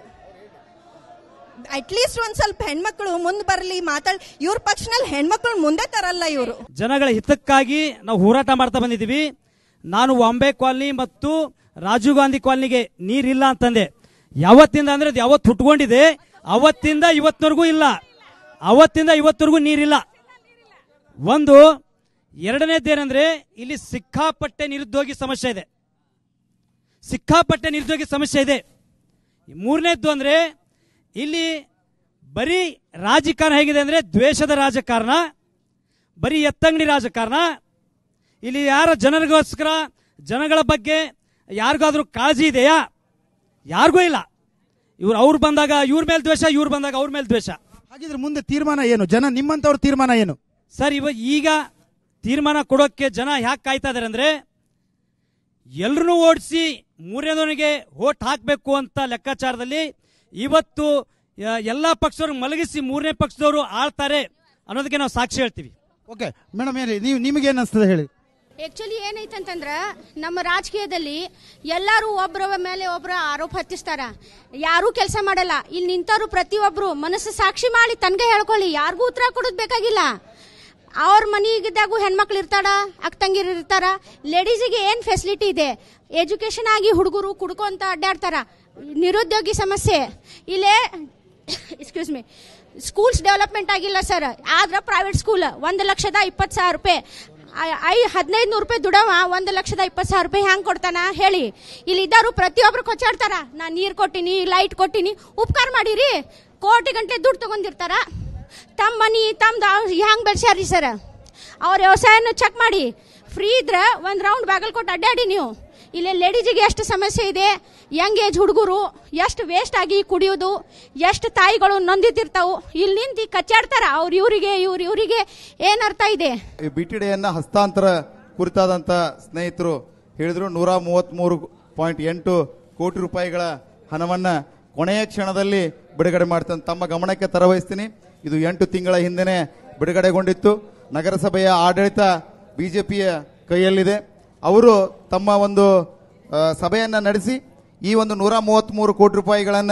ಅಟ್ಲೀಸ್ಟ್ ಒಂದ್ ಸ್ವಲ್ಪ ಹೆಣ್ಮಕ್ಳು ಮುಂದೆ ಬರಲಿ ಮಾತಾಡ್ ಇವ್ರ ಪಕ್ಷನಲ್ಲಿ ಹೆಣ್ಮಕ್ಳು ಮುಂದೆ ತರಲ್ಲ ಇವರು ಜನಗಳ ಹಿತಕ್ಕಾಗಿ ನಾವು ಹೋರಾಟ ಮಾಡ್ತಾ ಬಂದಿದ್ದೀವಿ ನಾನು ವಾಂಬೆ ಕಾಲನಿ ಮತ್ತು ರಾಜೀವ್ ಗಾಂಧಿ ಕಾಲನಿಗೆ ನೀರಿಲ್ಲ ಅಂತಂದೆ ಯಾವತ್ತಿಂದ ಅಂದ್ರೆ ಅದು ಯಾವತ್ತು ಹುಟ್ಕೊಂಡಿದೆ ಅವತ್ತಿಂದ ಇವತ್ತಿನವರೆಗೂ ಇಲ್ಲ ಅವತ್ತಿಂದ ಇವತ್ತವರೆಗೂ ನೀರಿಲ್ಲ ಒಂದು ಎರಡನೇದೇನೆಂದ್ರೆ ಇಲ್ಲಿ ಸಿಕ್ಕಾಪಟ್ಟೆ ನಿರುದ್ಯೋಗಿ ಸಮಸ್ಯೆ ಇದೆ ಸಿಕ್ಕಾಪಟ್ಟೆ ನಿರುದ್ಯೋಗಿ ಸಮಸ್ಯೆ ಇದೆ ಮೂರನೇದ್ದು ಅಂದ್ರೆ ಇಲ್ಲಿ ಬರೀ ರಾಜಕಾರಣ ಹೇಗಿದೆ ಅಂದ್ರೆ ದ್ವೇಷದ ರಾಜಕಾರಣ ಬರೀ ಎತ್ತಂಗಡಿ ರಾಜಕಾರಣ ಇಲ್ಲಿ ಯಾರ ಜನರಿಗೋಸ್ಕರ ಜನಗಳ ಬಗ್ಗೆ ಯಾರಿಗಾದ್ರೂ ಕಾಳಜಿ ಇದೆಯಾ ಯಾರಿಗೂ ಇಲ್ಲ ಇವ್ರು ಅವ್ರು ಬಂದಾಗ ಇವ್ರ ಮೇಲೆ ದ್ವೇಷ ಇವ್ರು ಬಂದಾಗ ಅವ್ರ ಮೇಲೆ ದ್ವೇಷ ಹಾಗಿದ್ರೆ ಮುಂದೆ ತೀರ್ಮಾನ ಏನು ಜನ ನಿಮ್ಮಂತವ್ರ ತೀರ್ಮಾನ ಏನು ಸರ್ ಇವ ಈಗ ತೀರ್ಮಾನ ಕೊಡೋಕ್ಕೆ ಜನ ಯಾಕೆ ಕಾಯ್ತಾ ಇದಾರೆ ಅಂದ್ರೆ ಎಲ್ರನ್ನೂ ಓಡಿಸಿ ಮೂರನೇದವನಿಗೆ ಓಟ್ ಹಾಕಬೇಕು ಅಂತ ಲೆಕ್ಕಾಚಾರದಲ್ಲಿ ಇವತ್ತು ಯ- ಎಲ್ಲಾ ಪಕ್ಷದವ್ರು ಮಲಗಿಸಿ ಮೂರನೇ ಪಕ್ಷದವರು ಆಳ್ತಾರೆ ಅನ್ನೋದಕ್ಕೆ ನಾವು ಸಾಕ್ಷಿ ಹೇಳ್ತೀವಿ ಓಕೆ ಮೇಡಮ್ ಹೇಳಿ ನೀವು ನಿಮಗೆ ಏನ್ ಅನ್ಸ್ತದೆ ಹೇಳಿ ಆಕ್ಚುಲಿ ಏನೈತಂತಂದ್ರ ನಮ್ಮ ರಾಜಕೀಯದಲ್ಲಿ ಎಲ್ಲರೂ ಒಬ್ಬರ ಮೇಲೆ ಒಬ್ಬರ ಆರೋಪ ಹತ್ತಿಸ್ತಾರ ಯಾರೂ ಕೆಲಸ ಮಾಡಲ್ಲ ಇಲ್ಲಿ ನಿಂತವರು ಪ್ರತಿಯೊಬ್ರು ಮನಸ್ಸು ಸಾಕ್ಷಿ ಮಾಡಿ ತನ್ಗೆ ಹೇಳ್ಕೊಳ್ಳಿ ಯಾರಿಗೂ ಉತ್ತರ ಕೊಡೋದ್ ಬೇಕಾಗಿಲ್ಲ ಅವ್ರ ಮನೆಗಿದ್ದಾಗೂ ಹೆಣ್ಮಕ್ಳು ಇರ್ತಾರ ಅಕ್ಕ ತಂಗಿರು ಇರ್ತಾರ ಲೇಡೀಸಿಗೆ ಏನ್ ಫೆಸಿಲಿಟಿ ಇದೆ ಎಜುಕೇಶನ್ ಆಗಿ ಹುಡುಗರು ಕುಡ್ಕೊಂತ ಅಡ್ಡಾಡ್ತಾರ ನಿರುದ್ಯೋಗಿ ಸಮಸ್ಯೆ ಇಲ್ಲೇ ಎಕ್ಸ್ಕ್ಯೂಸ್ ಮಿ ಸ್ಕೂಲ್ಸ್ ಡೆವಲಪ್ಮೆಂಟ್ ಆಗಿಲ್ಲ ಸರ್ ಆದ್ರೆ ಪ್ರೈವೇಟ್ ಸ್ಕೂಲ್ ಒಂದು ಲಕ್ಷದ ಇಪ್ಪತ್ತು ಸಾವಿರ ರೂಪಾಯಿ ಐ- ಐ ಹದಿನೈದು ನೂರು ರೂಪಾಯಿ ದುಡವ ಒಂದು ಲಕ್ಷದ ಇಪ್ಪತ್ತು ಸಾವಿರ ರೂಪಾಯಿ ಹೆಂಗ್ ಕೊಡ್ತಾನ ಹೇಳಿ ಇಲ್ಲಿ ಇದ್ದಾರು ಪ್ರತಿಯೊಬ್ರು ಕೊಚ್ಚಾಡ್ತಾರ ನಾ ನೀರು ಕೊಟ್ಟಿನಿ ಲೈಟ್ ಕೊಟ್ಟಿನಿ ಉಪಕಾರ ಮಾಡಿರಿ ಕೋಟಿ ಗಂಟೆ ದುಡ್ಡು ತಗೊಂಡಿರ್ತಾರ ತಮ್ಮ ಮನಿ ತಮ್ದು ಹೆಂಗ್ ಬೆಳ್ಸ್ಯಾರಿ ಸರ್ ಅವ್ರ ವ್ಯವಸಾಯನ ಚೆಕ್ ಮಾಡಿ ಫ್ರೀ ಇದ್ರೆ ಒಂದು ರೌಂಡ್ ಬಾಗಲ್ಕೋಟ್ ಅಡ್ಡಾಡಿ ನೀವು ಇಲ್ಲಿ ಲೇಡೀಸಿಗೆ ಎಷ್ಟು ಸಮಸ್ಯೆ ಇದೆ ಯಂಗ್ ಏಜ್ ಹುಡುಗರು ಎಷ್ಟು ವೇಸ್ಟ್ ಆಗಿ ಕುಡಿಯೋದು ಎಷ್ಟು ತಾಯಿಗಳು ನೊಂದಿತಿರ್ತಾವು ಇಲ್ಲಿ ನಿಂತು ಕಚ್ಚಾಡ್ತಾರ ಅವ್ರ ಇವರಿಗೆ ಇವ್ರ ಇವರಿಗೆ ಏನ್ ಅರ್ಥ ಇದೆ ಈ ಬಿ ಟಿ ಡಿಯನ್ನ ಹಸ್ತಾಂತರ ಕುರಿತಾದಂತ ಸ್ನೇಹಿತರು ಹೇಳಿದ್ರು ನೂರ ಮೂವತ್ಮೂರು ಪಾಯಿಂಟ್ ಎಂಟು ಕೋಟಿ ರೂಪಾಯಿಗಳ ಹಣವನ್ನ ಕೊನೆಯ ಕ್ಷಣದಲ್ಲಿ ಬಿಡುಗಡೆ ಮಾಡ್ತಾನೆ ತಮ್ಮ ಗಮನಕ್ಕೆ ತರವಹಿಸ್ತೀನಿ ಇದು ಎಂಟು ತಿಂಗಳ ಹಿಂದೆನೆ ಬಿಡುಗಡೆಗೊಂಡಿತ್ತು ನಗರಸಭೆಯ ಆಡಳಿತ ಬಿಜೆಪಿಯ ಕೈಯಲ್ಲಿದೆ ಅವರು ತಮ್ಮ ಒಂದು ಆ, ಸಭೆಯನ್ನ ನಡೆಸಿ ಈ ಒಂದು ನೂರ ಮೂವತ್ತ್ಮೂರು ಕೋಟಿ ರೂಪಾಯಿಗಳನ್ನ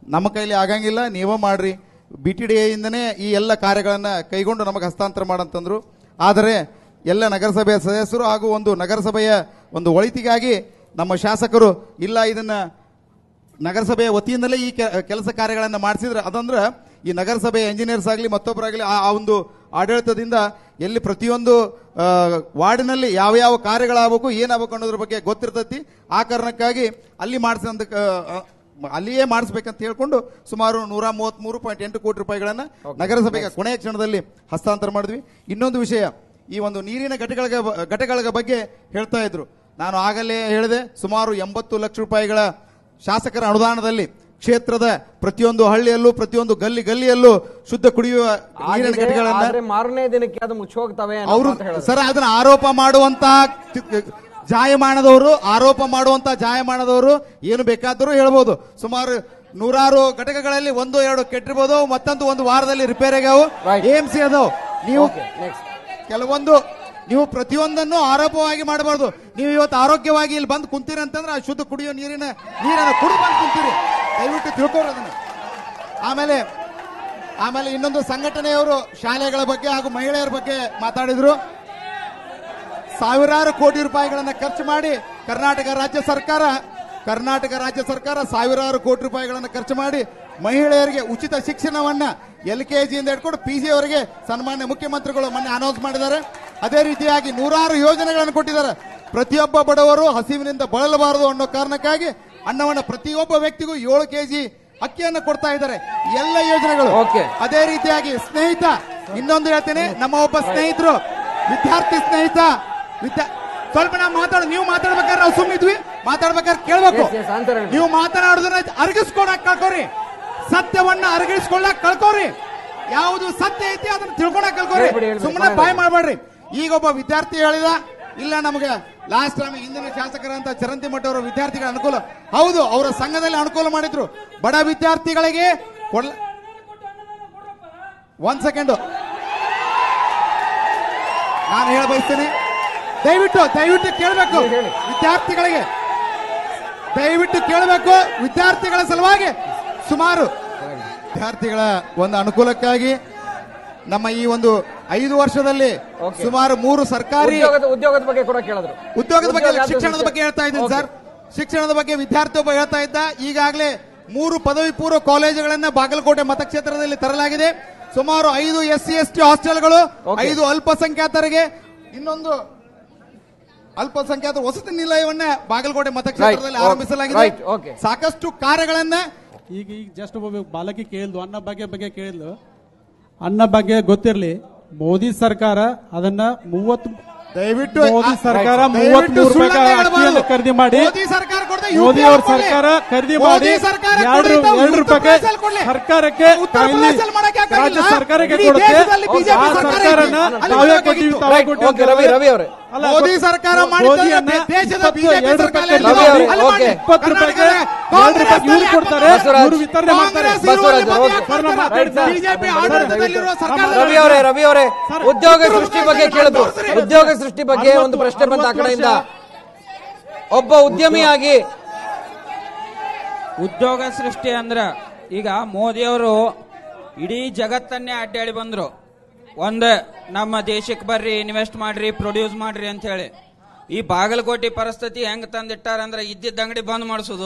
ನಮ್ಮ ಕೈಲಿ ಆಗಂಗಿಲ್ಲ ನೀವೇ ಮಾಡ್ರಿ ಬಿ ಟಿ ಡಿ ಎಯಿಂದನೇ ಈ ಎಲ್ಲ ಕಾರ್ಯಗಳನ್ನು ಕೈಗೊಂಡು ನಮಗೆ ಹಸ್ತಾಂತರ ಮಾಡಂತಂದ್ರು ಆದರೆ ಎಲ್ಲ ನಗರಸಭೆಯ ಸದಸ್ಯರು ಹಾಗೂ ಒಂದು ನಗರಸಭೆಯ ಒಂದು ಒಳಿತಿಗಾಗಿ ನಮ್ಮ ಶಾಸಕರು ಇಲ್ಲ ಇದನ್ನ ನಗರಸಭೆಯ ವತಿಯಿಂದಲೇ ಈ ಕೆ- ಕೆಲಸ ಕಾರ್ಯಗಳನ್ನು ಮಾಡಿಸಿದ್ರೆ ಅದಂದ್ರೆ ಈ ನಗರಸಭೆಯ ಇಂಜಿನಿಯರ್ಸ್ ಆಗಲಿ ಮತ್ತೊಬ್ಬರಾಗಲಿ ಆ ಆ ಒಂದು ಆಡಳಿತದಿಂದ ಎಲ್ಲಿ ಪ್ರತಿಯೊಂದು ಆ, ವಾರ್ಡಿನಲ್ಲಿ ಯಾವ ಯಾವ ಕಾರ್ಯಗಳಾಗಬೇಕು ಏನಾಗಬೇಕು ಅನ್ನೋದ್ರ ಬಗ್ಗೆ ಗೊತ್ತಿರ್ತೈತಿ ಆ ಕಾರಣಕ್ಕಾಗಿ ಅಲ್ಲಿ ಮಾಡಿಸಿದಂತ ಅಲ್ಲಿಯೇ ಮಾಡಿಸ್ಬೇಕಂತ ಹೇಳ್ಕೊಂಡು ಸುಮಾರು ನೂರ ಮೂವತ್ಮೂರು ಪಾಯಿಂಟ್ ಎಂಟು ಕೋಟಿ ರೂಪಾಯಿಗಳನ್ನ ನಗರಸಭೆಗೆ ಕೊನೆಯ ಕ್ಷಣದಲ್ಲಿ ಹಸ್ತಾಂತರ ಮಾಡಿದ್ವಿ ಇನ್ನೊಂದು ವಿಷಯ ಈ ಒಂದು ನೀರಿನ ಘಟಕಗಳ ಘಟಕಗಳ ಬಗ್ಗೆ ಹೇಳ್ತಾ ಇದ್ರು ನಾನು ಆಗಲೇ ಹೇಳಿದೆ ಸುಮಾರು ಎಂಬತ್ತು ಲಕ್ಷ ರೂಪಾಯಿಗಳ ಶಾಸಕರ ಅನುದಾನದಲ್ಲಿ ಕ್ಷೇತ್ರದ ಪ್ರತಿಯೊಂದು ಹಳ್ಳಿಯಲ್ಲೂ ಪ್ರತಿಯೊಂದು ಗಲ್ಲಿ ಗಲ್ಲಿಯಲ್ಲೂ ಶುದ್ಧ ಕುಡಿಯುವ ನೀರಿನ ಆಗಿದೆ, ಘಟಕಗಳನ್ನ ಆದ್ರೆ ಮಾರನೇ ದಿನಕ್ಕೆ ಅದು ಮುಚ್ಚೋಗ್ತವೆ ಅನ್ನೋ ಅವರು ಮಾತು ಹೇಳಿದ್ರು. ಸರ್ ಅದನ್ನ ಆರೋಪ ಮಾಡುವಂತ ಜಾಯಮಾನದವರು ಆರೋಪ ಮಾಡುವಂತ ಜಾಯಮಾನದವರು ಏನು ಬೇಕಾದರೂ ಹೇಳ್ಬೋದು ಸುಮಾರು ನೂರಾರು ಘಟಕಗಳಲ್ಲಿ ಒಂದು ಎರಡು ಕೆಟ್ಟಿರ್ಬೋದು ಮತ್ತೊಂದು ಒಂದು ವಾರದಲ್ಲಿ ರಿಪೇರಿ ಆಗ್ಯಾವು ಎಎಂಸಿ ಅದಾವು ನೀವು ಕೆಲವೊಂದು ನೀವು ಪ್ರತಿಯೊಂದನ್ನು ಆರೋಪವಾಗಿ ಮಾಡಬಾರ್ದು ನೀವು ಇವತ್ತು ಆರೋಗ್ಯವಾಗಿ ಇಲ್ಲಿ ಬಂದು ಕುಂತೀರಿ ಅಂತಂದ್ರೆ ಆ ಶುದ್ಧ ಕುಡಿಯೋ ನೀರಿನ ನೀರನ್ನು ಕುಡಿ ಬಂದು ಕುಂತೀರಿ ದಯವಿಟ್ಟು ತಿಳ್ಕೊರಿ ಅದನ್ನ ಆಮೇಲೆ ಆಮೇಲೆ ಇನ್ನೊಂದು ಸಂಘಟನೆಯವರು ಶಾಲೆಗಳ ಬಗ್ಗೆ ಹಾಗೂ ಮಹಿಳೆಯರ ಬಗ್ಗೆ ಮಾತಾಡಿದ್ರು ಸಾವಿರಾರು ಕೋಟಿ ರೂಪಾಯಿಗಳನ್ನ ಖರ್ಚು ಮಾಡಿ ಕರ್ನಾಟಕ ರಾಜ್ಯ ಸರ್ಕಾರ ಕರ್ನಾಟಕ ರಾಜ್ಯ ಸರ್ಕಾರ ಸಾವಿರಾರು ಕೋಟಿ ರೂಪಾಯಿಗಳನ್ನ ಖರ್ಚು ಮಾಡಿ ಮಹಿಳೆಯರಿಗೆ ಉಚಿತ ಶಿಕ್ಷಣವನ್ನ ಎಲ್ ಕೆ ಜಿಯಿಂದ ಹಿಡ್ಕೊಂಡು ಪಿ ಜಿ ಅವರಿಗೆ ಸನ್ಮಾನ್ಯ ಮುಖ್ಯಮಂತ್ರಿಗಳು ಮೊನ್ನೆ ಅನೌನ್ಸ್ ಮಾಡಿದ್ದಾರೆ ಅದೇ ರೀತಿಯಾಗಿ ನೂರಾರು ಯೋಜನೆಗಳನ್ನು ಕೊಟ್ಟಿದ್ದಾರೆ ಪ್ರತಿಯೊಬ್ಬ ಬಡವರು ಹಸಿವಿನಿಂದ ಬಳಲಬಾರದು ಅನ್ನೋ ಕಾರಣಕ್ಕಾಗಿ ಅನ್ನವನ್ನ ಪ್ರತಿಯೊಬ್ಬ ವ್ಯಕ್ತಿಗೂ ಏಳು ಕೆಜಿ ಅಕ್ಕಿಯನ್ನು ಕೊಡ್ತಾ ಇದ್ದಾರೆ ಎಲ್ಲ ಯೋಜನೆಗಳು ಅದೇ ರೀತಿಯಾಗಿ ಸ್ನೇಹಿತ ಇನ್ನೊಂದು ಹೇಳ್ತೇನೆ ನಮ್ಮ ಒಬ್ಬ ಸ್ನೇಹಿತರು ವಿದ್ಯಾರ್ಥಿ ಸ್ನೇಹಿತ ವಿದ್ಯಾ ಸ್ವಲ್ಪ ನಾವು ಮಾತಾಡ ನೀವು ಮಾತಾಡ್ಬೇಕಾದ್ರೆ ನಾವು ಸುಮ್ಮಿದ್ವಿ ಮಾತಾಡ್ಬೇಕಾದ್ರೆ ಕೇಳ್ಬೇಕು Yes, yes, answer ಹೇಳಿ. ನೀವು ಮಾತನಾಡೋದನ್ನ ಅರಗಿಸ್ಕೊಳಕ್ ಕಳ್ಕೋರಿ ಸತ್ಯವನ್ನ ಅರಗಿಸ್ಕೊಳ್ಳಕ್ ಕಳ್ಕೋರಿ ಯಾವುದು ಸತ್ಯ ಐತಿ ಅದನ್ನ ತಿಳ್ಕೊಳಕ್ ಕಳ್ಕೋರಿ ಹೇಳ್ಬಿಡಿ, ಹೇಳ್ಬಿಡಿ, ಸುಮ್ಮನೆ ಕೊನೆಗೆ. ಬಾಯ್ ಮಾಡಬೇಡ್ರಿ ಈಗ ಒಬ್ಬ ವಿದ್ಯಾರ್ಥಿ ಹೇಳಿದ ಇಲ್ಲ ನಮಗೆ ಲಾಸ್ಟ್ ಟೈಮ್ ಹಿಂದಿನ ಶಾಸಕರಂತ ಚರಂತಿ ಮಠ ಅವರ ವಿದ್ಯಾರ್ಥಿಗಳ ಅನುಕೂಲ ಹೌದು ಅವರ ಸಂಘದಲ್ಲಿ ಅನುಕೂಲ ಮಾಡಿದ್ರು ಬಡ ವಿದ್ಯಾರ್ಥಿಗಳಿಗೆ ಕೊಡ್ಲ ಒಂದ್ ಸೆಕೆಂಡ್ ನಾನು ಹೇಳ ಬಯಸ್ತೇನೆ ದಯವಿಟ್ಟು ದಯವಿಟ್ಟು ಕೇಳಬೇಕು ವಿದ್ಯಾರ್ಥಿಗಳಿಗೆ ದಯವಿಟ್ಟು ಕೇಳಬೇಕು ವಿದ್ಯಾರ್ಥಿಗಳ ಸಲುವಾಗಿ ಸುಮಾರು ವಿದ್ಯಾರ್ಥಿಗಳ ಒಂದು ಅನುಕೂಲಕ್ಕಾಗಿ ನಮ್ಮ ಈ ಒಂದು ಐದು ವರ್ಷದಲ್ಲಿ ಸುಮಾರು ಮೂರು ಸರ್ಕಾರಿ ಉದ್ಯೋಗದ ಉದ್ಯೋಗದ ಬಗ್ಗೆ ಕೂಡ ಕೇಳಿದ್ರು ಉದ್ಯೋಗದ ಬಗ್ಗೆ ಉದ್ಯೋಗ ಶಿಕ್ಷಣದ ಬಗ್ಗೆ ಹೇಳ್ತಾ ಇದ್ದೀನಿ ಸರ್ ಶಿಕ್ಷಣದ ಬಗ್ಗೆ ವಿದ್ಯಾರ್ಥಿ ಒಬ್ಬ ಹೇಳ್ತಾ ಇದ್ದ ಈಗಾಗಲೇ ಮೂರು ಪದವಿ ಪೂರ್ವ ಕಾಲೇಜುಗಳನ್ನ ಬಾಗಲಕೋಟೆ ಮತಕ್ಷೇತ್ರದಲ್ಲಿ ತರಲಾಗಿದೆ ಸುಮಾರು ಐದು ಎಸ್ ಸಿ ಎಸ್ ಟಿ ಹಾಸ್ಟೆಲ್ಗಳು ಐದು ಅಲ್ಪಸಂಖ್ಯಾತರಿಗೆ ಇನ್ನೊಂದು ಅಲ್ಪಸಂಖ್ಯಾತ ವಸತಿ ನಿಲಯವನ್ನ ಬಾಗಲಕೋಟೆ ಮತಕ್ಷೇತ್ರದಲ್ಲಿ Right. ಆರಂಭಿಸಲಾಗಿದೆ Right. Okay. ಸಾಕಷ್ಟು ಕಾರ್ಯಗಳನ್ನ ಈಗ ಈಗ ಜಸ್ಟ್ ಒಬ್ಬ ಬಾಲಕಿ ಕೇಳಿದ್ಲು ಅನ್ನ ಬಗ್ಗೆ ಬಗ್ಗೆ ಕೇಳಿದ್ಲು ಅನ್ನ ಬಗ್ಗೆ ಗೊತ್ತಿರಲಿ ಮೋದಿ ಸರ್ಕಾರ ಅದನ್ನ ಮೂವತ್ತು ದಯವಿಟ್ಟು ಮೋದಿ ಆ- ಸರ್ಕಾರ Right. ಮೂವತ್ತ್ ದಯವಿಟ್ಟು ಮೂರು ರೂಪಾಯಿ ಸುಳ್ಳನ್ನ ಅಕ್ಕಿಯನ್ನು ಹೇಳಬಾರದು. ಖರೀದಿ ಮಾಡಿ ಮೋದಿ ಸರ್ಕಾರ ಕೊಡದೆ ಮೋದಿ UPI ಅವ್ರ ಕೊಡ್ಲಿ. ಸರ್ಕಾರ ಖರೀದಿ ಮೋದಿ ಮಾಡಿ ಸರ್ಕಾರ ಎರಡು ಕೊಡ್ಲಿ, ತಾವು ಎರಡು ಉತ್ತರ ರೂಪಾಯಿ ಪ್ರದೇಶದಲ್ಲಿ ಕೊಡ್ಲಿ. ಸರ್ಕಾರಕ್ಕೆ ಉತ್ತರ ಇಲ್ಲಿ ಪ್ರದೇಶದಲ್ಲಿ ಮಾಡಕ್ಕೆ ಯಾಕೆ ರಾಜ್ಯ ಆಗಿಲ್ಲ? ಸರ್ಕಾರಕ್ಕೆ ಇಡೀ ಕೊಡುತ್ತೆ ದೇಶದಲ್ಲಿ BJP ಆ ಸರ್ಕಾರ ಸರ್ಕಾರನ ಇದೆ. ಅಲ್ಲಿ ತಾವೇ ಮಾಡಕ್ಕೆ ಕೊಟ್ಟಿವಿ ಆಗಿತ್ತು. ತಾವೇ Right. ಕೊಟ್ಟಿವಿ Okay, ರವಿ, ರವಿ ಅವರೇ. ಅಲ್ಲ, ಮೋದಿ ಗೊ- ಸರ್ಕಾರ ಮೋ- ಮಾಡಿದ್ದನ್ನ ಮೋದಿಯನ್ನ ದೇಶದ ಇಪ್ಪತ್ತು BJP ಎರಡು ಸರ್ಕಾರ ರೂಪಾಯಿ ಎಲ್ಲಿದೆ? ರವಿ ಅವರೇ, ಅಲ್ಲಿ ಮಾಡಿ. okay. ಇಪ್ಪತ್ತು ರೂಪಾಯಿಗೆ ಎರಡು ರೂಪಾಯಿ ಇವ್ರು ಕೊಡ್ತಾರೆ ಇವ್ರು ವಿತರಣೆ ಮಾಡ್ತಾರೆ ಬಸವರಾಜ್, okay. ಸರ್ನ ಮಾತಾಡ್ತಾರೆ. ಬಿಜೆಪಿ ಆಡಳಿತದಲ್ಲಿರುವ ಸರ್ಕಾರ ರವಿ ಅವರೇ ರವಿ ಅವರೇ ಉದ್ಯೋಗ ಸೃಷ್ಟಿ ಬಗ್ಗೆ ಕೇಳಿದ್ರು ಉದ್ಯೋಗ ಸೃಷ್ಟಿ ಬಗ್ಗೆ ಒಂದು ಪ್ರಶ್ನೆ ಬಂದ ಆ ಕಡೆಯಿಂದ ಒಬ್ಬ ಉದ್ಯಮಿಯಾಗಿ ಉದ್ಯೋಗ ಸೃಷ್ಟಿ ಅಂದ್ರ ಈಗ ಮೋದಿಯವರು ಇಡೀ ಜಗತ್ತನ್ನೇ ಅಡ್ಡಾಡಿ ಬಂದ್ರು ಒಂದ್ ನಮ್ಮ ದೇಶಕ್ಕೆ ಬರ್ರಿ ಇನ್ವೆಸ್ಟ್ ಮಾಡ್ರಿ ಪ್ರೊಡ್ಯೂಸ್ ಮಾಡ್ರಿ ಅಂತ ಹೇಳಿ ಈ ಬಾಗಲಕೋಟೆ ಪರಿಸ್ಥಿತಿ ಹೆಂಗ್ ತಂದಿಟ್ಟಾರ ಅಂದ್ರೆ ಇದ್ದಿದ್ದ ಅಂಗಡಿ ಬಂದ್ ಮಾಡಿಸೋದು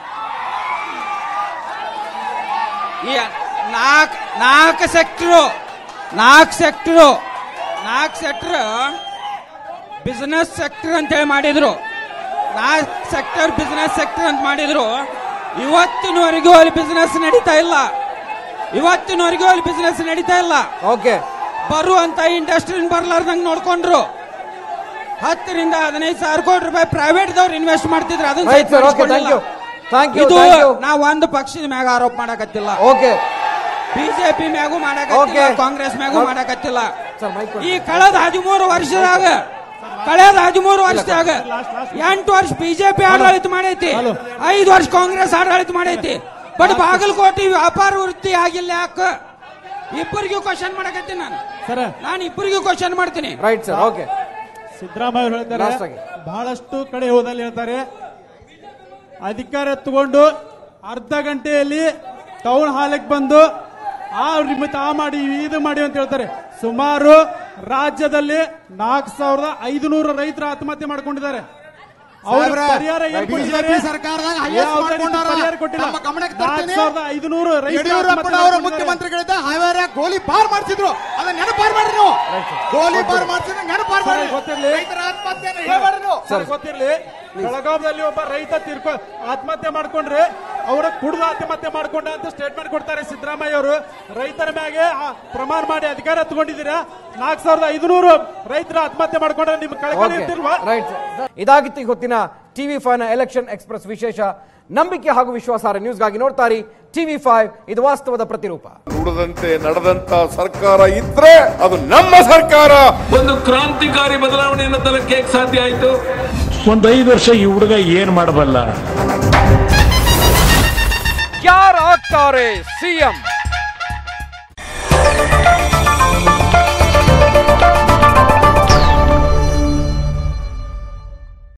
ಈ ನಾಲ್ಕು ನಾಲ್ಕು ಸೆಕ್ಟ್ರು ನಾಲ್ಕು ಸೆಕ್ಟ್ರು ನಾಲ್ಕು ಸೆಕ್ಟರ್ ಬಿಸ್ನೆಸ್ ಸೆಕ್ಟರ್ ಅಂತ ಹೇಳಿ ಮಾಡಿದ್ರು ನಾಲ್ಕು ಸೆಕ್ಟರ್ ಬಿಸ್ನೆಸ್ ಸೆಕ್ಟರ್ ಅಂತ ಮಾಡಿದ್ರು ಇವತ್ತಿನವರೆಗೂ ಅಲ್ಲಿ ಬಿಸ್ನೆಸ್ ನಡೀತಾ ಇಲ್ಲ ಇವತ್ತಿನವರೆಗೂ ಅಲ್ಲಿ ಬಿಸ್ನೆಸ್ ನಡೀತಾ ಇಲ್ಲ ಓಕೆ ಬರುವಂತ ಇಂಡಸ್ಟ್ರಿ ಬರ್ಲಾರ್ದಂಗ್ ನೋಡ್ಕೊಂಡ್ರು ಹತ್ತರಿಂದ ಹದಿನೈದು ಸಾವಿರ ಕೋಟಿ ರೂಪಾಯಿ ಪ್ರೈವೇಟ್ ದವ್ರು ಇನ್ವೆಸ್ಟ್ ಮಾಡ್ತಿದ್ರು ಅದನ್ನ Right, sir. Okay, thank you. Thank you, ಇದು thank you. ನಾವು ಒಂದು ಪಕ್ಷದ ಮ್ಯಾಗ ಆರೋಪ ಮಾಡಕತ್ತಿಲ್ಲ ಓಕೆ ಬಿಜೆಪಿ ಮ್ಯಾಗೂ ಮಾಡಕತ್ತಿಲ್ಲ Okay. ಕಾಂಗ್ರೆಸ್ ಮ್ಯಾಗೂ ಮಾಡಕತ್ತಿಲ್ಲ ಸರ್ ಮೈಕ್ ಈ ಕಳೆದ ಹದಿಮೂರು ವರ್ಷದಾಗ ಕಳೆದ ಹದಿಮೂರು ವರ್ಷದಾಗ ಎಂಟು ವರ್ಷ ಬಿಜೆಪಿ ಆಡಳಿತ ಮಾಡೈತಿ ಐದು ವರ್ಷ ಕಾಂಗ್ರೆಸ್ ಆಡಳಿತ ಮಾಡೈತಿ ಬಟ್ ಬಾಗಲಕೋಟೆ ವ್ಯಾಪಾರ ವೃತ್ತಿ ಆಗಿಲ್ಲ ಯಾಕ ಇಬ್ಬರಿಗೂ ಕ್ವಶನ್ ಮಾಡಕತ್ತೀನಿ ನಾನು ಸರ್ ನಾನು ಇಬ್ಬರಿಗೂ ಕ್ವಶನ್ ಮಾಡ್ತೀನಿ ರೈಟ್ ಸರ್ ಓಕೆ ಸಿದ್ದರಾಮಯ್ಯ ಹೇಳ್ತಾರೆ Last ಆಗಿ. ಬಹಳಷ್ಟು ಕಡೆ ಹೋದಲ್ಲಿ ಹೇಳ್ತಾರೆ ಅಧಿಕಾರ ತಗೊಂಡು ಅರ್ಧ ಗಂಟೆಯಲ್ಲಿ ಟೌನ್ ಹಾಲಿಗೆ ಬಂದು ಆ ನಿಮಿತ್ತ ಆ ಮಾಡಿ ಇದು ಮಾಡಿ ಅಂತ ಹೇಳ್ತಾರೆ ಸುಮಾರು ರಾಜ್ಯದಲ್ಲಿ ನಾಲ್ಕು ಸಾವಿರದ ಐದುನೂರು ರೈತರು ಆತ್ಮಹತ್ಯೆ ಮಾಡ್ಕೊಂಡಿದ್ದಾರೆ ಅವ್ರ ಸಾಹೇಬ್ರೆ, ಪರಿಹಾರ ಏನ್ ಕೊಟ್ಟಿದ್ದಾರೆ? BJP ಸರ್ಕಾರದಾಗ highest ಯಾವುದೇ ರೀತಿ ಮಾಡ್ಕೊಂಡಾರ. ಪರಿಹಾರ ಕೊಟ್ಟಿಲ್ಲ ನಮ್ಮ ಗಮನಕ್ಕೆ ನಾಲ್ಕು ತರ್ತೀನಿ. ಸಾವಿರದ ಐದುನೂರು ರೈತರು ಯಡಿಯೂರಪ್ಪನವರು ಆತ್ಮಹತ್ಯೆ ಮಾಡ್ಕೊಂಡಿದ್ದಾರೆ. ಮುಖ್ಯಮಂತ್ರಿಗಳಿದ್ದ ಹಾವೇರ ಗೋಲಿ ಬಾರ್ ಮಾಡ್ತಿದ್ರು ಅದನ್ನ ನೆನಪಾರ್ ಮಾಡ್ರಿ ನೀವು ಗೋಲಿ ಬಾರ್ ಮಾಡ್ತಿದ್ರೆ ನೆನಪಾರ್ ಸರ್, ಮಾಡ್ರಿ ಗೊತ್ತಿರ್ಲಿ. ರೈತರ ಆತ್ಮಹತ್ಯೆನ ಹೇಳ್ಬೇಡ್ರಿ ನೀವು. ಸರ್ ಗೊತ್ತಿರ್ಲಿ ಬೆಳಗಾವದಲ್ಲಿ ಒಬ್ಬ ರೈತ ತೀರ್ಕೊ ಆತ್ಮಹತ್ಯೆ ಮಾಡ್ಕೊಂಡ್ರೆ ಅವರ ಕುಡಿದು ಆತ್ಮಹತ್ಯೆ ಮಾಡ್ಕೊಂಡ ಅಂತ ಸ್ಟೇಟ್ಮೆಂಟ್ ಕೊಡ್ತಾರೆ ಸಿದ್ದರಾಮಯ್ಯ ಅವರು ರೈತರ ಮ್ಯಾಗೆ ಆ ಪ್ರಮಾಣ ಮಾಡಿ ಅಧಿಕಾರ ತಗೊಂಡಿದ್ದೀರಾ ನಾಲ್ಕು ಸಾವಿರದ ಐದುನೂರು ರೈತರ ಆತ್ಮಹತ್ಯೆ ಮಾಡ್ಕೊಂಡ್ರೆ ನಿಮ್ ಕಳಕಳಿ Okay, ಇರ್ತಿಲ್ವಾ right. ಇದಾಗಿತ್ತು ಈ ಹೊತ್ತಿನ ಟಿವಿ ಫೈವ್ ನ ಎಲೆಕ್ಷನ್ ಎಕ್ಸ್ಪ್ರೆಸ್ ವಿಶೇಷ ನಂಬಿಕೆ ಹಾಗೂ ವಿಶ್ವಾಸಾರ್ಹ ನ್ಯೂಸ್ಗಾಗಿ ನೋಡ್ತಾರಿ ಟಿವಿ ಫೈವ್ ಇದು ವಾಸ್ತವದ ಪ್ರತಿರೂಪ ನುಡಿದಂತೆ ನಡೆದಂತ ಸರ್ಕಾರ ಇದ್ರೆ ಅದು ನಮ್ಮ ಸರ್ಕಾರ ಒಂದು ಕ್ರಾಂತಿಕಾರಿ ಬದಲಾವಣೆಯನ್ನು ತರಕ್ಕೆ ಹೇಗೆ ಸಾಧ್ಯ ಆಯಿತು ಒಂದ್ ಐದು ವರ್ಷ ಈ ಹುಡುಗ ಏನ್ ಮಾಡಬಲ್ಲ ಯಾರಾಗ್ತಾರೆ ಸಿಎಂ